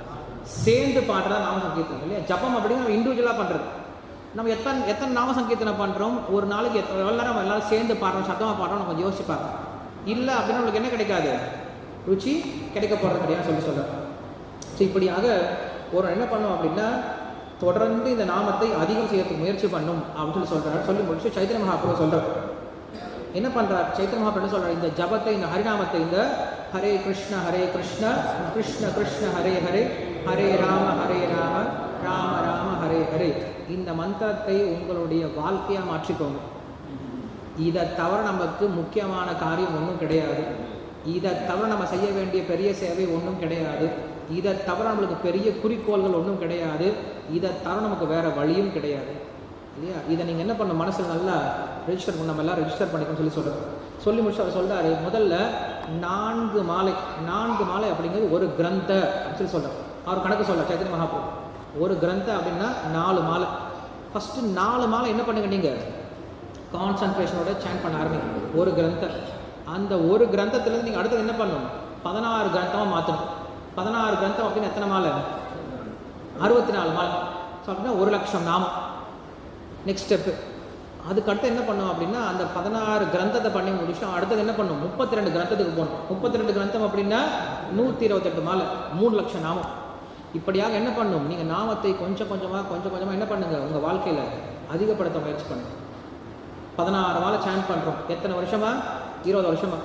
சேர்ந்து பாடுறதா நாம சங்கீர்த்தனம் இல்லையா ஜபம் அப்படின்னு நம்ம இண்டிவிஜுவலாக பண்ணுறது நம்ம எத்தனை எத்தனை நாம சங்கீர்த்தனம் பண்ணுறோம் ஒரு நாளைக்கு எத்தனை எவ்வளோ நேரம் நம்ம எல்லாரும் சேர்ந்து பாடுறோம் சத்தமாக பாடுறோம் நம்ம கொஞ்சம் யோசிச்சு பார்க்கணும் இல்லை அப்படின்னா நம்மளுக்கு என்ன கிடைக்காது ருச்சி கிடைக்க போகிறது கிடையாது சொல்லி சொல்கிறேன் ஸோ இப்படியாக ஒரு என்ன பண்ணும் அப்படின்னா தொடர்ந்து இந்த நாமத்தை அதிகம் செய்யறதுக்கு முயற்சி பண்ணும் அப்படின்னு சொல்லி சொல்கிறார் சொல்லி முடிச்சு சைத்திர மகாபுரம் சொல்கிறார் என்ன பண்ணுறார் சைத்திர மகாபுரம் என்ன சொல்கிறார் இந்த ஜபத்தை இந்த ஹரிநாமத்தை இந்த ஹரே கிருஷ்ண ஹரே கிருஷ்ண கிருஷ்ண கிருஷ்ண ஹரே ஹரே ஹரே ராம ஹரே ராம ராம ராம ஹரே ஹரே இந்த மந்திரத்தை உங்களுடைய வாழ்க்கையாக மாற்றிக்கோங்க இதை தவிர நமக்கு முக்கியமான காரியம் ஒன்றும் கிடையாது இதை தவிர நம்ம செய்ய வேண்டிய பெரிய சேவை ஒன்றும் கிடையாது இதை தவிர நம்மளுக்கு பெரிய குறிக்கோள்கள் ஒன்றும் கிடையாது இதை தவிர நமக்கு வேறு வழியும் கிடையாது இல்லையா இதை நீங்கள் என்ன பண்ண மனசில் நல்லா ரெஜிஸ்டர் பண்ண நம்ம எல்லாம் ரெஜிஸ்டர் பண்ணிக்கணும்னு சொல்லி சொல்கிறோம் சொல்லி முடிச்சு அவர் சொல்கிறாரு முதல்ல நான்கு மாலை நான்கு மாலை அப்படிங்கிறது ஒரு கிரந்த அப்படின்னு சொல்லி சொல்கிறார் அவர் கணக்கு சொல்கிறார் சைத்தன்ய மகாபுரம் ஒரு கிரந்த அப்படின்னா நாலு மாலை ஃபஸ்ட்டு நாலு மாலை என்ன பண்ணுங்க நீங்கள் கான்சன்ட்ரேஷனோட சேன் பண்ண ஆரம்பிங்க ஒரு கிரந்த அந்த ஒரு கிரந்தத்துலேருந்து நீங்கள் அடுத்தது என்ன பண்ணணும் பதினாறு கிரந்தமாக மாற்றணும் பதினாறு கிரந்தம் அப்படின்னு எத்தனை மாலை அறுபத்தி நாலு மாலை ஸோ அப்படின்னா ஒரு லட்சம் நாமம் நெக்ஸ்ட் ஸ்டெப்பு அதுக்கு அடுத்து என்ன பண்ணோம் அப்படின்னா அந்த பதினாறு கிரந்தத்தை பண்ணி முடிச்சோம் அடுத்தது என்ன பண்ணும் முப்பத்தி ரெண்டு கிரந்தத்துக்கு போகணும் முப்பத்தி ரெண்டு கிரந்தம் அப்படின்னா நூற்றி இருபத்தெட்டு மாலை மூணு லட்சம் நாமம் இப்படியாக என்ன பண்ணும் நீங்கள் நாமத்தை கொஞ்சம் கொஞ்சமாக கொஞ்சம் கொஞ்சமாக என்ன பண்ணுங்கள் உங்கள் வாழ்க்கையில் அதிகப்படுத்த முயற்சி பண்ணுங்க பதினாறு மாலை சேன் பண்ணுறோம் எத்தனை வருஷமா இருபது வருஷமா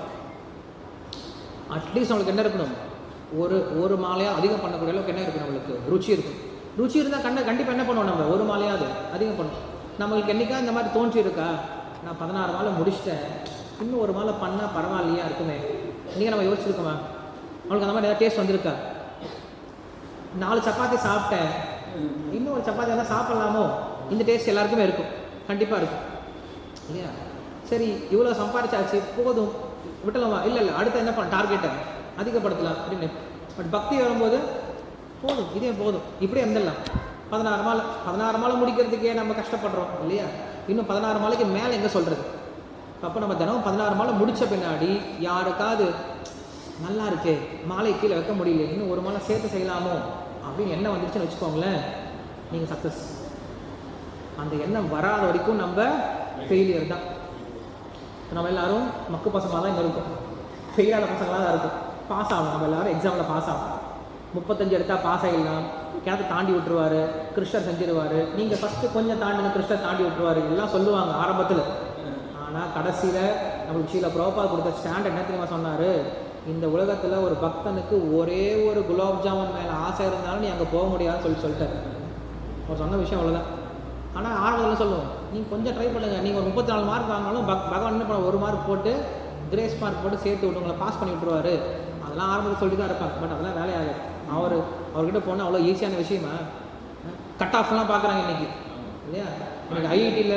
அட்லீஸ்ட் நம்மளுக்கு என்ன இருக்கணும் ஒரு ஒரு மாலையாக அதிகம் பண்ணக்கூடிய அளவுக்கு என்ன இருக்கணும் நம்மளுக்கு ருச்சி இருக்கும் ருச்சி இருந்தால் கண்ணை கண்டிப்பாக என்ன பண்ணுவோம் நம்ம ஒரு மாலையாவது அதிகம் பண்ணுவோம் நம்மளுக்கு என்றைக்கா இந்த மாதிரி தோன்றி இருக்கா நான் பதினாறு மாலை முடிச்சிட்டேன் இன்னும் ஒரு மாலை பண்ணால் பரவாயில்லையா இருக்குமே நீங்கள் நம்ம யோசிச்சிருக்கோமா நம்மளுக்கு அந்த மாதிரி ஏதாவது டேஸ்ட் வந்திருக்கா நாலு சப்பாத்தி சாப்பிட்டேன் இன்னும் ஒரு சப்பாத்தி வந்தால் சாப்பிட்லாமோ இந்த டேஸ்ட் எல்லாருக்குமே இருக்கும் கண்டிப்பாக இருக்கும் இல்லையா சரி இவ்வளோ சம்பாரிச்சாச்சு போதும் விட்டலாமா இல்லை இல்லை அடுத்து என்ன பண்ண டார்கெட்டை அதிகப்படுத்தலாம் அப்படின்னு பட் பக்தி வரும்போது போதும் இதே போதும் இப்படியே இருந்துடலாம் பதினாறு மாலை பதினாறு மாலை முடிக்கிறதுக்கே நம்ம கஷ்டப்படுறோம் இல்லையா இன்னும் பதினாறு மாலைக்கு மேலே எங்கே சொல்கிறது அப்போ நம்ம தினமும் பதினாறு மாலை முடித்த பின்னாடி யாருக்காவது நல்லா இருக்கே மாலை கீழே வைக்க முடியல இன்னும் ஒரு மாலை சேர்த்து செய்யலாமோ அப்படின்னு எண்ணம் வந்துருச்சுன்னு வச்சுக்கோங்களேன் நீங்கள் சக்ஸஸ் அந்த எண்ணம் வராத வரைக்கும் நம்ம ஃபெயிலியர் தான் நம்ம எல்லாரும் மக்கு பசங்களாக தான் இங்கே இருக்கும் ஃபெயிலான பசங்களாக தான் இருக்கும் பாஸ் ஆகும் நம்ம எல்லாரும் எக்ஸாமில் பாஸ் ஆகும் முப்பத்தஞ்சு எடுத்தால் பாஸ் ஆகிடலாம் கிணத்தை தாண்டி விட்டுருவாரு கிருஷ்ணர் செஞ்சிருவார் நீங்கள் ஃபஸ்ட்டு கொஞ்சம் தாண்டின கிருஷ்ணர் தாண்டி விட்டுருவாரு எல்லாம் சொல்லுவாங்க ஆரம்பத்தில் ஆனால் கடைசியில் நம்மளுக்கு சீல ப்ரோபா கொடுத்த ஸ்டாண்ட் என்ன தெரியுமா சொன்னார் இந்த உலகத்தில் ஒரு பக்தனுக்கு ஒரே ஒரு குலாப் ஜாமுன் மேலே ஆசை இருந்தாலும் நீ அங்கே போக முடியாதுன்னு சொல்லி சொல்லிட்டார் அவர் சொன்ன விஷயம் அவ்வளோதான் ஆனால் ஆரம்பத்தில் சொல்லுவோம் நீங்கள் கொஞ்சம் ட்ரை பண்ணுங்கள் நீங்கள் ஒரு முப்பத்தி நாலு மார்க் வாங்கினாலும் பக் பகவான் என்ன பண்ண ஒரு மார்க் போட்டு கிரேஸ் மார்க் போட்டு சேர்த்து விட்டு உங்களை பாஸ் பண்ணி விட்ருவாரு அதெல்லாம் ஆரம்பத்தில் சொல்லி தான் இருப்பாங்க பட் அதெல்லாம் வேலையாகாது அவர் அவர்கிட்ட போனால் அவ்வளோ ஈஸியான விஷயமா கட் ஆஃப்லாம் பார்க்குறாங்க இன்றைக்கி இல்லையா எனக்கு ஐஐடியில்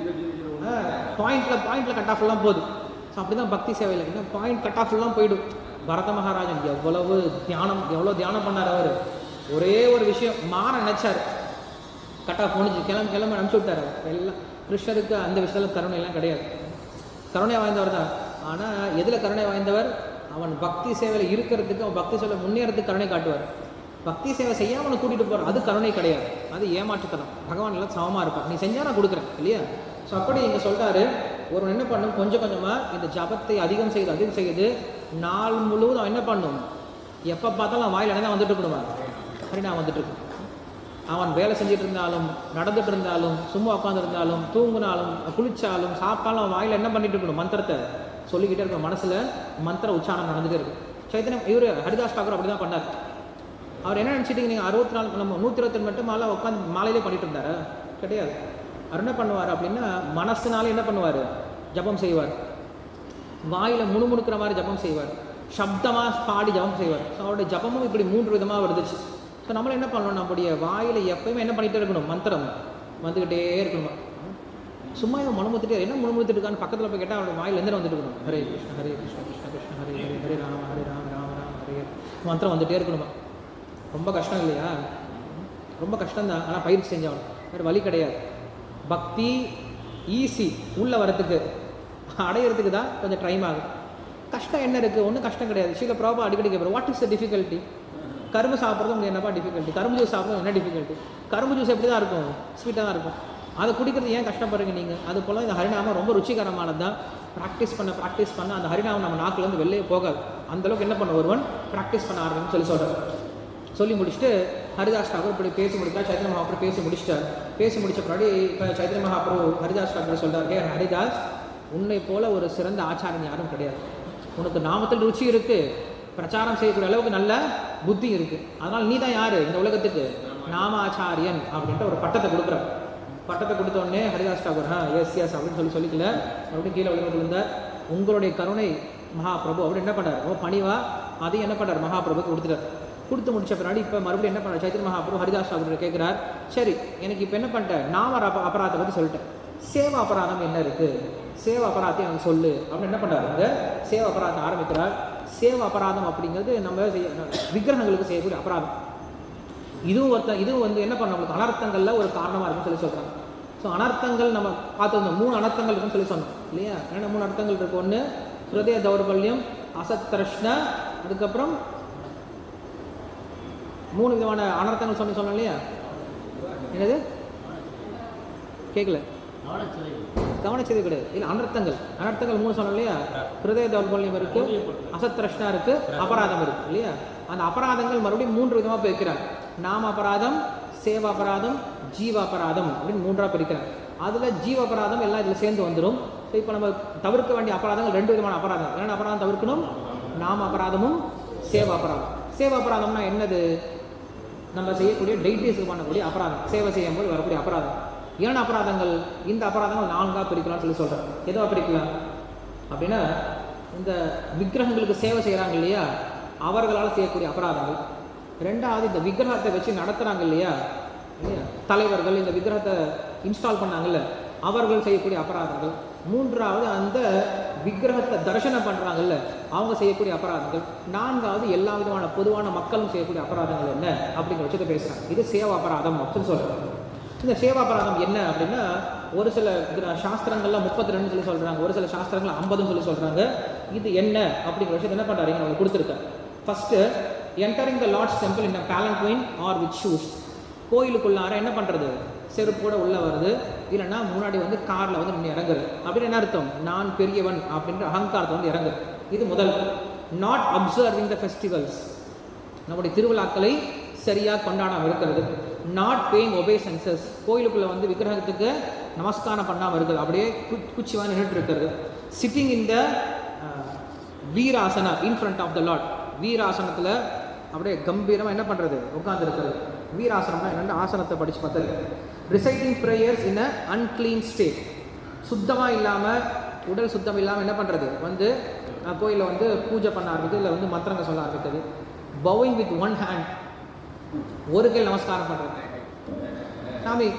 பாயிண்டில் பாயிண்டில் கட் ஆஃப்லாம் போகுது ஸோ அப்படி தான் பக்தி சேவையில் என்ன பாயிண்ட் கட் ஆஃப்லாம் போயிடும் பரத மகாராஜன் எவ்வளவு தியானம் எவ்வளோ தியானம் பண்ணார் அவர் ஒரே ஒரு விஷயம் மாற நினச்சார் கட் ஆஃப் முடிஞ்சு கிளம்பி கிளம்பி அனுப்பிச்சு விட்டார் அவர் எல்லாம் கிருஷ்ணருக்கு அந்த விஷயத்தில் கருணை எல்லாம் கிடையாது கருணை வாய்ந்தவர் தான் ஆனால் எதில் கருணை வாய்ந்தவர் அவன் பக்தி சேவையில் இருக்கிறதுக்கு அவன் பக்தி சேவை முன்னேறதுக்கு கருணை காட்டுவார் பக்தி சேவை செய்யாமல் அவனை கூட்டிகிட்டு போகிறான் அது கருணை கிடையாது அது ஏமாற்றுத்தனம் பகவான் எல்லாம் சமமாக இருப்பான் நீ செஞ்சால் நான் கொடுக்குறேன் இல்லையா ஸோ அப்படி இங்கே சொல்கிறாரு ஒரு என்ன பண்ணும் கொஞ்சம் கொஞ்சமாக இந்த ஜபத்தை அதிகம் செய்து அதிகம் செய்து நாள் முழுவதும் அவன் என்ன பண்ணும் எப்போ பார்த்தாலும் அவன் வாயில் தான் வந்துட்டு இருக்கணுமா சரி நான் வந்துட்டு இருக்கேன் அவன் வேலை செஞ்சுட்டு இருந்தாலும் நடந்துட்டு இருந்தாலும் சும்மா உட்காந்துருந்தாலும் தூங்கினாலும் குளிச்சாலும் சாப்பிட்டாலும் அவன் வாயில் என்ன பண்ணிட்டு இருக்கணும் மந்திரத்தை சொல்லிக்கிட்டே இருக்கணும் மனசில் மந்திர உச்சாரணம் நடந்துகிட்டே இருக்கும் சைத்தன்யம் இவர் ஹரிதாஸ் தாக்கூர் அப்படி தான் பண்ணார் அவர் என்ன நினச்சிட்டீங்க நீங்கள் அறுபத்தி நாலு நம்ம நூற்றி இருபத்தி மட்டும் மாலை உட்காந்து மாலையிலே பண்ணிட்டு இருந்தாரா கிடையாது அவர் என்ன பண்ணுவார் அப்படின்னா மனசுனால என்ன பண்ணுவார் ஜபம் செய்வார் வாயில் முணுமுணுக்கிற மாதிரி ஜபம் செய்வார் சப்தமாக பாடி ஜபம் செய்வார் ஸோ அவருடைய ஜபமும் இப்படி மூன்று விதமாக வருதுச்சு ஸோ நம்மளும் என்ன பண்ணணும் நம்முடைய வாயில் எப்பயுமே என்ன பண்ணிகிட்டே இருக்கணும் மந்திரம் வந்துக்கிட்டே இருக்கணும் சும்மா இவன் முணுமுத்துட்டே என்ன முணுமுத்துட்டு இருக்கான்னு பக்கத்தில் போய் கேட்டால் அவருடைய வாயில் எந்த வந்துட்டு இருக்கணும் ஹரே கிருஷ்ண ஹரே கிருஷ்ண கிருஷ்ண கிருஷ்ண ஹரே ஹரே ஹரே ராம ஹரே ராம ராம ராம ஹரே மந்திரம் வந்துகிட்டே இருக்கணுமா ரொம்ப கஷ்டம் இல்லையா ரொம்ப கஷ்டம்தான் ஆனால் பயிற்சி செஞ்சவன் வேறு வழி கிடையாது பக்தி ஈஸி உள்ளே வரத்துக்கு அடையிறதுக்கு தான் கொஞ்சம் டைம் ஆகும் கஷ்டம் என்ன இருக்குது ஒன்றும் கஷ்டம் கிடையாது ஸ்ரீல ப்ராபா அடிக்கடி கேட்பார் வாட் இஸ் த டிஃபிகல்ட்டி கரும்பு சாப்பிட்றது உங்களுக்கு என்னப்பா டிஃபிகல்ட்டி கரும்பு ஜூஸ் சாப்பிட்றது என்ன டிஃபிகல்ட்டி கரும்பு ஜூஸ் எப்படி தான் இருக்கும் ஸ்வீட்டாக தான் இருக்கும் அதை குடிக்கிறது ஏன் கஷ்டப்படுறீங்க நீங்கள் அது போல் இந்த ஹரிநாமம் ரொம்ப ருச்சிகரமானது தான் ப்ராக்டிஸ் பண்ண ப்ராக்டிஸ் பண்ண அந்த ஹரிநாமம் நம்ம நாக்குலேருந்து வெளியே போகாது அந்தளவுக்கு என்ன பண்ண ஒருவன் ப்ராக்டிஸ் பண்ண ஆரம்பின்னு சொல்லி சொல்கிறேன் சொல்லி முடிச்சுட்டு ஹரிதாஸ் டாகூர் இப்படி பேசி முடித்தா சைத்தன்ய மகாபுரு பேசி முடிச்சிட்டார் பேசி முடிச்ச பின்னாடி இப்போ சைத்தன்ய மகாபுரு ஹரிதாஸ் டாகூர் சொல்கிறார் ஹே ஹரிதாஸ் உன்னை போல ஒரு சிறந்த ஆச்சாரன் யாரும் கிடையாது உனக்கு நாமத்தில் ருச்சி இருக்குது பிரச்சாரம் செய்யக்கூடிய அளவுக்கு நல்ல புத்தி இருக்குது அதனால் நீ தான் யார் இந்த உலகத்துக்கு நாமாச்சாரியன் அப்படின்ற ஒரு பட்டத்தை கொடுக்குற பட்டத்தை கொடுத்த உடனே ஹரிதாஸ் டாகூர் ஆ எஸ் எஸ் அப்படின்னு சொல்லி சொல்லிக்கல மறுபடியும் கீழே விழுந்து விழுந்தார் உங்களுடைய கருணை மகாபிரபு அப்படி என்ன பண்ணார் ஓ பணிவா அதையும் என்ன பண்ணார் மகாபிரபுக்கு கொடுத்துட்டார் கொடுத்து முடிச்ச பின்னாடி இப்போ மறுபடியும் என்ன பண்ணார் சைத்திர மகாபிரபு ஹரிதாஸ் டாகூர் கேட்குறார் சரி எனக்கு இப்போ என்ன பண்ணிட்டேன் நாம அப அபராதத்தை பற்றி சொல்லிட்டேன் சேவா அபராதம் என்ன இருக்குது சேவா அபராதத்தை எனக்கு சொல்லு அப்படின்னு என்ன பண்ணுறாரு அங்கே சேவா அபராதம் ஆரம்பிக்கிறார் சேவா அபராதம் அப்படிங்கிறது நம்ம செய்ய விக்கிரகங்களுக்கு செய்யக்கூடிய அபராதம் இதுவும் ஒருத்த இதுவும் வந்து என்ன பண்ண நம்மளுக்கு அனர்த்தங்களில் ஒரு காரணமாக இருக்குன்னு சொல்லி சொல்கிறாங்க ஸோ அனர்த்தங்கள் நம்ம பார்த்துருந்தோம் மூணு அனர்த்தங்கள் இருக்குன்னு சொல்லி சொன்னோம் இல்லையா என்னென்ன மூணு அர்த்தங்கள் இருக்கு ஒன்று ஹிருதய தௌர்பல்யம் அசத்ரஷ்ண அதுக்கப்புறம் மூணு விதமான அனர்த்தங்கள் சொன்ன சொன்னோம் இல்லையா என்னது கேட்கல கவனிச்சது கிடையாது இல்லை அனர்த்தங்கள் அனர்த்தங்கள் மூணு சொன்னோம் இல்லையா ஹிருதய தௌர்பல்யம் இருக்கு அசத்ரஷ்ணா இருக்கு அபராதம் இருக்கு இல்லையா அந்த அபராதங்கள் மறுபடியும் மூன்று விதமாக பிரிக்கிறாங்க நாம அபராதம் சேவ அபராதம் ஜீவ அபராதம் அப்படின்னு மூன்றாக பிரிக்கிறாங்க அதில் ஜீவ அபராதம் எல்லாம் இதில் சேர்ந்து வந்துடும் ஸோ இப்போ நம்ம தவிர்க்க வேண்டிய அபராதங்கள் ரெண்டு விதமான அபராதம் என்னென்ன அபராதம் தவிர்க்கணும் நாம அபராதமும் சேவ அபராதம் சேவ அபராதம்னா என்னது நம்ம செய்யக்கூடிய டெய்டிஸுக்கு பண்ணக்கூடிய அபராதம் சேவை செய்யும் போது வரக்கூடிய அபராதம் ஏன் அபராதங்கள் இந்த அபராதங்கள் நான்காக பிரிக்கலாம்னு சொல்லி சொல்கிறேன் எதுவாக பிரிக்கலாம் அப்படின்னா இந்த விக்கிரகங்களுக்கு சேவை செய்கிறாங்க இல்லையா அவர்களால் செய்யக்கூடிய அபராதங்கள் ரெண்டாவது இந்த விக்கிரகத்தை வச்சு நடத்துகிறாங்க இல்லையா இல்லையா தலைவர்கள் இந்த விக்கிரகத்தை இன்ஸ்டால் பண்ணாங்கல்ல அவர்கள் செய்யக்கூடிய அபராதங்கள் மூன்றாவது அந்த விக்கிரகத்தை தரிசனம் பண்ணுறாங்கல்ல அவங்க செய்யக்கூடிய அபராதங்கள் நான்காவது எல்லா விதமான பொதுவான மக்களும் செய்யக்கூடிய அபராதங்கள் என்ன அப்படிங்கிற விஷயத்தை பேசுகிறாங்க இது சேவா அபராதம் அப்படின்னு சொல்கிறாங்க இந்த சேவாபராதம் என்ன அப்படின்னா ஒரு சில கிர- சாஸ்திரங்கள்ல முப்பத்தி ரெண்டு சொல்லி சொல்றாங்க ஒரு சில சாஸ்திரங்கள் ஐம்பதுன்னு சொல்லி சொல்றாங்க இது என்ன அப்படிங்கிற விஷயத்தை என்ன பண்றாரு இங்க உங்களுக்கு கொடுத்துருக்கேன் first entering the lord's temple in palanquin or with shoes கோயிலுக்குள்ளார என்ன பண்றது செருப்போட உள்ள வருது இல்லைன்னா முன்னாடி வந்து கார்ல வந்து நின்று இறங்குறது அப்படின்னு என்ன அர்த்தம் நான் பெரியவன் அப்படின்ற அகங்காரத்தை வந்து இறங்குது இது முதல் நாட் அப்சர்விங் த ஃபெஸ்டிவல்ஸ் நம்முடைய திருவிழாக்களை சரியாக கொண்டாடாமல் இருக்கிறது நாட் பேயிங் ஒபேசன்சஸ் கோயிலுக்குள்ளே வந்து விக்கிரகத்துக்கு நமஸ்காரம் பண்ணாமல் இருக்குது அப்படியே கு- குச்சிவா நின்றுட்டு இருக்கிறது sitting in the virasana in front of the lord வீராசனத்தில் அப்படியே கம்பீரமாக என்ன பண்ணுறது உட்காந்துருக்கிறது வீராசனம்னா என்னென்ன ஆசனத்தை படித்து பார்த்தது reciting prayers in a unclean state சுத்தமாக இல்லாமல் உடல் சுத்தம் இல்லாமல் என்ன பண்ணுறது வந்து கோயிலில் வந்து பூஜை பண்ண ஆரம்பிக்குது இல்லை வந்து மந்திரங்க சொல்ல ஆரம்பிக்குது பவுயிங் வித் ஒன் ஹேண்ட் ஒரு கையில் நமஸ்காரம் பண்ணுறது சாமி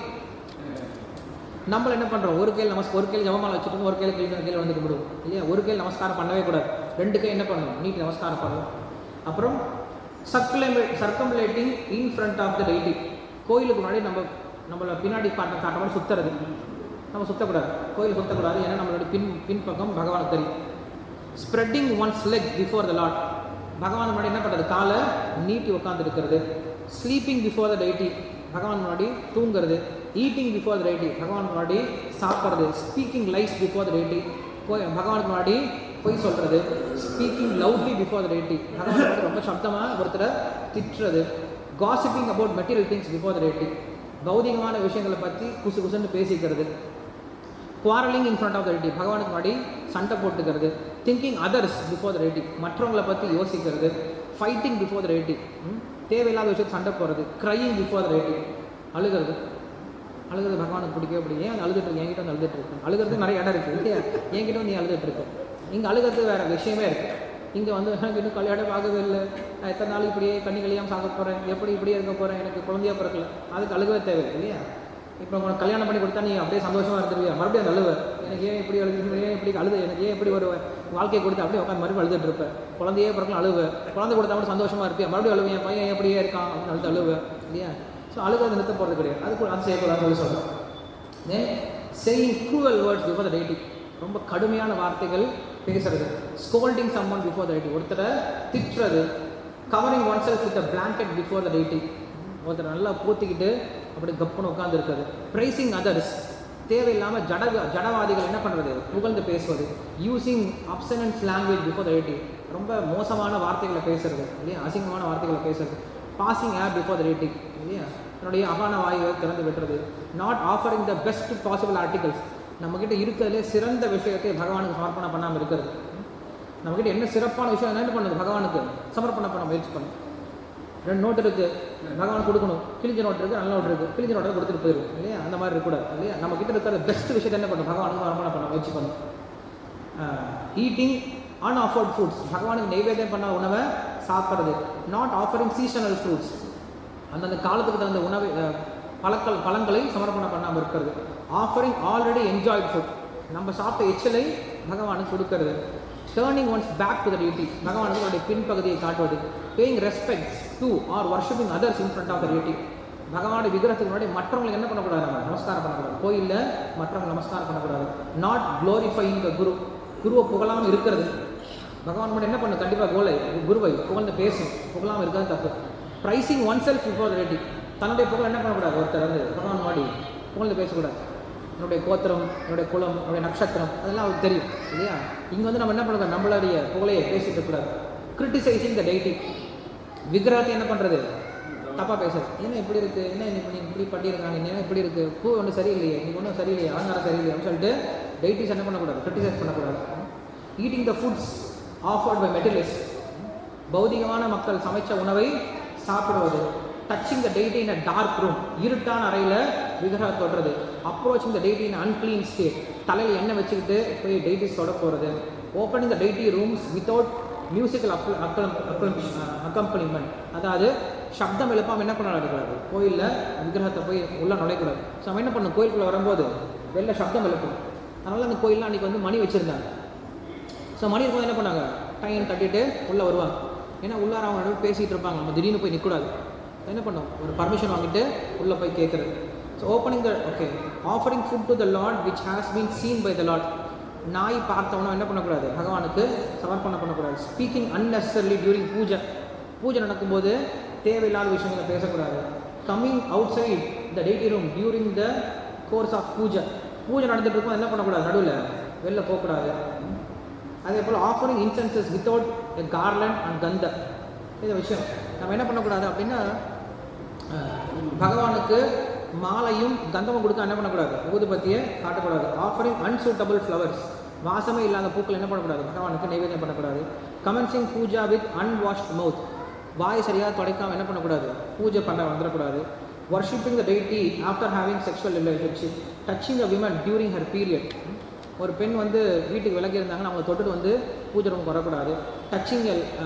நம்மள என்ன பண்ணுறோம் ஒரு கையில் நமஸ் ஒரு கையில் ஜபமாலை வச்சுட்டு ஒரு கையில் கையில் கையில் வந்து கும்பிடுவோம் இல்லையா ஒரு கையில் நமஸ்காரம் பண்ணவே கூடாது ரெண்டு கை என்ன பண்ணணும் நீட் நமஸ்காரம் பண்ணணும் அப்புறம் circulate circumambulating in front of the deity கோயிலுக்கு முன்னாடி நம்ம நம்மளை பின்னாடி காட்ட காட்ட மாதிரி சுற்றுறது நம்ம சுற்றக்கூடாது கோயில் சுற்றக்கூடாது ஏன்னா நம்மளோட பின் பின்பக்கம் பகவானுக்கு தெரியும் spreading one's leg before the lord பகவான் முன்னாடி என்ன பண்ணுறது காலை நீட்டி உட்காந்து இருக்கிறது ஸ்லீப்பிங் பிஃபோர் த டைட்டி பகவான் முன்னாடி தூங்குறது ஈட்டிங் பிஃபோர் த டைட்டி பகவான் முன்னாடி சாப்பிட்றது speaking lies before the deity போய் பகவானுக்கு முன்னாடி பொய் சொல்கிறது ஸ்பீக்கிங் லவ்லி பிஃபோர் த டைட்டி பகவான் முன்னாடி ரொம்ப சப்தமாக ஒருத்தரை திட்டுறது gossiping about material things before the deity பௌதிகமான விஷயங்களை பற்றி குசு குசுன்னு பேசிக்கிறது quarreling in front of the deity பகவானுக்கு முன்னாடி சண்டை போட்டுக்கிறது thinking others before the deity மற்றவங்களை பற்றி யோசிக்கிறது ஃபைட்டிங் பிஃபோர் த ரெட்டி தேவையில்லாத விஷயத்தை சண்டை போடுறது க்ரையிங் பிஃபோர் த ரெட்டி அழுகிறது அழுகிறது பகவானுக்கு பிடிக்கவே பிடிக்கும் ஏன் அழுதுட்டு இருக்கு என்கிட்ட வந்து அழுதுட்டு இருக்கு அழுகிறது நிறைய இடம் இருக்குது இல்லையா என்கிட்ட வந்து நீ அழுதுட்டு இருக்கு இங்கே அழுகிறது வேற விஷயமே இருக்கு இங்கே வந்து எனக்கு இன்னும் கல்யாணம் ஆகவே இல்லை நான் எத்தனை நாள் இப்படியே கண்ணி கல்யாணம் சாக போகிறேன் எப்படி இப்படியே இருக்க போகிறேன் எனக்கு குழந்தையா பிறக்கல அதுக்கு அழுகவே தேவை இல்லையா இப்போ உனக்கு கல்யாணம் பண்ணி கொடுத்தா நீ அப்படியே சந்தோஷமா இருந்துருவியா மறுபடியும் அந்த அழுவ எனக்கு ஏன் இப்படி அழுது ஏன் இப்படி அழுது எனக்கு ஏன் இப்படி ஒரு வாழ்க்கையை கொடுத்து அப்படியே உட்காந்து மறுபடியும் அழுதுட்டு இருப்பேன் குழந்தையே பிறக்கலாம் அழுவ குழந்தை கொடுத்தா கூட சந்தோஷமா இருப்பியா மறுபடியும் அழுவேன் என் பையன் ஏன் இப்படியே இருக்கான் அப்படின்னு அழுது அழுவ இல்லையா ஸோ அழுகிறது நிறுத்த போகிறது கிடையாது அது கூட அது செய்யக்கூடாதுன்னு சொல்லி சொல்கிறேன் then saying cruel words before the deity ரொம்ப கடுமையான வார்த்தைகள் பேசுறது scolding someone before the deity ஒருத்தரை திட்டுறது covering one self with blanket before the deity ஒருத்தர் நல்லா போத்திக்கிட்டு அப்படி கப்புன்னு உட்காந்துருக்காரு ப்ரைசிங் அதர்ஸ் தேவையில்லாமல் ஜட ஜடவாதிகள் என்ன பண்ணுறது புகழ்ந்து பேசுவது using obscene language before the deity ரொம்ப மோசமான வார்த்தைகளை பேசுறது இல்லையா அசிங்கமான வார்த்தைகளை பேசுறது பாசிங் ஆப் பிஃபோர் த ரேட்டிங் இல்லையா தன்னுடைய அகான வாயுவை திறந்து விட்டுறது not offering the best possible articles நம்மக்கிட்ட இருக்கிறதுலே சிறந்த விஷயத்தை பகவானுக்கு சமர்ப்பணம் பண்ணாமல் இருக்கிறது நம்மக்கிட்ட என்ன சிறப்பான விஷயம் என்ன பண்ணுது பகவானுக்கு சமர்ப்பணம் பண்ண முயற்சி பண்ணும் ரெண்டு நோட் இருக்கு பகவான் கொடுக்கணும் கிழிஞ்ச நோட் இருக்கு நல்ல நோட் இருக்கு கிழிஞ்ச நோட்டை கொடுத்துட்டு போயிடும் இல்லையா அந்த மாதிரி இருக்கக்கூடாது இல்லையா நம்ம கிட்ட இருக்கிற பெஸ்ட் விஷயத்தை என்ன பண்ணும் பகவானுக்கு சமர்ப்பணம் பண்ண முயற்சி பண்ணும் ஈட்டிங் அன்ஆஃபர்ட் ஃபுட்ஸ் பகவானுக்கு நைவேத்தியம் பண்ண உணவை சாப்பிட்றது நாட் ஆஃபரிங் சீசனல் ஃப்ரூட்ஸ் அந்தந்த காலத்துக்கு தகுந்த உணவை அஹ், பழக்கள் பழங்களை சமர்ப்பணம் பண்ணாமல் இருக்கிறது ஆஃபரிங் ஆல்ரெடி என்ஜாய்ட் ஃபுட் நம்ம சாப்பிட்ட எச்சலை பகவானுக்கு கொடுக்கறது turning one's back to the deity பகவானுக்கு அவருடைய பின்பகுதியை காட்டுவது paying respect to or worshipping others in front of the deity பகவானுடைய விக்கிரகத்துக்கு முன்னாடி மற்றவங்களுக்கு என்ன பண்ணக்கூடாது நம்ம நமஸ்காரம் பண்ணக்கூடாது கோயிலில் மற்றவங்க நமஸ்காரம் பண்ணக்கூடாது நாட் க்ளோரிஃபைங் த குரு குருவை புகழாமல் இருக்கிறது பகவான் மட்டும் என்ன பண்ணும் கண்டிப்பாக கோலை குருவை புகழ்ந்து பேசும் புகழாமல் இருக்கிறது தப்பு praising one self before deity தன்னுடைய புகழ் என்ன பண்ணக்கூடாது ஒருத்தர் வந்து பகவான் முன்னாடி புகழ்ந்து பேசக்கூடாது என்னுடைய கோத்திரம் என்னுடைய குலம் என்னுடைய நட்சத்திரம் அதெல்லாம் அவருக்கு தெரியும் இல்லையா இங்கே வந்து நம்ம என்ன பண்ணக்கூடாது நம்மளுடைய புகழையை பேசிட்டு இருக்கக்கூடாது கிரிட்டிசைசிங் த டெய்டி விக்கிரகத்தை என்ன பண்ணுறது தப்பாக பேசுறது என்ன இப்படி இருக்குது என்ன இன்னைக்கு நீ இப்படி பண்ணியிருக்காங்க என்ன இப்படி இருக்குது பூ ஒன்றும் சரியில்லையே இன்னைக்கு ஒன்றும் சரியில்லையே அலங்காரம் சரியில்லையே அப்படின்னு சொல்லிட்டு டெய்டிஸ் என்ன பண்ணக்கூடாது கிரிட்டிசைஸ் பண்ணக்கூடாது eating the foods offered by materialist பௌதிகமான மக்கள் சமைச்ச உணவை சாப்பிடுவது touching the deity in a dark room இருட்டான அறையில் விக்கிரகம் தொடுறது approaching the deity in unclean state தலையில் எண்ணெய் வச்சுக்கிட்டு போய் டெய்டிஸ் தொட போகிறது opening the deity rooms without musical accompaniment அதாவது சப்தம் எழுப்பாமல் என்ன பண்ண இருக்கக்கூடாது கோயிலில் விக்கிரகத்தை போய் உள்ளே நுழையக்கூடாது ஸோ அவன் என்ன பண்ணும் கோயிலுக்குள்ளே வரும்போது வெளில சப்தம் எழுப்பும் அதனால அந்த கோயிலில் அன்றைக்கி வந்து மணி வச்சுருந்தாங்க ஸோ மணி இருக்கும்போது என்ன பண்ணாங்க டைம் தட்டிட்டு உள்ளே வருவாங்க ஏன்னா உள்ளார அவங்க நடுவில் பேசிகிட்டு இருப்பாங்க நம்ம திடீர்னு போய் நிற்கக்கூடாது என்ன பண்ணோம் ஒரு பர்மிஷன் வாங்கிட்டு உள்ளே போய் கேட்குறது so opening the okay offering food to the lord which has been seen by the lord நாய் பார்த்தவனும் என்ன பண்ணக்கூடாது பகவானுக்கு சமர்ப்பணம் பண்ணக்கூடாது ஸ்பீக்கிங் unnecessarily டியூரிங் பூஜை பூஜை நடக்கும்போது தேவையில்லாத விஷயங்களை பேசக்கூடாது coming outside the deity room during the course of puja puja நடந்துட்டு இருக்கும் என்ன பண்ணக்கூடாது நடுவில் வெளில போகக்கூடாது அதே போல் offering incense without a garland and கந்த இந்த விஷயம் நம்ம என்ன பண்ணக்கூடாது அப்படின்னா அஹ், பகவானுக்கு மாலையும் கந்தமும் கொடுக்க என்ன பண்ணக்கூடாது ஊதுபத்தியை காட்டக்கூடாது ஆஃபரிங் அன்சூட்டபிள் ஃப்ளவர்ஸ் வாசமே இல்லாத பூக்கள் என்ன பண்ணக்கூடாது பகவானுக்கு நைவேத்தியம் பண்ணக்கூடாது commencing puja with unwashed mouth வாய் சரியாக துடைக்காம என்ன பண்ணக்கூடாது பூஜை பண்ண வந்துடக்கூடாது worshipping the deity after having sexual relationship touching a woman during her period ஒரு பெண் வந்து வீட்டுக்கு விலகி இருந்தாங்கன்னா அவங்க தொட்டுட்டு வந்து பூஜை ரூமுக்கு வரக்கூடாது touching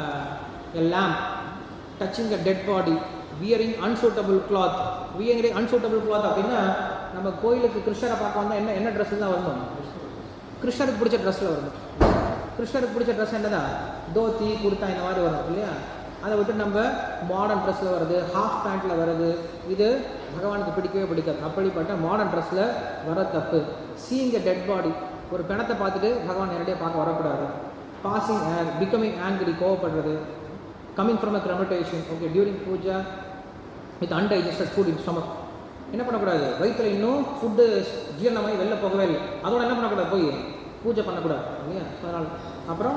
a lamp touching a dead body wearing unsuitable cloth wearing unsuitable cloth அப்படின்னா நம்ம கோயிலுக்கு கிருஷ்ணரை பார்க்க வந்தால் என்ன என்ன ட்ரெஸ் தான் வரணும் கிருஷ்ணருக்கு பிடிச்ச ட்ரெஸ்ஸில் வரணும் கிருஷ்ணருக்கு பிடிச்ச ட்ரெஸ் என்னதான் தோத்தி குர்தா இந்த மாதிரி வரும் இல்லையா அதை விட்டு நம்ம மாடர்ன் ட்ரெஸ்ஸில் வருது ஹாஃப் பேண்ட்டில் வருது இது பகவானுக்கு பிடிக்கவே பிடிக்காது அப்படிப்பட்ட மாடர்ன் ட்ரெஸ்ஸில் வர தப்பு சீயிங் எ டெட் பாடி ஒரு பிணத்தை பார்த்துட்டு பகவான் நேரடியாக பார்க்க வரக்கூடாது பாசிங் பிகமிங் ஆங்கிரி கோவப்படுறது coming from a cremation okay during puja with undigested food in stomach என்ன பண்ணக்கூடாது வயிற்றுல இன்னும் ஃபுட்டு ஜீரணமாகி வெளில போகவே இல்லை அதோட என்ன பண்ணக்கூடாது போய் பூஜை பண்ணக்கூடாது இல்லையா So, அதனால அப்புறம்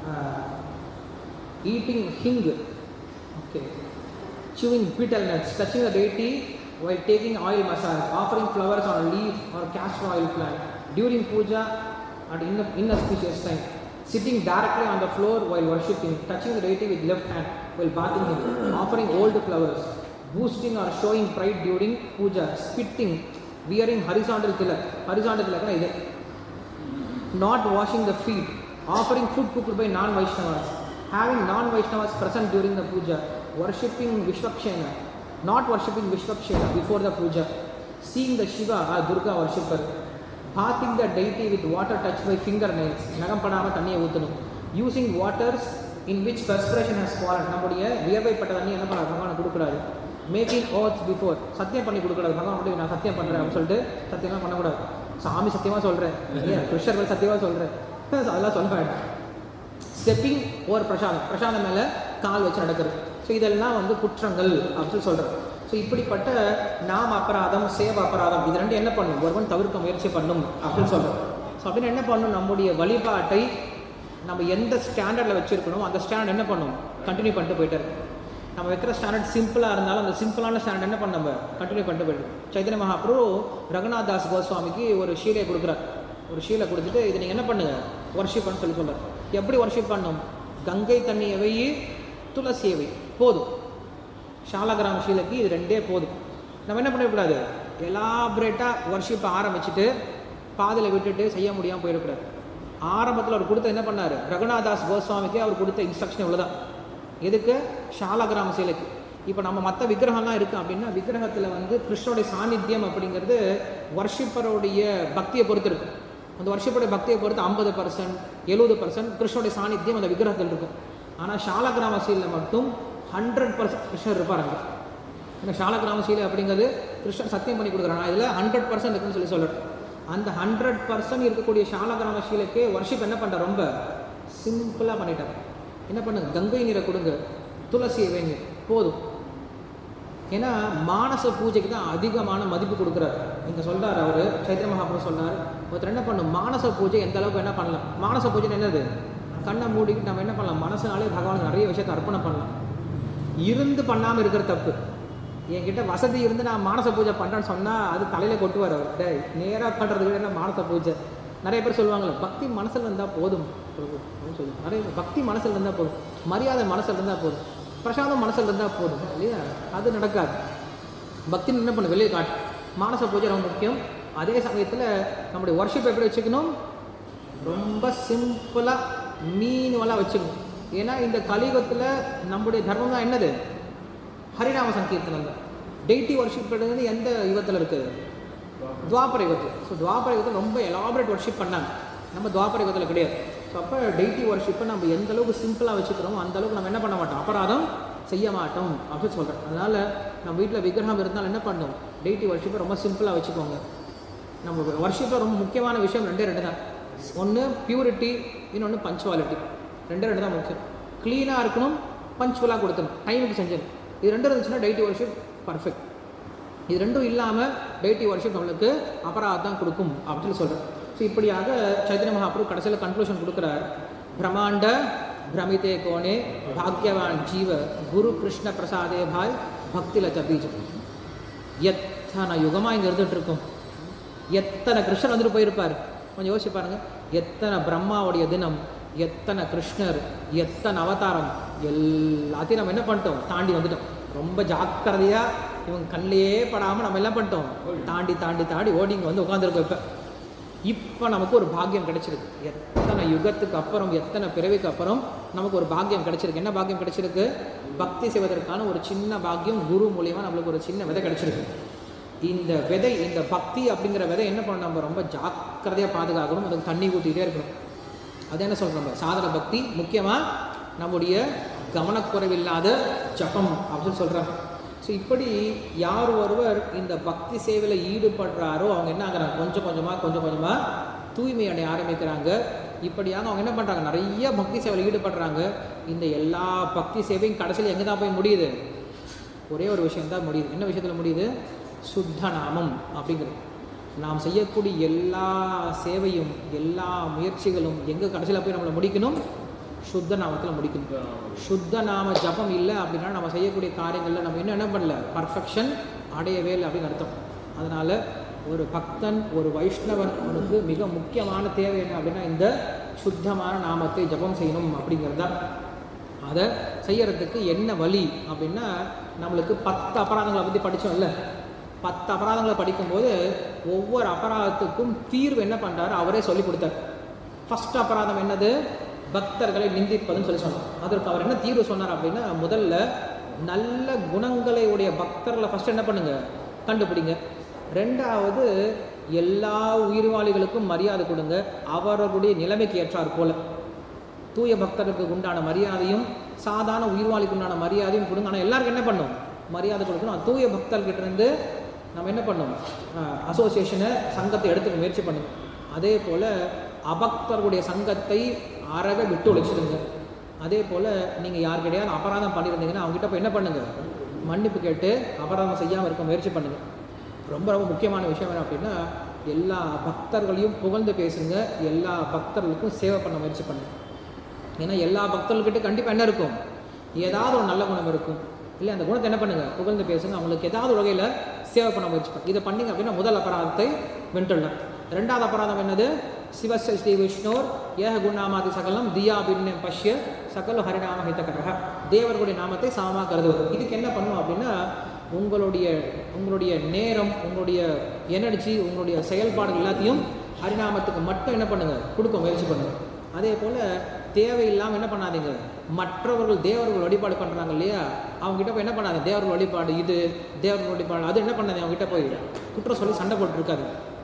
eating hing okay chewing betel nuts, touching the deity while taking oil massage, offering flowers on a leaf or castor oil plant during puja at in inauspicious time, sitting directly on the floor while worshipping, touching the deity with left hand while bathing him, offering old flowers, boosting or showing pride during puja, spitting, wearing horizontal tilak, horizontal tilak na இது not washing the feet, offering food cooked by non-Vaishnavas, having non-Vaishnavas present during the puja, worshipping Vishwakshena, not worshipping Vishwakshena before the puja, seeing the Shiva or Durga worshipper, bathing the deity with water touched by fingernails, நகம் படாம தண்ணியை ஊற்றணும் using waters in which perspiration has fallen நம்முடைய வியர்வைப்பட்ட தண்ணி என்ன பண்ண பகவான் கொடுக்குறாரு மேக்கிங் ஓட்ஸ் பிஃபோர் சத்தியம் பண்ணி கொடுக்கூடாது பகவான் அப்படி நான் சத்தியம் பண்ணுறேன் அப்படின்னு சொல்லிட்டு சத்தியமாக பண்ணக்கூடாது சாமி சத்தியமாக சொல்கிறேன் ஏன் கிருஷ்ணர்கள் சத்தியமாக சொல்கிறேன் அதெல்லாம் சொல்ல வேண்டாம் ஸ்டெப்பிங் ஓவர் பிரசாதம் பிரசாதம் மேலே கால் வச்சு நடக்கிறது ஸோ இதெல்லாம் வந்து குற்றங்கள் அப்படின்னு சொல்கிறோம் ஸோ இப்படிப்பட்ட நாம் அபராதம் சேவ அபராதம் இது ரெண்டு என்ன பண்ணும் ஒருவன் தவிர்க்க முயற்சி பண்ணும் அப்படின்னு சொல்கிறோம் ஸோ அப்படின்னு என்ன பண்ணும் நம்முடைய வழிபாட்டை நம்ம எந்த ஸ்டாண்டர்டில் வச்சுருக்கணும் அந்த ஸ்டாண்டர்ட் என்ன பண்ணும் கண்டினியூ பண்ணிட்டு போயிட்டே இருக்கும் நம்ம வைக்கிற ஸ்டாண்டர்ட் சிம்பிளாக இருந்தாலும் அந்த சிம்பிளான ஸ்டாண்டர்ட் என்ன பண்ண நம்ம கண்டினியூ பண்ணிட்டு போயிடும் சைத்தன்ய மகாபிரபு ரகுநாத் தாஸ் கோஸ்வாமிக்கு ஒரு ஷீலை கொடுக்குறார் ஒரு ஷீலை கொடுத்துட்டு இது நீங்கள் என்ன பண்ணுங்க ஒர்ஷிப் பண்ணு சொல்லி சொல்கிறார் எப்படி ஒர்ஷிப் பண்ணும் கங்கை தண்ணியை வை துளசியை வை போதும் ஷாலகிராம் ஷீலைக்கு இது ரெண்டே போதும் நம்ம என்ன பண்ணிடக்கூடாது எலாபரேட்டாக ஒர்ஷிப்பை ஆரம்பிச்சுட்டு பாதியில் விட்டுட்டு செய்ய முடியாமல் போயிடக்கூடாது ஆரம்பத்தில் அவர் கொடுத்த என்ன பண்ணார் ரகுநாதாஸ் கோஸ்வாமிக்கு அவர் கொடுத்த இன்ஸ்ட்ரக்ஷன் இவ்வளோதான் எதுக்கு ஷாலகிராம சிலைக்கு இப்போ நம்ம மற்ற விக்கிரகம்லாம் இருக்குது அப்படின்னா விக்கிரகத்தில் வந்து கிருஷ்ணனுடைய சாநித்தியம் அப்படிங்கிறது வர்ஷிப்பருடைய பக்தியை பொறுத்து இருக்கும் அந்த வர்ஷிப்பருடைய பக்தியை பொறுத்து ஐம்பது பர்சன்ட் எழுபது பர்சன்ட் கிருஷ்ணனுடைய சாநித்தியம் அந்த விக்கிரகத்தில் இருக்கும் ஆனால் ஷாலகிராம சீலில் மட்டும் ஹண்ட்ரட் பர்சன்ட் கிருஷ்ணர் இருப்பார் அங்கே ஏன்னா ஷாலகிராம சீலை அப்படிங்கிறது கிருஷ்ணன் சத்தியம் பண்ணி கொடுக்குறாங்க இதில் ஹண்ட்ரட் பர்சன்ட் இருக்குன்னு சொல்லி சொல்கிறேன் அந்த ஹண்ட்ரட் பர்சன்ட் இருக்கக்கூடிய ஷாலகிராம சீலைக்கு வர்ஷிப் என்ன பண்ணுற ரொம்ப சிம்பிளாக பண்ணிட்டார் என்ன பண்ணுங்க கங்கை நீரை கொடுங்க துளசியை வைங்க போதும் ஏன்னா மானச பூஜைக்கு தான் அதிகமான மதிப்பு கொடுக்குறாரு இங்கே சொல்கிறார் அவர் சைத்திர மகாபுரம் சொல்றார் ஒருத்தர் என்ன பண்ணும் மானச பூஜை எந்த அளவுக்கு என்ன பண்ணலாம் மானச பூஜை என்னது கண்ணை மூடிக்கிட்டு நம்ம என்ன பண்ணலாம் மனசுனாலே பகவானுக்கு நிறைய விஷயத்தை அர்ப்பணம் பண்ணலாம் இருந்து பண்ணாமல் இருக்கிற தப்பு என்கிட்ட வசதி இருந்து நான் மானச பூஜை பண்ணுறேன்னு சொன்னால் அது தலையில் கொட்டுவார் அவர் டேய் நேராக பண்ணுறதுக்கு என்ன மானச பூஜை நிறைய பேர் சொல்லுவாங்கல்ல பக்தி மனசில் இருந்தால் போதும் பிரபு அப்படின்னு சொல்லுவாங்க நிறைய பேர் பக்தி மனசில் இருந்தால் போதும் மரியாதை மனசில் இருந்தால் போதும் பிரசாதம் மனசில் இருந்தால் போதும் இல்லையா அது நடக்காது பக்தி என்ன பண்ணு வெளியே காட்டு மானச பூஜை ரொம்ப முக்கியம் அதே சமயத்தில் நம்முடைய ஒர்ஷிப் எப்படி வச்சுக்கணும் ரொம்ப சிம்பிளாக மீனுவலாக வச்சுக்கணும் ஏன்னா இந்த கலியுகத்தில் நம்முடைய தர்மம் தான் என்னது ஹரிநாம சங்கீர்த்தனம் தான் டெய்டி ஒர்ஷிப் பண்ணுறது எந்த யுகத்தில் இருக்குது துவாபர யுகத்தில் ஸோ துவாபர யுகத்தில் ரொம்ப எலாபரேட் ஒர்ஷிப் பண்ணாங்க நம்ம துவாபர யுகத்தில் கிடையாது ஸோ அப்போ டெய்டி ஒர்ஷிப்பை நம்ம எந்த அளவுக்கு சிம்பிளாக வச்சுக்கிறோமோ அந்த அளவுக்கு நம்ம என்ன பண்ண மாட்டோம் அபராதம் செய்ய மாட்டோம் அப்படின்னு சொல்கிறேன் அதனால் நம்ம வீட்டில் விக்கிரகம் இருந்தாலும் என்ன பண்ணணும் டெய்டி ஒர்ஷிப்பை ரொம்ப சிம்பிளாக வச்சுக்கோங்க நம்ம ஒர்ஷிப்பில் ரொம்ப முக்கியமான விஷயம் ரெண்டே ரெண்டு தான் ஒன்று பியூரிட்டி இன்னொன்று பஞ்சுவாலிட்டி ரெண்டே ரெண்டு தான் முக்கியம் க்ளீனாக இருக்கணும் பஞ்சுவலாக கொடுக்கணும் டைமுக்கு செஞ்சிடணும் இது ரெண்டும் இருந்துச்சுன்னா டெய்டி ஒர்ஷிப் பர்ஃபெக்ட் இது ரெண்டும் இல்லாமல் டெய்டி ஒர்ஷிப் நம்மளுக்கு அபராதம் தான் கொடுக்கும் அப்படின்னு சொல்கிறேன் ஸோ இப்படியாக சைத்தன்ய மகாபுரு கடைசியில் கன்க்ளூஷன் கொடுக்குறார் பிரம்மாண்ட பிரமிதே கோணே பாக்யவான் ஜீவ குரு கிருஷ்ண பிரசாதே பாய் பக்தில பீஜம் எத்தனை யுகமாக இங்கே இருந்துட்டு இருக்கும் எத்தனை கிருஷ்ணர் வந்துட்டு போயிருப்பார் கொஞ்சம் யோசிச்சு பாருங்க எத்தனை பிரம்மாவுடைய தினம் எத்தனை கிருஷ்ணர் எத்தனை அவதாரம் எல்லாத்தையும் நம்ம என்ன பண்ணிட்டோம் தாண்டி வந்துட்டோம் ரொம்ப ஜாக்கிரதையாக இவங்க கண்ணிலேயே படாமல் நம்ம என்ன பண்ணிட்டோம் தாண்டி தாண்டி தாண்டி ஓடிங்க வந்து உட்காந்துருக்கோம் இப்போ இப்போ நமக்கு ஒரு பாக்கியம் கிடைச்சிருக்கு எத்தனை யுகத்துக்கு அப்புறம் எத்தனை பிறவிக்கு அப்புறம் நமக்கு ஒரு பாக்கியம் கிடைச்சிருக்கு என்ன பாக்கியம் கிடைச்சிருக்கு பக்தி செய்வதற்கான ஒரு சின்ன பாக்கியம் குரு மூலியமாக நம்மளுக்கு ஒரு சின்ன விதை கிடைச்சிருக்கு இந்த விதை இந்த பக்தி அப்படிங்கிற விதை என்ன பண்ணணும் நம்ம ரொம்ப ஜாக்கிரதையாக பாதுகாக்கணும் அதுக்கு தண்ணி ஊற்றிக்கிட்டே இருக்கணும் அது என்ன சொல்கிறோம் நம்ம சாதன பக்தி முக்கியமாக நம்முடைய கவனக்குறைவில்லாத ஜபம் அப்படின்னு சொல்கிறாங்க ஸோ இப்படி யார் ஒருவர் இந்த பக்தி சேவையில் ஈடுபடுறாரோ அவங்க என்ன ஆகுறாங்க கொஞ்சம் கொஞ்சமாக கொஞ்சம் கொஞ்சமாக தூய்மை அடைய ஆரம்பிக்கிறாங்க இப்படியாக அவங்க என்ன பண்ணுறாங்க நிறைய பக்தி சேவையில் ஈடுபடுறாங்க இந்த எல்லா பக்தி சேவையும் கடைசியில் எங்கே தான் போய் முடியுது ஒரே ஒரு விஷயம் தான் முடியுது என்ன விஷயத்தில் முடியுது சுத்த நாமம் அப்படிங்கிறது நாம் செய்யக்கூடிய எல்லா சேவையும் எல்லா முயற்சிகளும் எங்கே கடைசியில் போய் நம்மளை முடிக்கணும் சுத்த நாமத்தில் முடிக்கணும் சுத்த நாம ஜபம் இல்லை அப்படின்னா நம்ம செய்யக்கூடிய காரியங்களில் நம்ம இன்னும் என்ன பண்ணல பர்ஃபெக்ஷன் அடையவே இல்லை அப்படின்னு அர்த்தம் அதனால் ஒரு பக்தன் ஒரு வைஷ்ணவன் அவனுக்கு மிக முக்கியமான தேவை என்ன அப்படின்னா இந்த சுத்தமான நாமத்தை ஜபம் செய்யணும் அப்படிங்கிறது தான் அதை செய்யறதுக்கு என்ன வழி அப்படின்னா நம்மளுக்கு பத்து அபராதங்களை பற்றி படித்தோம்ல பத்து அபராதங்களை படிக்கும்போது ஒவ்வொரு அபராதத்துக்கும் தீர்வு என்ன பண்ணுறாரு அவரே சொல்லி கொடுத்தார் ஃபர்ஸ்ட் அபராதம் என்னது பக்தர்களை நிந்திப்பதுன்னு சொல்லி சொன்னார் அதற்கு அவர் என்ன தீர்வு சொன்னார் அப்படின்னா முதல்ல நல்ல குணங்களை உடைய பக்தர்களை ஃபர்ஸ்ட் என்ன பண்ணுங்க கண்டுபிடிங்க ரெண்டாவது எல்லா உயிர்வாளிகளுக்கும் மரியாதை கொடுங்க அவர்களுடைய நிலைமைக்கு ஏற்றார் போல தூய பக்தருக்கு உண்டான மரியாதையும் சாதாரண உயிர்வாளிக்கு உண்டான மரியாதையும் கொடுங்க ஆனால் எல்லாருக்கும் என்ன பண்ணும் மரியாதை கொடுக்கணும் தூய பக்தர்கிட்ட இருந்து நம்ம என்ன பண்ணணும் அசோசியேஷனை சங்கத்தை எடுத்துக்க முயற்சி பண்ணுங்க அதே போல் அபக்தர்களுடைய சங்கத்தை அறவே விட்டு ஒழிச்சிடுங்க அதே போல் நீங்கள் யார்கிட்டயாவது அபராதம் பண்ணியிருந்தீங்கன்னா அவங்ககிட்ட போய் என்ன பண்ணுங்கள் மன்னிப்பு கேட்டு அபராதம் செய்யாமல் இருக்க முயற்சி பண்ணுங்கள் ரொம்ப ரொம்ப முக்கியமான விஷயம் என்ன அப்படின்னா எல்லா பக்தர்களையும் புகழ்ந்து பேசுங்க எல்லா பக்தர்களுக்கும் சேவை பண்ண முயற்சி பண்ணுங்க ஏன்னா எல்லா பக்தர்கள்கிட்ட கண்டிப்பாக என்ன இருக்கும் ஏதாவது ஒரு நல்ல குணம் இருக்கும் இல்லை அந்த குணத்தை என்ன பண்ணுங்க புகழ்ந்து பேசுங்க அவங்களுக்கு ஏதாவது ஒரு வகையில் சேவை பண்ண முயற்சி பண்ணுங்க இதை பண்ணீங்க அப்படின்னா முதல் அபராதத்தை வென்றுடலாம் ரெண்டாவது அபராதம் என்னது சிவஸ்ய ஸ்ரீ விஷ்ணோர் ஏக குணாமாதி சகலம் தியா பின்னம் பஷ்ய சகல ஹரிநாம ஹிதகரக தேவர்களுடைய நாமத்தை சமமாக கருதுவது இதுக்கு என்ன பண்ணும் அப்படின்னா உங்களுடைய உங்களுடைய நேரம் உங்களுடைய எனர்ஜி உங்களுடைய செயல்பாடுகள் எல்லாத்தையும் ஹரிநாமத்துக்கு மட்டும் என்ன பண்ணுங்க கொடுக்க முயற்சி பண்ணுங்க அதே போல் தேவையில்லாமல் என்ன பண்ணாதீங்க மற்றவர்கள் தேவர்கள் வழிபாடு பண்ணுறாங்க இல்லையா அவங்ககிட்ட போய் என்ன பண்ணாங்க தேவர்கள் வழிபாடு இது தேவர்கள் வழிபாடு அது என்ன பண்ணாதீங்க அவங்ககிட்ட போய் குற்றம் சொல்லி சண்டை போட்டுருக்காது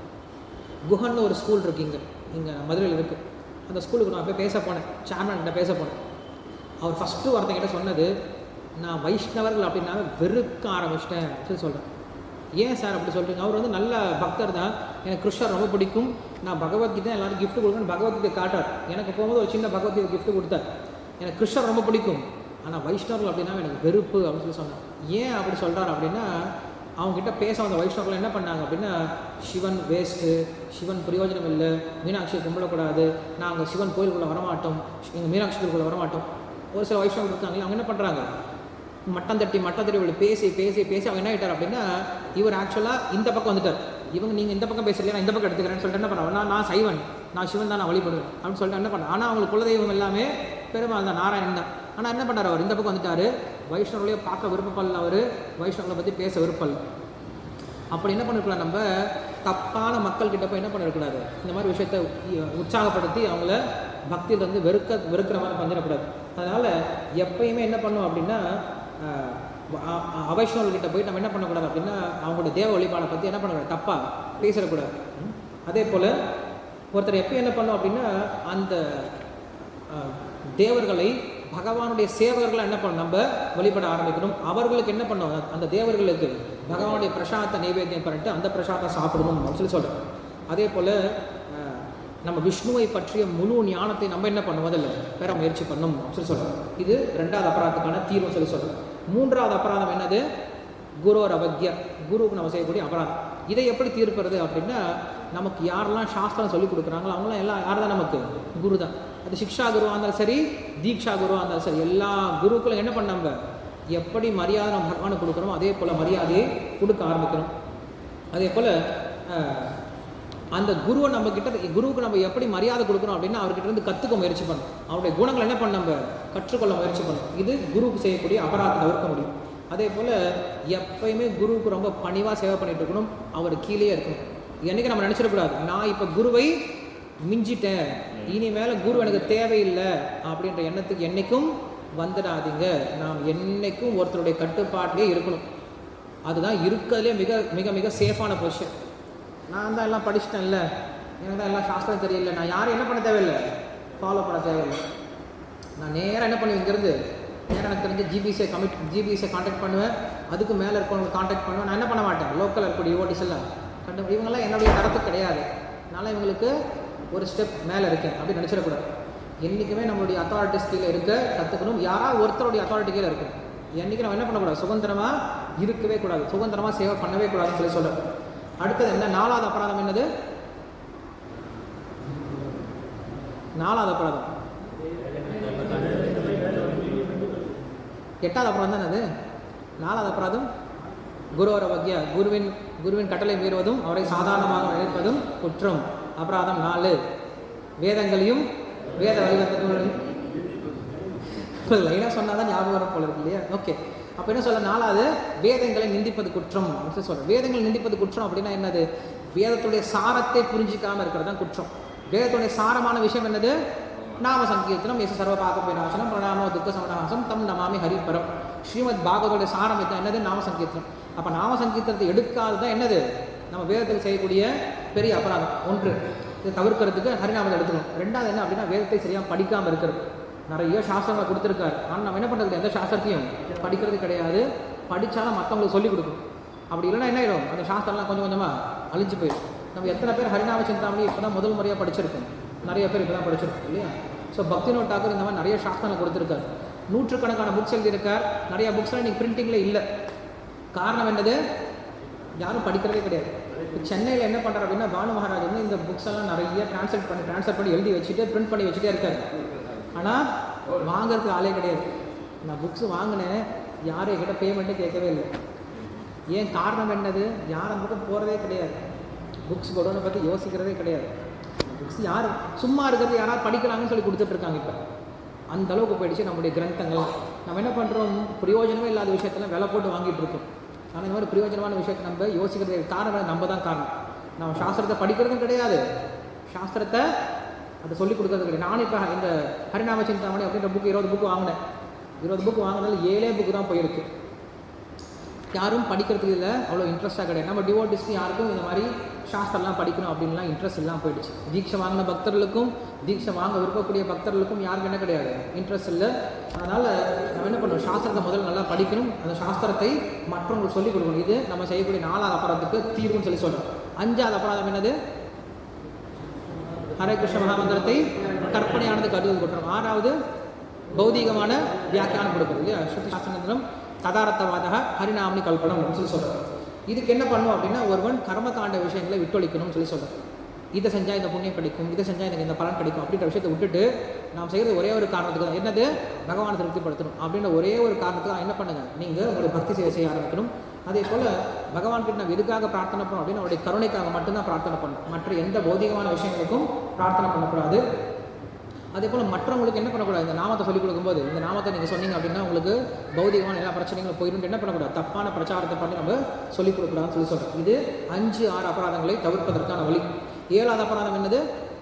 குஹன்னு ஒரு ஸ்கூல் இருக்கு இங்கே இங்கே மதுரையில் இருக்குது அந்த ஸ்கூலுக்கு நான் போய் பேச போனேன் சேர்மன் கிட்ட பேச போனேன் அவர் ஃபஸ்ட்டு ஒருத்தங்கிட்ட சொன்னது நான் வைஷ்ணவர்கள் அப்படின்னாவே வெறுக்க ஆரம்பிச்சிட்டேன் சொல்லி சொல்கிறேன் ஏன் சார் அப்படி சொல்கிறீங்க அவர் வந்து நல்ல பக்தர் தான் எனக்கு கிருஷ்ணர் ரொம்ப பிடிக்கும் நான் பகவத்கீதை எல்லாரும் gift கொடுக்கணும் பகவத்கீதை காட்டார் எனக்கு போகும்போது ஒரு சின்ன பகவத்கீதை gift கொடுத்தார் எனக்கு கிருஷ்ணர் ரொம்ப பிடிக்கும் ஆனால் வைஷ்ணவர்கள் அப்படின்னா எனக்கு வெறுப்பு அப்படின்னு சொல்லி சொன்னேன் ஏன் அப்படி சொல்கிறார் அப்படின்னா அவங்ககிட்ட பேச வந்த வைஷ்ணவர்கள் என்ன பண்ணாங்க அப்படின்னா சிவன் வேஸ்ட்டு சிவன் பிரயோஜனம் இல்லை மீனாட்சியை கும்பிடக்கூடாது நாங்கள் சிவன் கோயிலுக்குள்ளே வரமாட்டோம் எங்கள் மீனாட்சி கோயிலுக்குள்ளே வரமாட்டோம் ஒரு சில வைஷ்ணவர்கள் இருக்காங்களே அவங்க என்ன பண்ணுறாங்க மட்டம் தட்டி மட்டம் தட்டி இவளை பேசி பேசி பேசி அவங்க என்ன ஆகிட்டார் அப்படின்னா இவர் ஆக்சுவலாக இந்த பக்கம் வந்துட்டார் இவங்க நீங்கள் இந்த பக்கம் பேசலையா நான் இந்த பக்கம் எடுத்துக்கிறேன்னு சொல்லிட்டு என்ன பண்ணுவாங்க நான் நான் சைவன் நான் சிவன் தான் நான் வழிபடுவேன் அப்படின்னு சொல்லிட்டு என்ன பண்ணேன் ஆனால் அவங்களுக்கு குலதெய்வம் எல்லாமே பெருமாள் தான் நாராயணன் தான் ஆனால் என்ன பண்ணார் அவர் இந்த பக்கம் வந்துட்டார் வைஷ்ணவர்களையே பார்க்க விருப்பப்படல அவர் வைஷ்ணவர்களை பற்றி பேச விருப்பம் அப்படி என்ன பண்ணிருக்கலாம் நம்ம தப்பான மக்கள்கிட்ட போய் என்ன பண்ணிடக்கூடாது இந்த மாதிரி விஷயத்தை உ- உற்சாகப்படுத்தி அவங்கள பக்தியிலேருந்து வெறுக்க வெறுக்கிற மாதிரி பண்ணிடக்கூடாது அதனால் எப்பயுமே என்ன பண்ணும் அப்படின்னா ஆஹ், அ- அ- அவைஷ்ணவர்கிட்ட போய் நம்ம என்ன பண்ணக்கூடாது அப்படின்னா அவங்களோட தேவ வழிபாடை பற்றி என்ன பண்ணக்கூடாது தப்பாக பேசிடக்கூடாது ம்? அதே போல் ஒருத்தர் எப்போ என்ன பண்ணும் அப்படின்னா அந்த ஆஹ், தேவர்களை பகவானுடைய சேவகர்களை என்ன பண்ணணும் நம்ம வழிபட ஆரம்பிக்கணும் அவர்களுக்கு என்ன பண்ணணும் அந்த தேவர்களுக்கு பகவானுடைய பிரசாதத்தை நைவேத்தியம் பண்ணிட்டு அந்த பிரசாதத்தை சாப்பிடணும் அப்படின்னு சொல்லி சொல்கிறோம் அதே போல் ஆஹ், நம்ம விஷ்ணுவை பற்றிய முழு ஞானத்தை நம்ம என்ன பண்ணும் முதல்ல பெற முயற்சி பண்ணணும் அப்படின்னு சொல்லி சொல்கிறோம் இது ரெண்டாவது அபராதத்துக்கான தீர்வு சொல்லி சொல்கிறோம் மூன்றாவது அபராதம் என்னது குருவர் அவக்ய குருவுக்கு நம்ம செய்யக்கூடிய அபராதம் இதை எப்படி தீர்ப்பது அப்படின்னா நமக்கு யாரெல்லாம் சாஸ்திரம் சொல்லி கொடுக்குறாங்களோ அவங்களாம் எல்லாம் யார் தான் நமக்கு குரு தான் அது சிக்ஷா குருவாக இருந்தாலும் சரி தீக்ஷா குருவாக இருந்தாலும் சரி எல்லா குருக்களும் என்ன பண்ண நம்ம எப்படி மரியாதை நம்ம பகவானுக்கு கொடுக்குறோமோ அதே போல் மரியாதையை கொடுக்க ஆரம்பிக்கணும் அதே போல் அந்த குருவை நம்ம கிட்ட குருவுக்கு நம்ம எப்படி மரியாதை கொடுக்கணும் அப்படின்னா அவர்கிட்ட இருந்து கற்றுக்க முயற்சி பண்ணணும் அவருடைய குணங்கள் என்ன பண்ண நம்ம கற்றுக்கொள்ள முயற்சி பண்ணணும் இது குருவுக்கு செய்யக்கூடிய அபராதத்தை தவிர்க்க முடியும் அதே போல் எப்பயுமே குருவுக்கு ரொம்ப பணிவாக சேவை பண்ணிட்டு இருக்கணும் அவர் கீழே இருக்கணும் என்னைக்கு நம்ம நினச்சிடக்கூடாது நான் இப்போ குருவை மிஞ்சிட்டேன் இனிமேல் குரு எனக்கு தேவையில்லை அப்படின்ற எண்ணத்துக்கு என்னைக்கும் வந்துடாதீங்க நாம் என்னைக்கும் ஒருத்தருடைய கட்டுப்பாட்டிலே இருக்கணும் அதுதான் இருக்கிறதுலே மிக மிக மிக சேஃபான பொசிஷன் நான் தான் எல்லாம் படிச்சிட்டேன்ல எனக்கு தான் எல்லாம் சாஸ்திரம் தெரியல நான் யாரும் என்ன பண்ண தேவையில்லை ஃபாலோ பண்ண தேவையில்லை நான் நேராக என்ன பண்ணுவேன் இங்கேருந்து நேராக எனக்கு தெரிஞ்ச ஜிபிசியை கமிட் ஜிபிசியை காண்டாக்ட் பண்ணுவேன் அதுக்கு மேலே இருக்கவங்க காண்டாக்ட் பண்ணுவேன் நான் என்ன பண்ண மாட்டேன் லோக்கல் இருக்கக்கூடிய ஓடிஸ் எல்லாம் கண்டு இவங்கெல்லாம் என்னுடைய தரத்து கிடையாது அதனால் இவங்களுக்கு ஒரு ஸ்டெப் மேலே இருக்கேன் அப்படின்னு நினச்சிடக்கூடாது என்றைக்குமே நம்மளுடைய அத்தாரிட்டிஸ் கீழே இருக்க கற்றுக்கணும் யாராவது ஒருத்தருடைய அத்தாரிட்டி கீழே இருக்கணும் என்றைக்கு நம்ம என்ன பண்ணக்கூடாது சுதந்திரமாக இருக்கவே கூடாது சுதந்திரமாக சேவை பண்ணவே கூடாதுன்னு சொல்லி சொல்கிறேன் அடுத்தது என்ன நாலாவது அபராதம் என்னது நாலாவது அபராதம் எட்டாவது அபராதம் தானே அது நாலாவது அபராதம் குருவர வக்யா குருவின் குருவின் கட்டளை மீறுவதும் அவரை சாதாரணமாக நினைப்பதும் குற்றம் அபராதம் நாலு வேதங்களையும் வேத வழிவந்தங்களையும் லைனாக சொன்னால் தான் ஞாபகம் வரும் போல இருக்கு இல்லையா ஓகே அப்போ என்ன சொல்ல நாலாவது வேதங்களை நிந்திப்பது குற்றம் அப்படின்னு சொல்கிறேன் வேதங்களை நிந்திப்பது குற்றம் அப்படின்னா என்னது வேதத்துடைய சாரத்தை புரிஞ்சிக்காமல் இருக்கிறது தான் குற்றம் வேதத்துடைய சாரமான விஷயம் என்னது நாம சங்கீர்த்தனம் எஸ் சர்வ பாக விநாசனம் பிரணாமோ துக்க சமநாசம் தம் நமாமி ஹரிபரம் ஸ்ரீமத் பாகவதோடைய சாரம் இது என்னது நாம சங்கீர்த்தனம் அப்போ நாம சங்கீர்த்தனத்தை எடுக்காது தான் என்னது நம்ம வேதத்தில் செய்யக்கூடிய பெரிய அபராதம் ஒன்று இதை தவிர்க்கிறதுக்கு ஹரிநாமத்தை எடுத்துக்கணும் ரெண்டாவது என்ன அப்படின்னா வேதத்தை சரியாக படிக்காமல் இருக்கிறது நிறைய சாஸ்திரங்களை கொடுத்துருக்காரு ஆனால் நம்ம என்ன பண்ணுறது எந்த சாஸ்திரத்தையும் படிக்கிறது கிடையாது படித்தாலும் மற்றவங்களுக்கு சொல்லிக் கொடுக்கணும் அப்படி இல்லைன்னா என்ன ஆயிடும் அந்த சாஸ்திரம்லாம் கொஞ்சம் கொஞ்சமாக அழிஞ்சு போயிடும் நம்ம எத்தனை பேர் ஹரிநாம சிந்தாமணி இப்போ தான் முதல் முறையாக படிச்சிருக்கோம் நிறைய பேர் இப்போ தான் படிச்சிருக்கோம் இல்லையா ஸோ பக்தினோட் டாக்கூர் இந்த மாதிரி நிறைய சாஸ்திரங்களை கொடுத்துருக்காரு நூற்றுக்கணக்கான புக்ஸ் எழுதியிருக்கார் நிறைய புக்ஸ்லாம் இன்னைக்கு பிரிண்டிங்கில் இல்லை காரணம் என்னது யாரும் படிக்கிறதே கிடையாது இப்போ சென்னையில் என்ன பண்ணுறாரு அப்படின்னா பானு மகாராஜ் வந்து இந்த புக்ஸ் எல்லாம் நிறைய டிரான்ஸ்லேட் பண்ணி ட்ரான்ஸ்லேட் பண்ணி எழுதி வச்சுட்டு பிரிண்ட் பண்ணி வச்சுட்டே இருக்காரு ஆனால் வாங்குறதுக்கு ஆளே கிடையாது நான் புக்ஸ் வாங்கினேன் யாரும் என்கிட்ட பேமெண்ட்டே கேட்கவே இல்லை ஏன் காரணம் என்னது யார் அந்த பக்கம் போகிறதே கிடையாது புக்ஸ் கொடுன்னு பற்றி யோசிக்கிறதே கிடையாது புக்ஸ் யார் சும்மா இருக்கிறது யாராவது படிக்கிறாங்கன்னு சொல்லி கொடுத்துட்ருக்காங்க இப்போ அந்த அளவுக்கு போயிடுச்சு நம்முடைய கிரந்தங்கள் நம்ம என்ன பண்ணுறோம் பிரயோஜனமே இல்லாத விஷயத்தெல்லாம் விலை போட்டு வாங்கிட்டு இருக்கோம் ஆனால் இந்த மாதிரி பிரயோஜனமான விஷயத்தை நம்ம யோசிக்கிறது காரணம் நம்ம தான் காரணம் நம்ம சாஸ்திரத்தை படிக்கிறதும் கிடையாது சாஸ்திரத்தை அதை சொல்லிக் கொடுக்கறது கிடையாது நானும் இப்போ இந்த ஹரிநாம சிந்தாமணி அப்படின்ற புக்கு இருபது புக்கு வாங்கினேன் இருபது புக்கு வாங்கினாலும் ஏழே புக்கு தான் போயிருக்கு யாரும் படிக்கிறதுக்கு இல்லை அவ்வளோ இன்ட்ரெஸ்ட்டாக கிடையாது நம்ம டிவோட்டிஸ்க்கு யாருக்கும் இந்த மாதிரி சாஸ்திரம்லாம் படிக்கணும் அப்படின்லாம் இன்ட்ரெஸ்ட் இல்லாமல் போயிடுச்சு தீட்சை வாங்கின பக்தர்களுக்கும் தீட்சை வாங்க விருப்பக்கூடிய பக்தர்களுக்கும் யாருக்கும் என்ன கிடையாது இன்ட்ரெஸ்ட் இல்லை அதனால் நம்ம என்ன பண்ணணும் சாஸ்திரத்தை முதல்ல நல்லா படிக்கணும் அந்த சாஸ்திரத்தை மற்றவங்களுக்கு சொல்லிக் கொடுக்கணும் இது நம்ம செய்யக்கூடிய நாலாவது அபராதத்துக்கு தீர்வுன்னு சொல்லி சொல்கிறோம் அஞ்சாவது அபராதம் என்னது ஹரே கிருஷ்ண மகாமந்திரத்தை கற்பனையானது கருது குற்றம் ஆறாவது பௌதீகமான வியாக்கியானம் கொடுக்குறது இல்லையா ஸ்ருதி சாஸ்திரம் ததாரத்தவாதக ஹரிநாமனி கல்பனம் அப்படின்னு சொல்லி சொல்கிறார் இதுக்கு என்ன பண்ணும் அப்படின்னா ஒருவன் கர்மகாண்ட விஷயங்களை விட்டொழிக்கணும்னு சொல்லி சொல்கிறார் இதை செஞ்சால் இந்த புண்ணியம் கிடைக்கும் இதை செஞ்சால் எனக்கு இந்த பலன் கிடைக்கும் அப்படின்ற விஷயத்தை விட்டுட்டு நாம் செய்கிறது ஒரே ஒரு காரணத்துக்கு தான் என்னது பகவானை திருப்திப்படுத்தணும் அப்படின்ற ஒரே ஒரு காரணத்துக்கு தான் என்ன பண்ணுங்க நீங்கள் உங்களுடைய பக்தி சேவை செய்ய ஆரம்பிக்கணும் அதே போல் பகவான்கிட்ட நம்ம எதுக்காக பிரார்த்தனை பண்ணோம் அப்படின்னு அவருடைய கருணைக்காக மட்டும்தான் பிரார்த்தனை பண்ணணும் மற்ற எந்த பௌதிகமான விஷயங்களுக்கும் பிரார்த்தனை பண்ணக்கூடாது அதே போல் மற்றவங்களுக்கு என்ன பண்ணக்கூடாது இந்த நாமத்தை சொல்லிக் கொடுக்கும்போது இந்த நாமத்தை நீங்கள் சொன்னீங்க அப்படின்னா உங்களுக்கு பௌதிகமான எல்லா பிரச்சனைகளும் போயிடும் என்ன பண்ணக்கூடாது தப்பான பிரச்சாரத்தை பண்ணி நம்ம சொல்லிக் கொடுக்கூடாதுன்னு சொல்லி சொல்கிறோம் இது அஞ்சு ஆறு அபராதங்களை தவிர்ப்பதற்கான வழி ஏழாவது அபராதம் என்னது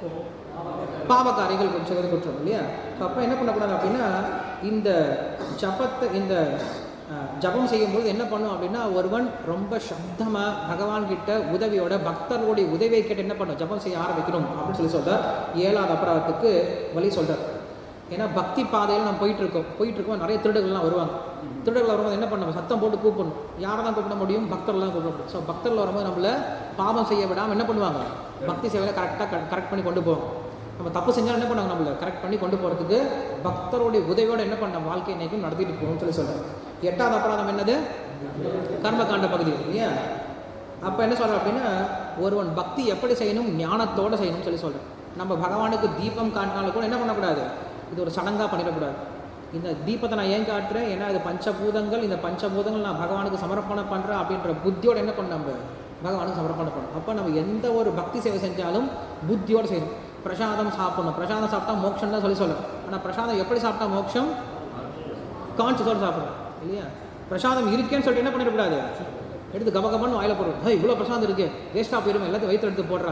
பாவக்காரிகள் செய்வது குற்றம் இல்லையா ஸோ அப்போ என்ன பண்ணக்கூடாது அப்படின்னா இந்த ஜபத்தை இந்த அஹ், ஜபம் செய்யும்போது என்ன பண்ணும் அப்படின்னா ஒருவன் ரொம்ப சப்தமாக பகவான் கிட்ட உதவியோட பக்தர்களுடைய உதவியை கேட்டு என்ன பண்ணும் ஜபம் செய்ய ஆரம்பிக்கணும் அப்படின்னு சொல்லி சொல்றார் ஏழாவது அபராதத்துக்கு வழி சொல்றார் ஏன்னா பக்தி பாதையில் நம்ம போயிட்டு இருக்கோம் போயிட்டு இருக்கோம் நிறைய திருடர்கள்லாம் வருவாங்க திருடர்கள் வரும்போது என்ன பண்ணணும் சத்தம் போட்டு கூப்பிடணும் யாரை தான் கூப்பிட முடியும் பக்தர்கள் தான் கூப்பிட முடியும் ஸோ பக்தர்கள் வரும்போது நம்மள பாவம் செய்ய விடாமல் என்ன பண்ணுவாங்க பக்தி சேவையில் கரெக்டாக கரெக்ட் பண்ணி கொண்டு போவோம் நம்ம தப்பு செஞ்சாலும் என்ன பண்ணுவாங்க நம்மள கரெக்ட் பண்ணி கொண்டு போகிறதுக்கு பக்தருடைய உதவியோட என்ன பண்ண வாழ்க்கை இன்னைக்கும் நடத்திட்டு போகணும்னு சொல்லி சொல்கிறேன் எட்டாவது அபராதம் என்னது கர்மகாண்ட பகுதி இல்லையா அப்போ என்ன சொல்கிறேன் அப்படின்னா ஒருவன் பக்தி எப்படி செய்யணும் ஞானத்தோடு செய்யணும்னு சொல்லி சொல்கிறேன் நம்ம பகவானுக்கு தீபம் காட்டினாலும் கூட என்ன பண்ணக்கூடாது இது ஒரு சடங்காக பண்ணிடக்கூடாது இந்த தீபத்தை நான் ஏன் காட்டுறேன் ஏன்னா இது பஞ்சபூதங்கள் இந்த பஞ்சபூதங்கள் நான் பகவானுக்கு சமர்ப்பணம் பண்ணுறேன் அப்படின்ற புத்தியோட என்ன பண்ண நம்ம பகவானுக்கு சமர்ப்பணம் பண்ணணும் அப்போ நம்ம எந்த ஒரு பக்தி சேவை செஞ்சாலும் புத்தியோடு செய்யணும் பிரசாதம் சாப்பிடணும் பிரசாதம் சாப்பிட்டா மோட்சம் தான் சொல்லி சொல்லணும் ஆனால் பிரசாதம் எப்படி சாப்பிட்டா மோட்சம் கான்சியஸோடு சாப்பிடணும் இல்லையா பிரசாதம் இருக்கேன்னு சொல்லிட்டு என்ன பண்ணிடக்கூடாது எடுத்து கபகபன்னு வாயில போடுறோம் ஹே இவ்வளோ பிரசாதம் இருக்கு வேஸ்ட்டாக போயிடும் எல்லாத்தையும் வயிற்று எடுத்து போடுறா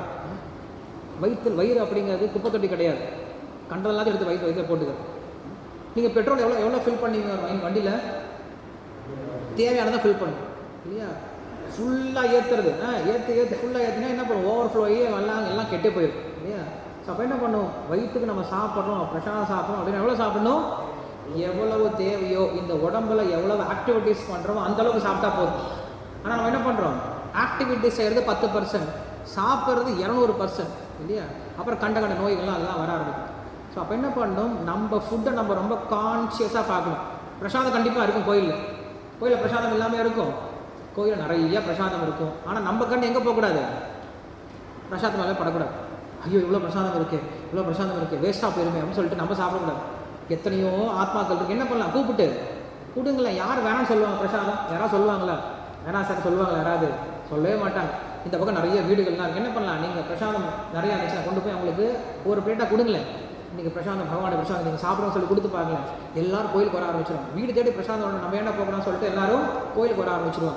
வயிற்று வயிறு அப்படிங்கிறது குப்பை தொட்டி கிடையாது கண்டதெல்லாத்தையும் எடுத்து வயிற்று வயிற்று போட்டுக்க நீங்கள் பெட்ரோல் எவ்வளோ எவ்வளோ ஃபில் பண்ணீங்க வண்டியில் தேவையானதை ஃபில் பண்ணணும் இல்லையா ஃபுல்லாக ஏற்றுறது ஆ ஏற்று ஏற்று ஃபுல்லாக ஏற்றுனா என்ன பண்ணும் ஓவர் ஃப்ளோ ஆகி எல்லாம் எல்லாம் கெட்டே போயிடும் இல்லையா ஸோ அப்போ என்ன பண்ணும் வயிற்றுக்கு நம்ம சாப்பிட்றோம் பிரசாதம் சாப்பிட்றோம் அப்படின்னு எவ்வளோ சாப்பிடணும் எவ்வளவு தேவையோ இந்த உடம்புல எவ்வளவு ஆக்டிவிட்டீஸ் பண்ணுறோமோ அந்த அளவுக்கு சாப்பிட்டா போதும் ஆனால் நம்ம என்ன பண்ணுறோம் ஆக்டிவிட்டீஸ் செய்கிறது பத்து பர்சன்ட் சாப்பிட்றது இரநூறு பர்சன்ட் இல்லையா அப்புறம் கண்ட கண்ட நோய்கள்லாம் அதெல்லாம் வர ஆரம்பிக்கும் ஸோ அப்போ என்ன பண்ணணும் நம்ம ஃபுட்டை நம்ம ரொம்ப கான்ஷியஸாக பார்க்கணும் பிரசாதம் கண்டிப்பாக இருக்கும் கோயிலில் கோயிலில் பிரசாதம் இல்லாமல் இருக்கும் கோயிலில் நிறைய பிரசாதம் இருக்கும் ஆனால் நம்ம கண்டு எங்கே போகக்கூடாது பிரசாதம் மேலே படக்கூடாது ஐயோ இவ்வளோ பிரசாதம் இருக்கு இவ்வளோ பிரசாதம் இருக்கு வேஸ்ட்டாக போயிருமே அப்படின்னு சொல்லிட்டு நம்ம சாப்பிடக்கூடாது எத்தனையோ ஆத்மாக்கள் இருக்கு என்ன பண்ணலாம் கூப்பிட்டு கூடுங்களேன் யார் வேணாம்னு சொல்லுவாங்க பிரசாதம் யாராவது சொல்லுவாங்களா வேணாம் சார் சொல்லுவாங்க யாராவது சொல்லவே மாட்டாங்க இந்த பக்கம் நிறைய வீடுகள்லாம் இருக்கு என்ன பண்ணலாம் நீங்கள் பிரசாதம் நிறையா இருந்துச்சுன்னா கொண்டு போய் அவங்களுக்கு ஒரு பிளேட்டாக கொடுங்களேன் நீங்கள் பிரசாதம் பகவான பிரசாதம் நீங்கள் சாப்பிடணும்னு சொல்லி கொடுத்து பாருங்களேன் எல்லாரும் கோயிலுக்கு வர ஆரம்பிச்சிருவாங்க வீடு தேடி பிரசாதம் வேணும், நம்ம என்ன போகணும்னு சொல்லிட்டு எல்லாரும் கோயிலுக்கு வர ஆரம்பிச்சிருவாங்க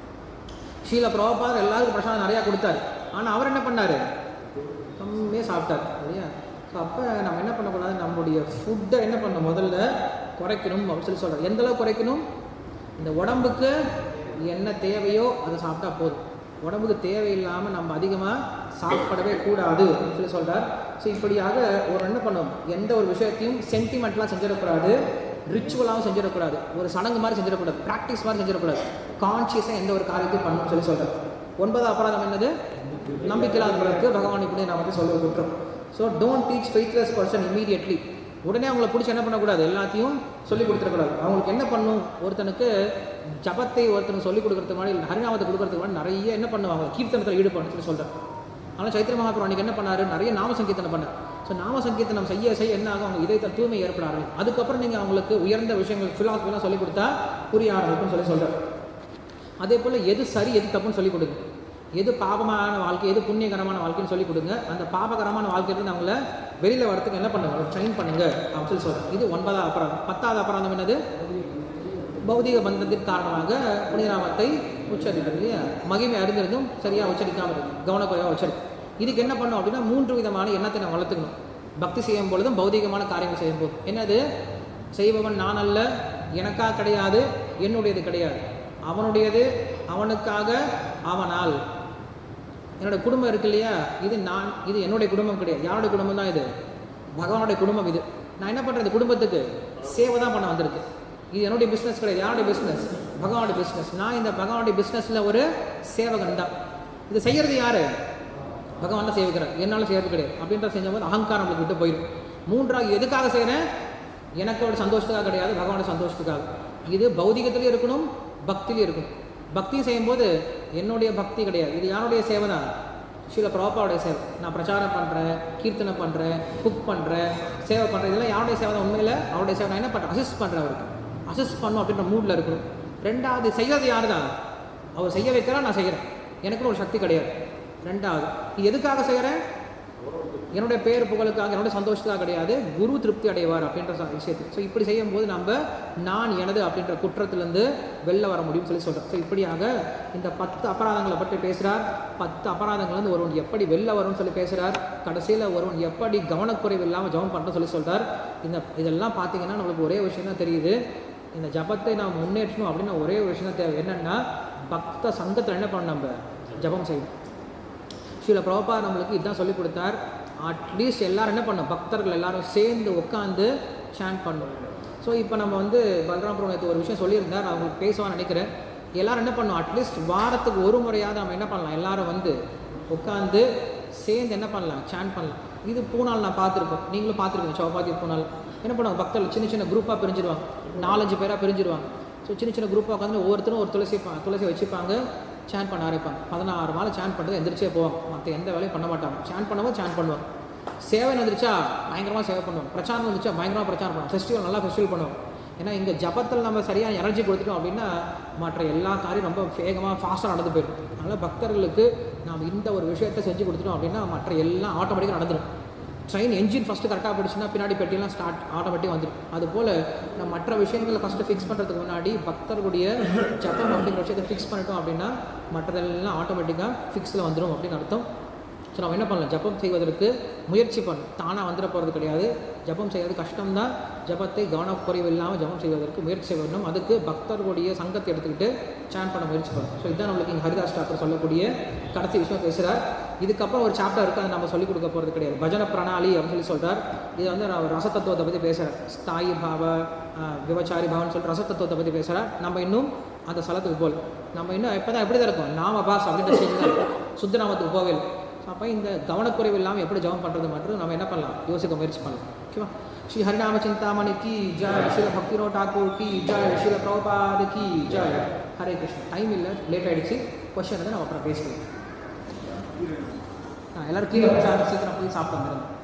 ஷீல பிரபாதர் எல்லாருக்கும் பிரசாதம் நிறையா கொடுத்தாரு ஆனால் அவர் என்ன பண்ணார் கம்மியாக சாப்பிட்டார் இல்லையா ஸோ அப்போ நம்ம என்ன பண்ணக்கூடாது நம்மளுடைய ஃபுட்டை என்ன பண்ணணும் முதல்ல குறைக்கணும் அப்படின்னு சொல்லி சொல்கிறார் எந்த அளவுக்கு குறைக்கணும் இந்த உடம்புக்கு என்ன தேவையோ அதை சாப்பிட்டா போதும் உடம்புக்கு தேவையில்லாமல் நம்ம அதிகமாக சாப்பிடவே கூடாது அப்படின்னு சொல்லி சொல்கிறார் ஸோ இப்படியாக ஒரு என்ன பண்ணும் எந்த ஒரு விஷயத்தையும் சென்டிமெண்ட்லாம் செஞ்சிடக்கூடாது ரிச்சுவலாகவும் செஞ்சிடக்கூடாது ஒரு சடங்கு மாதிரி செஞ்சிடக்கூடாது ப்ராக்டிஸ் மாதிரி செஞ்சிடக்கூடாது கான்ஷியஸாக எந்த ஒரு காரியத்தையும் பண்ணணும்னு சொல்லி சொல்கிறார் ஒன்பதாவது அபராதம் என்னது நம்பிக்கையில்லாதவர்களுக்கு பகவான் இப்படி நான் வந்து சொல்ல விட்டுறோம் so don't teach faithless person immediately உடனே அவங்கள பிடிச்சி என்ன பண்ணக்கூடாது எல்லாத்தையும் சொல்லி கொடுத்துடக்கூடாது அவங்களுக்கு என்ன பண்ணும் ஒருத்தனுக்கு ஜபத்தை ஒருத்தனுக்கு சொல்லி கொடுக்கறதுக்கு முன்னாடி ஹரிநாமத்தை கொடுக்கறதுக்கு முன்னாடி நிறைய என்ன பண்ணுவாங்க கீர்த்தனத்தில் ஈடுபடணும்னு சொல்லி சொல்கிறேன் ஆனால் சைத்திர மகாபுரம் அன்றைக்கி என்ன பண்ணாரு நிறைய நாம சங்கீர்த்தனம் பண்ணார் ஸோ நாம சங்கீர்த்தனம் செய்ய செய்ய என்ன ஆகும் அவங்க இதயத்தை தூய்மை ஏற்பட ஆரம்பிக்கும் அதுக்கப்புறம் நீங்கள் அவங்களுக்கு உயர்ந்த விஷயங்கள் ஃபிலாசபிலாம் சொல்லிக் கொடுத்தா புரிய ஆரம்பிக்கும்னு சொல்லி சொல்கிறார் அதே போல் எது சரி எது தப்புன்னு சொல்லிக் கொடுங்க எது பாபமான வாழ்க்கை எது புண்ணியகரமான வாழ்க்கைன்னு சொல்லிக் கொடுங்க அந்த பாபகரமான வாழ்க்கையிலிருந்து அவங்கள வெளியில் வரத்துக்கு என்ன பண்ணுங்க ட்ரெயின் பண்ணுங்க அப்படின்னு சொல்லி சொல்கிறேன் இது ஒன்பதாவது அபராதம் பத்தாவது அபராதம் என்னது பௌதிக பந்தத்திற்கு காரணமாக புனிதநாமத்தை உச்சரிக்கிறது இல்லையா மகிமை அறிந்திருந்தும் சரியாக உச்சரிக்காமல் இருக்கு கவனக்குறைவாக உச்சரிக்கும் இதுக்கு என்ன பண்ணும் அப்படின்னா மூன்று விதமான எண்ணத்தை நம்ம வளர்த்துக்கணும் பக்தி செய்யும் பொழுதும் பௌதிகமான காரியங்கள் செய்யும் போது என்னது செய்பவன் நான் அல்ல எனக்காக கிடையாது என்னுடையது கிடையாது அவனுடையது அவனுக்காக அவனால் என்னோட குடும்பம் இருக்கு இல்லையா இது நான் இது என்னுடைய குடும்பம் கிடையாது யாருடைய குடும்பம் தான் இது பகவானுடைய குடும்பம் இது நான் என்ன பண்ணுறது குடும்பத்துக்கு சேவை தான் பண்ண வந்திருக்கு இது என்னுடைய பிஸ்னஸ் கிடையாது யாருடைய பிஸ்னஸ் பகவானுடைய பிஸ்னஸ் நான் இந்த பகவானுடைய பிஸ்னஸில் ஒரு சேவகன் தான் இது செய்கிறது யாரு பகவான் தான் சேவிக்கிறார் என்னால் செய்யறது கிடையாது அப்படின்ற செஞ்சபோது அகங்காரம் நம்மளுக்கு விட்டு போயிடும் மூன்றாவது எதுக்காக செய்கிறேன் எனக்கோட சந்தோஷத்துக்காக கிடையாது பகவானோட சந்தோஷத்துக்காக இது பௌதிகத்திலையும் இருக்கணும் பக்திலையும் இருக்கணும் பக்தியும் செய்யும்போது என்னுடைய பக்தி கிடையாது இது யாருடைய சேவை தான் ஸ்ரீல பிரபாவோடைய சேவை நான் பிரச்சாரம் பண்ணுறேன் கீர்த்தனை பண்ணுறேன் குக் பண்ணுறேன் சேவை பண்ணுறேன் இதெல்லாம் யாருடைய சேவை தான் உண்மையில் அவருடைய சேவை நான் என்ன பண்ணுறேன் அசிஸ்ட் பண்ணுறேன் அவருக்கு அசிஸ்ட் பண்ணும் அப்படின்ற மூடில் இருக்கணும் ரெண்டாவது செய்கிறது யார் தான் அவர் செய்ய வைக்கிறா நான் செய்கிறேன் எனக்குன்னு ஒரு சக்தி கிடையாது ரெண்டாவது இது எதுக்காக செய்கிறேன் என்னுடைய பேர் புகழுக்காக என்னுடைய சந்தோஷத்துக்காக கிடையாது குரு திருப்தி அடைவார் அப்படின்ற ச- விஷயத்துக்கு ஸோ இப்படி செய்யும்போது நம்ம நான் எனது அப்படின்ற குற்றத்திலேருந்து வெளில வர முடியும்னு சொல்லி சொல்கிறேன் ஸோ இப்படியாக இந்த பத்து அபராதங்களை பற்றி பேசுகிறார் பத்து அபராதங்கள்லேருந்து ஒருவன் எப்படி வெளில வரும்னு சொல்லி பேசுகிறார் கடைசியில் ஒருவன் எப்படி கவனக்குறைவு இல்லாமல் ஜெபம் பண்ணுறன்னு சொல்லி சொல்கிறார் இந்த இதெல்லாம் பார்த்தீங்கன்னா நம்மளுக்கு ஒரே விஷயம் தான் தெரியுது இந்த ஜபத்தை நாம் முன்னேற்றணும் அப்படின்னு ஒரே ஒரு விஷயம் தான் தேவை என்னென்னா பக்த சங்கத்தில் என்ன பண்ணணும் நம்ம ஜபம் செய்யணும் ஸ்ரீல பிரபா நம்மளுக்கு இதுதான் சொல்லி கொடுத்தார் அட்லீஸ்ட் எல்லாரும் என்ன பண்ணணும் பக்தர்கள் எல்லாரும் சேர்ந்து உட்காந்து சேன் பண்ணணும் ஸோ இப்போ நம்ம வந்து பலராமபுரம் நேற்று ஒரு விஷயம் சொல்லியிருந்தார் அவங்களுக்கு பேசுவான்னு நினைக்கிறேன் எல்லாரும் என்ன பண்ணணும் அட்லீஸ்ட் வாரத்துக்கு ஒரு முறையாவது நம்ம என்ன பண்ணலாம் எல்லாரும் வந்து உட்காந்து சேர்ந்து என்ன பண்ணலாம் சேன் பண்ணலாம் இது பூனால் நான் பார்த்துருக்கோம் நீங்களும் பார்த்துருக்கீங்க சௌபாதி பூனால் என்ன பண்ணுவாங்க பக்தர்கள் சின்ன சின்ன குரூப்பாக பிரிஞ்சிருவாங்க நாலஞ்சு பேராக பிரிஞ்சிருவாங்க ஸோ சின்ன சின்ன குரூப்பாக உட்காந்து ஒவ்வொருத்தரும் ஒரு துளசி பா- துளசி வச்சுப்பாங்க சேன் பண்ண ஆரம்பிப்பாங்க பதினாறு மாலை சேன் பண்ணுறது எந்திரிச்சே போவாங்க மற்ற எந்த வேலையும் பண்ண மாட்டாங்க சேன் பண்ணவும் சேன் பண்ணுவாங்க சேவை வந்துருச்சா பயங்கரமாக சேவை பண்ணுவாங்க பிரச்சாரம் வந்துச்சா பயங்கரமாக பிரச்சாரம் பண்ணுவாங்க ஃபெஸ்டிவல் நல்லா ஃபெஸ்டிவல் பண்ணுவாங்க ஏன்னா இங்கே ஜபத்தில் நம்ம சரியான எனர்ஜி கொடுத்துட்டோம் அப்படின்னா மற்ற எல்லா காரியம் ரொம்ப வேகமாக ஃபாஸ்ட்டாக நடந்து போயிடும் அதனால் பக்தர்களுக்கு நாம் இந்த ஒரு விஷயத்தை செஞ்சு கொடுத்துட்டோம் அப்படின்னா மற்ற எல்லாம் ஆட்டோமேட்டிக்காக நடந்துடும் ட்ரெயின் என்ஜின் ஃபஸ்ட்டு கரெக்டாக போயிடுச்சுன்னா பின்னாடி பெட்டியெல்லாம் ஸ்டார்ட் ஆட்டோமேட்டிக் வந்துடும் அதுபோல் நம்ம மற்ற விஷயங்களை ஃபஸ்ட்டு ஃபிக்ஸ் பண்ணுறதுக்கு முன்னாடி பக்தர்களுடைய ஜபம் அப்படிங்கிற விஷயத்தை ஃபிக்ஸ் பண்ணிட்டோம் அப்படின்னா மற்றதெல்லாம் ஆட்டோமேட்டிக்காக ஃபிக்ஸில் வந்துடும் அப்படின்னு அர்த்தம் ஸோ நம்ம என்ன பண்ணலாம் ஜபம் செய்வதற்கு முயற்சி பண்ணணும் தானாக வந்துட போகிறது கிடையாது ஜபம் செய்வது கஷ்டம்தான் ஜபத்தை கவனக்குறைவு இல்லாமல் ஜபம் செய்வதற்கு முயற்சி செய்யணும் அதுக்கு பக்தர்களுடைய சங்கத்தை எடுத்துக்கிட்டு சேன் பண்ண முயற்சி பண்ணணும் ஸோ இதுதான் நம்மளுக்கு இங்கே ஹரிதாஸ் டாக்டர் சொல்லக்கூடிய கடைசி விஷயம் பேசுகிறார் இதுக்கப்புறம் ஒரு சாப்டர் இருக்குது அதை நம்ம சொல்லிக் கொடுக்க போகிறது கிடையாது பஜன பிரணாலி அப்படின்னு சொல்லி சொல்கிறார் இது வந்து நான் ரசதத்துவத்தை பற்றி பேசுகிறேன் ஸ்தாயி பாவ ஆஹ், விபச்சாரி பாவன்னு சொல்லிட்டு ரசதத்துவத்தை பற்றி பேசுகிறார் நம்ம இன்னும் அந்த ஸ்தலத்துக்கு போகல நம்ம இன்னும் எப்போ தான் எப்படி தான் இருக்கும் நாம பாஸ் அப்படின்ற ஸ்டேஜ் தான் இருக்கும் சுத்தநாமத்துக்கு போகவே இல்லை அப்போ இந்த கவனக்குறைவு இல்லாமல் எப்படி ஜெபம் பண்ணுறது மட்டும் நம்ம என்ன பண்ணலாம் யோசிக்க முயற்சி பண்ணலாம் ஓகேவா ஸ்ரீ ஹரிநாம சிந்தாமணி கி ஜெய் ஸ்ரீல பக்திரோ டாக்கூர் கி ஜெய் ஸ்ரீல பிரபுபாத் கி ஜெய் ஹரே கிருஷ்ணா டைம் இல்லை லேட் ஆயிடுச்சு கொஸ்டின் வந்து நம்ம அப்புறம் பேசிக்கலாம் ஆ, எல்லாரும் கீழே உட்கார்ந்து சீக்கிரம் போய் சாப்பிட்டு வந்துடுங்க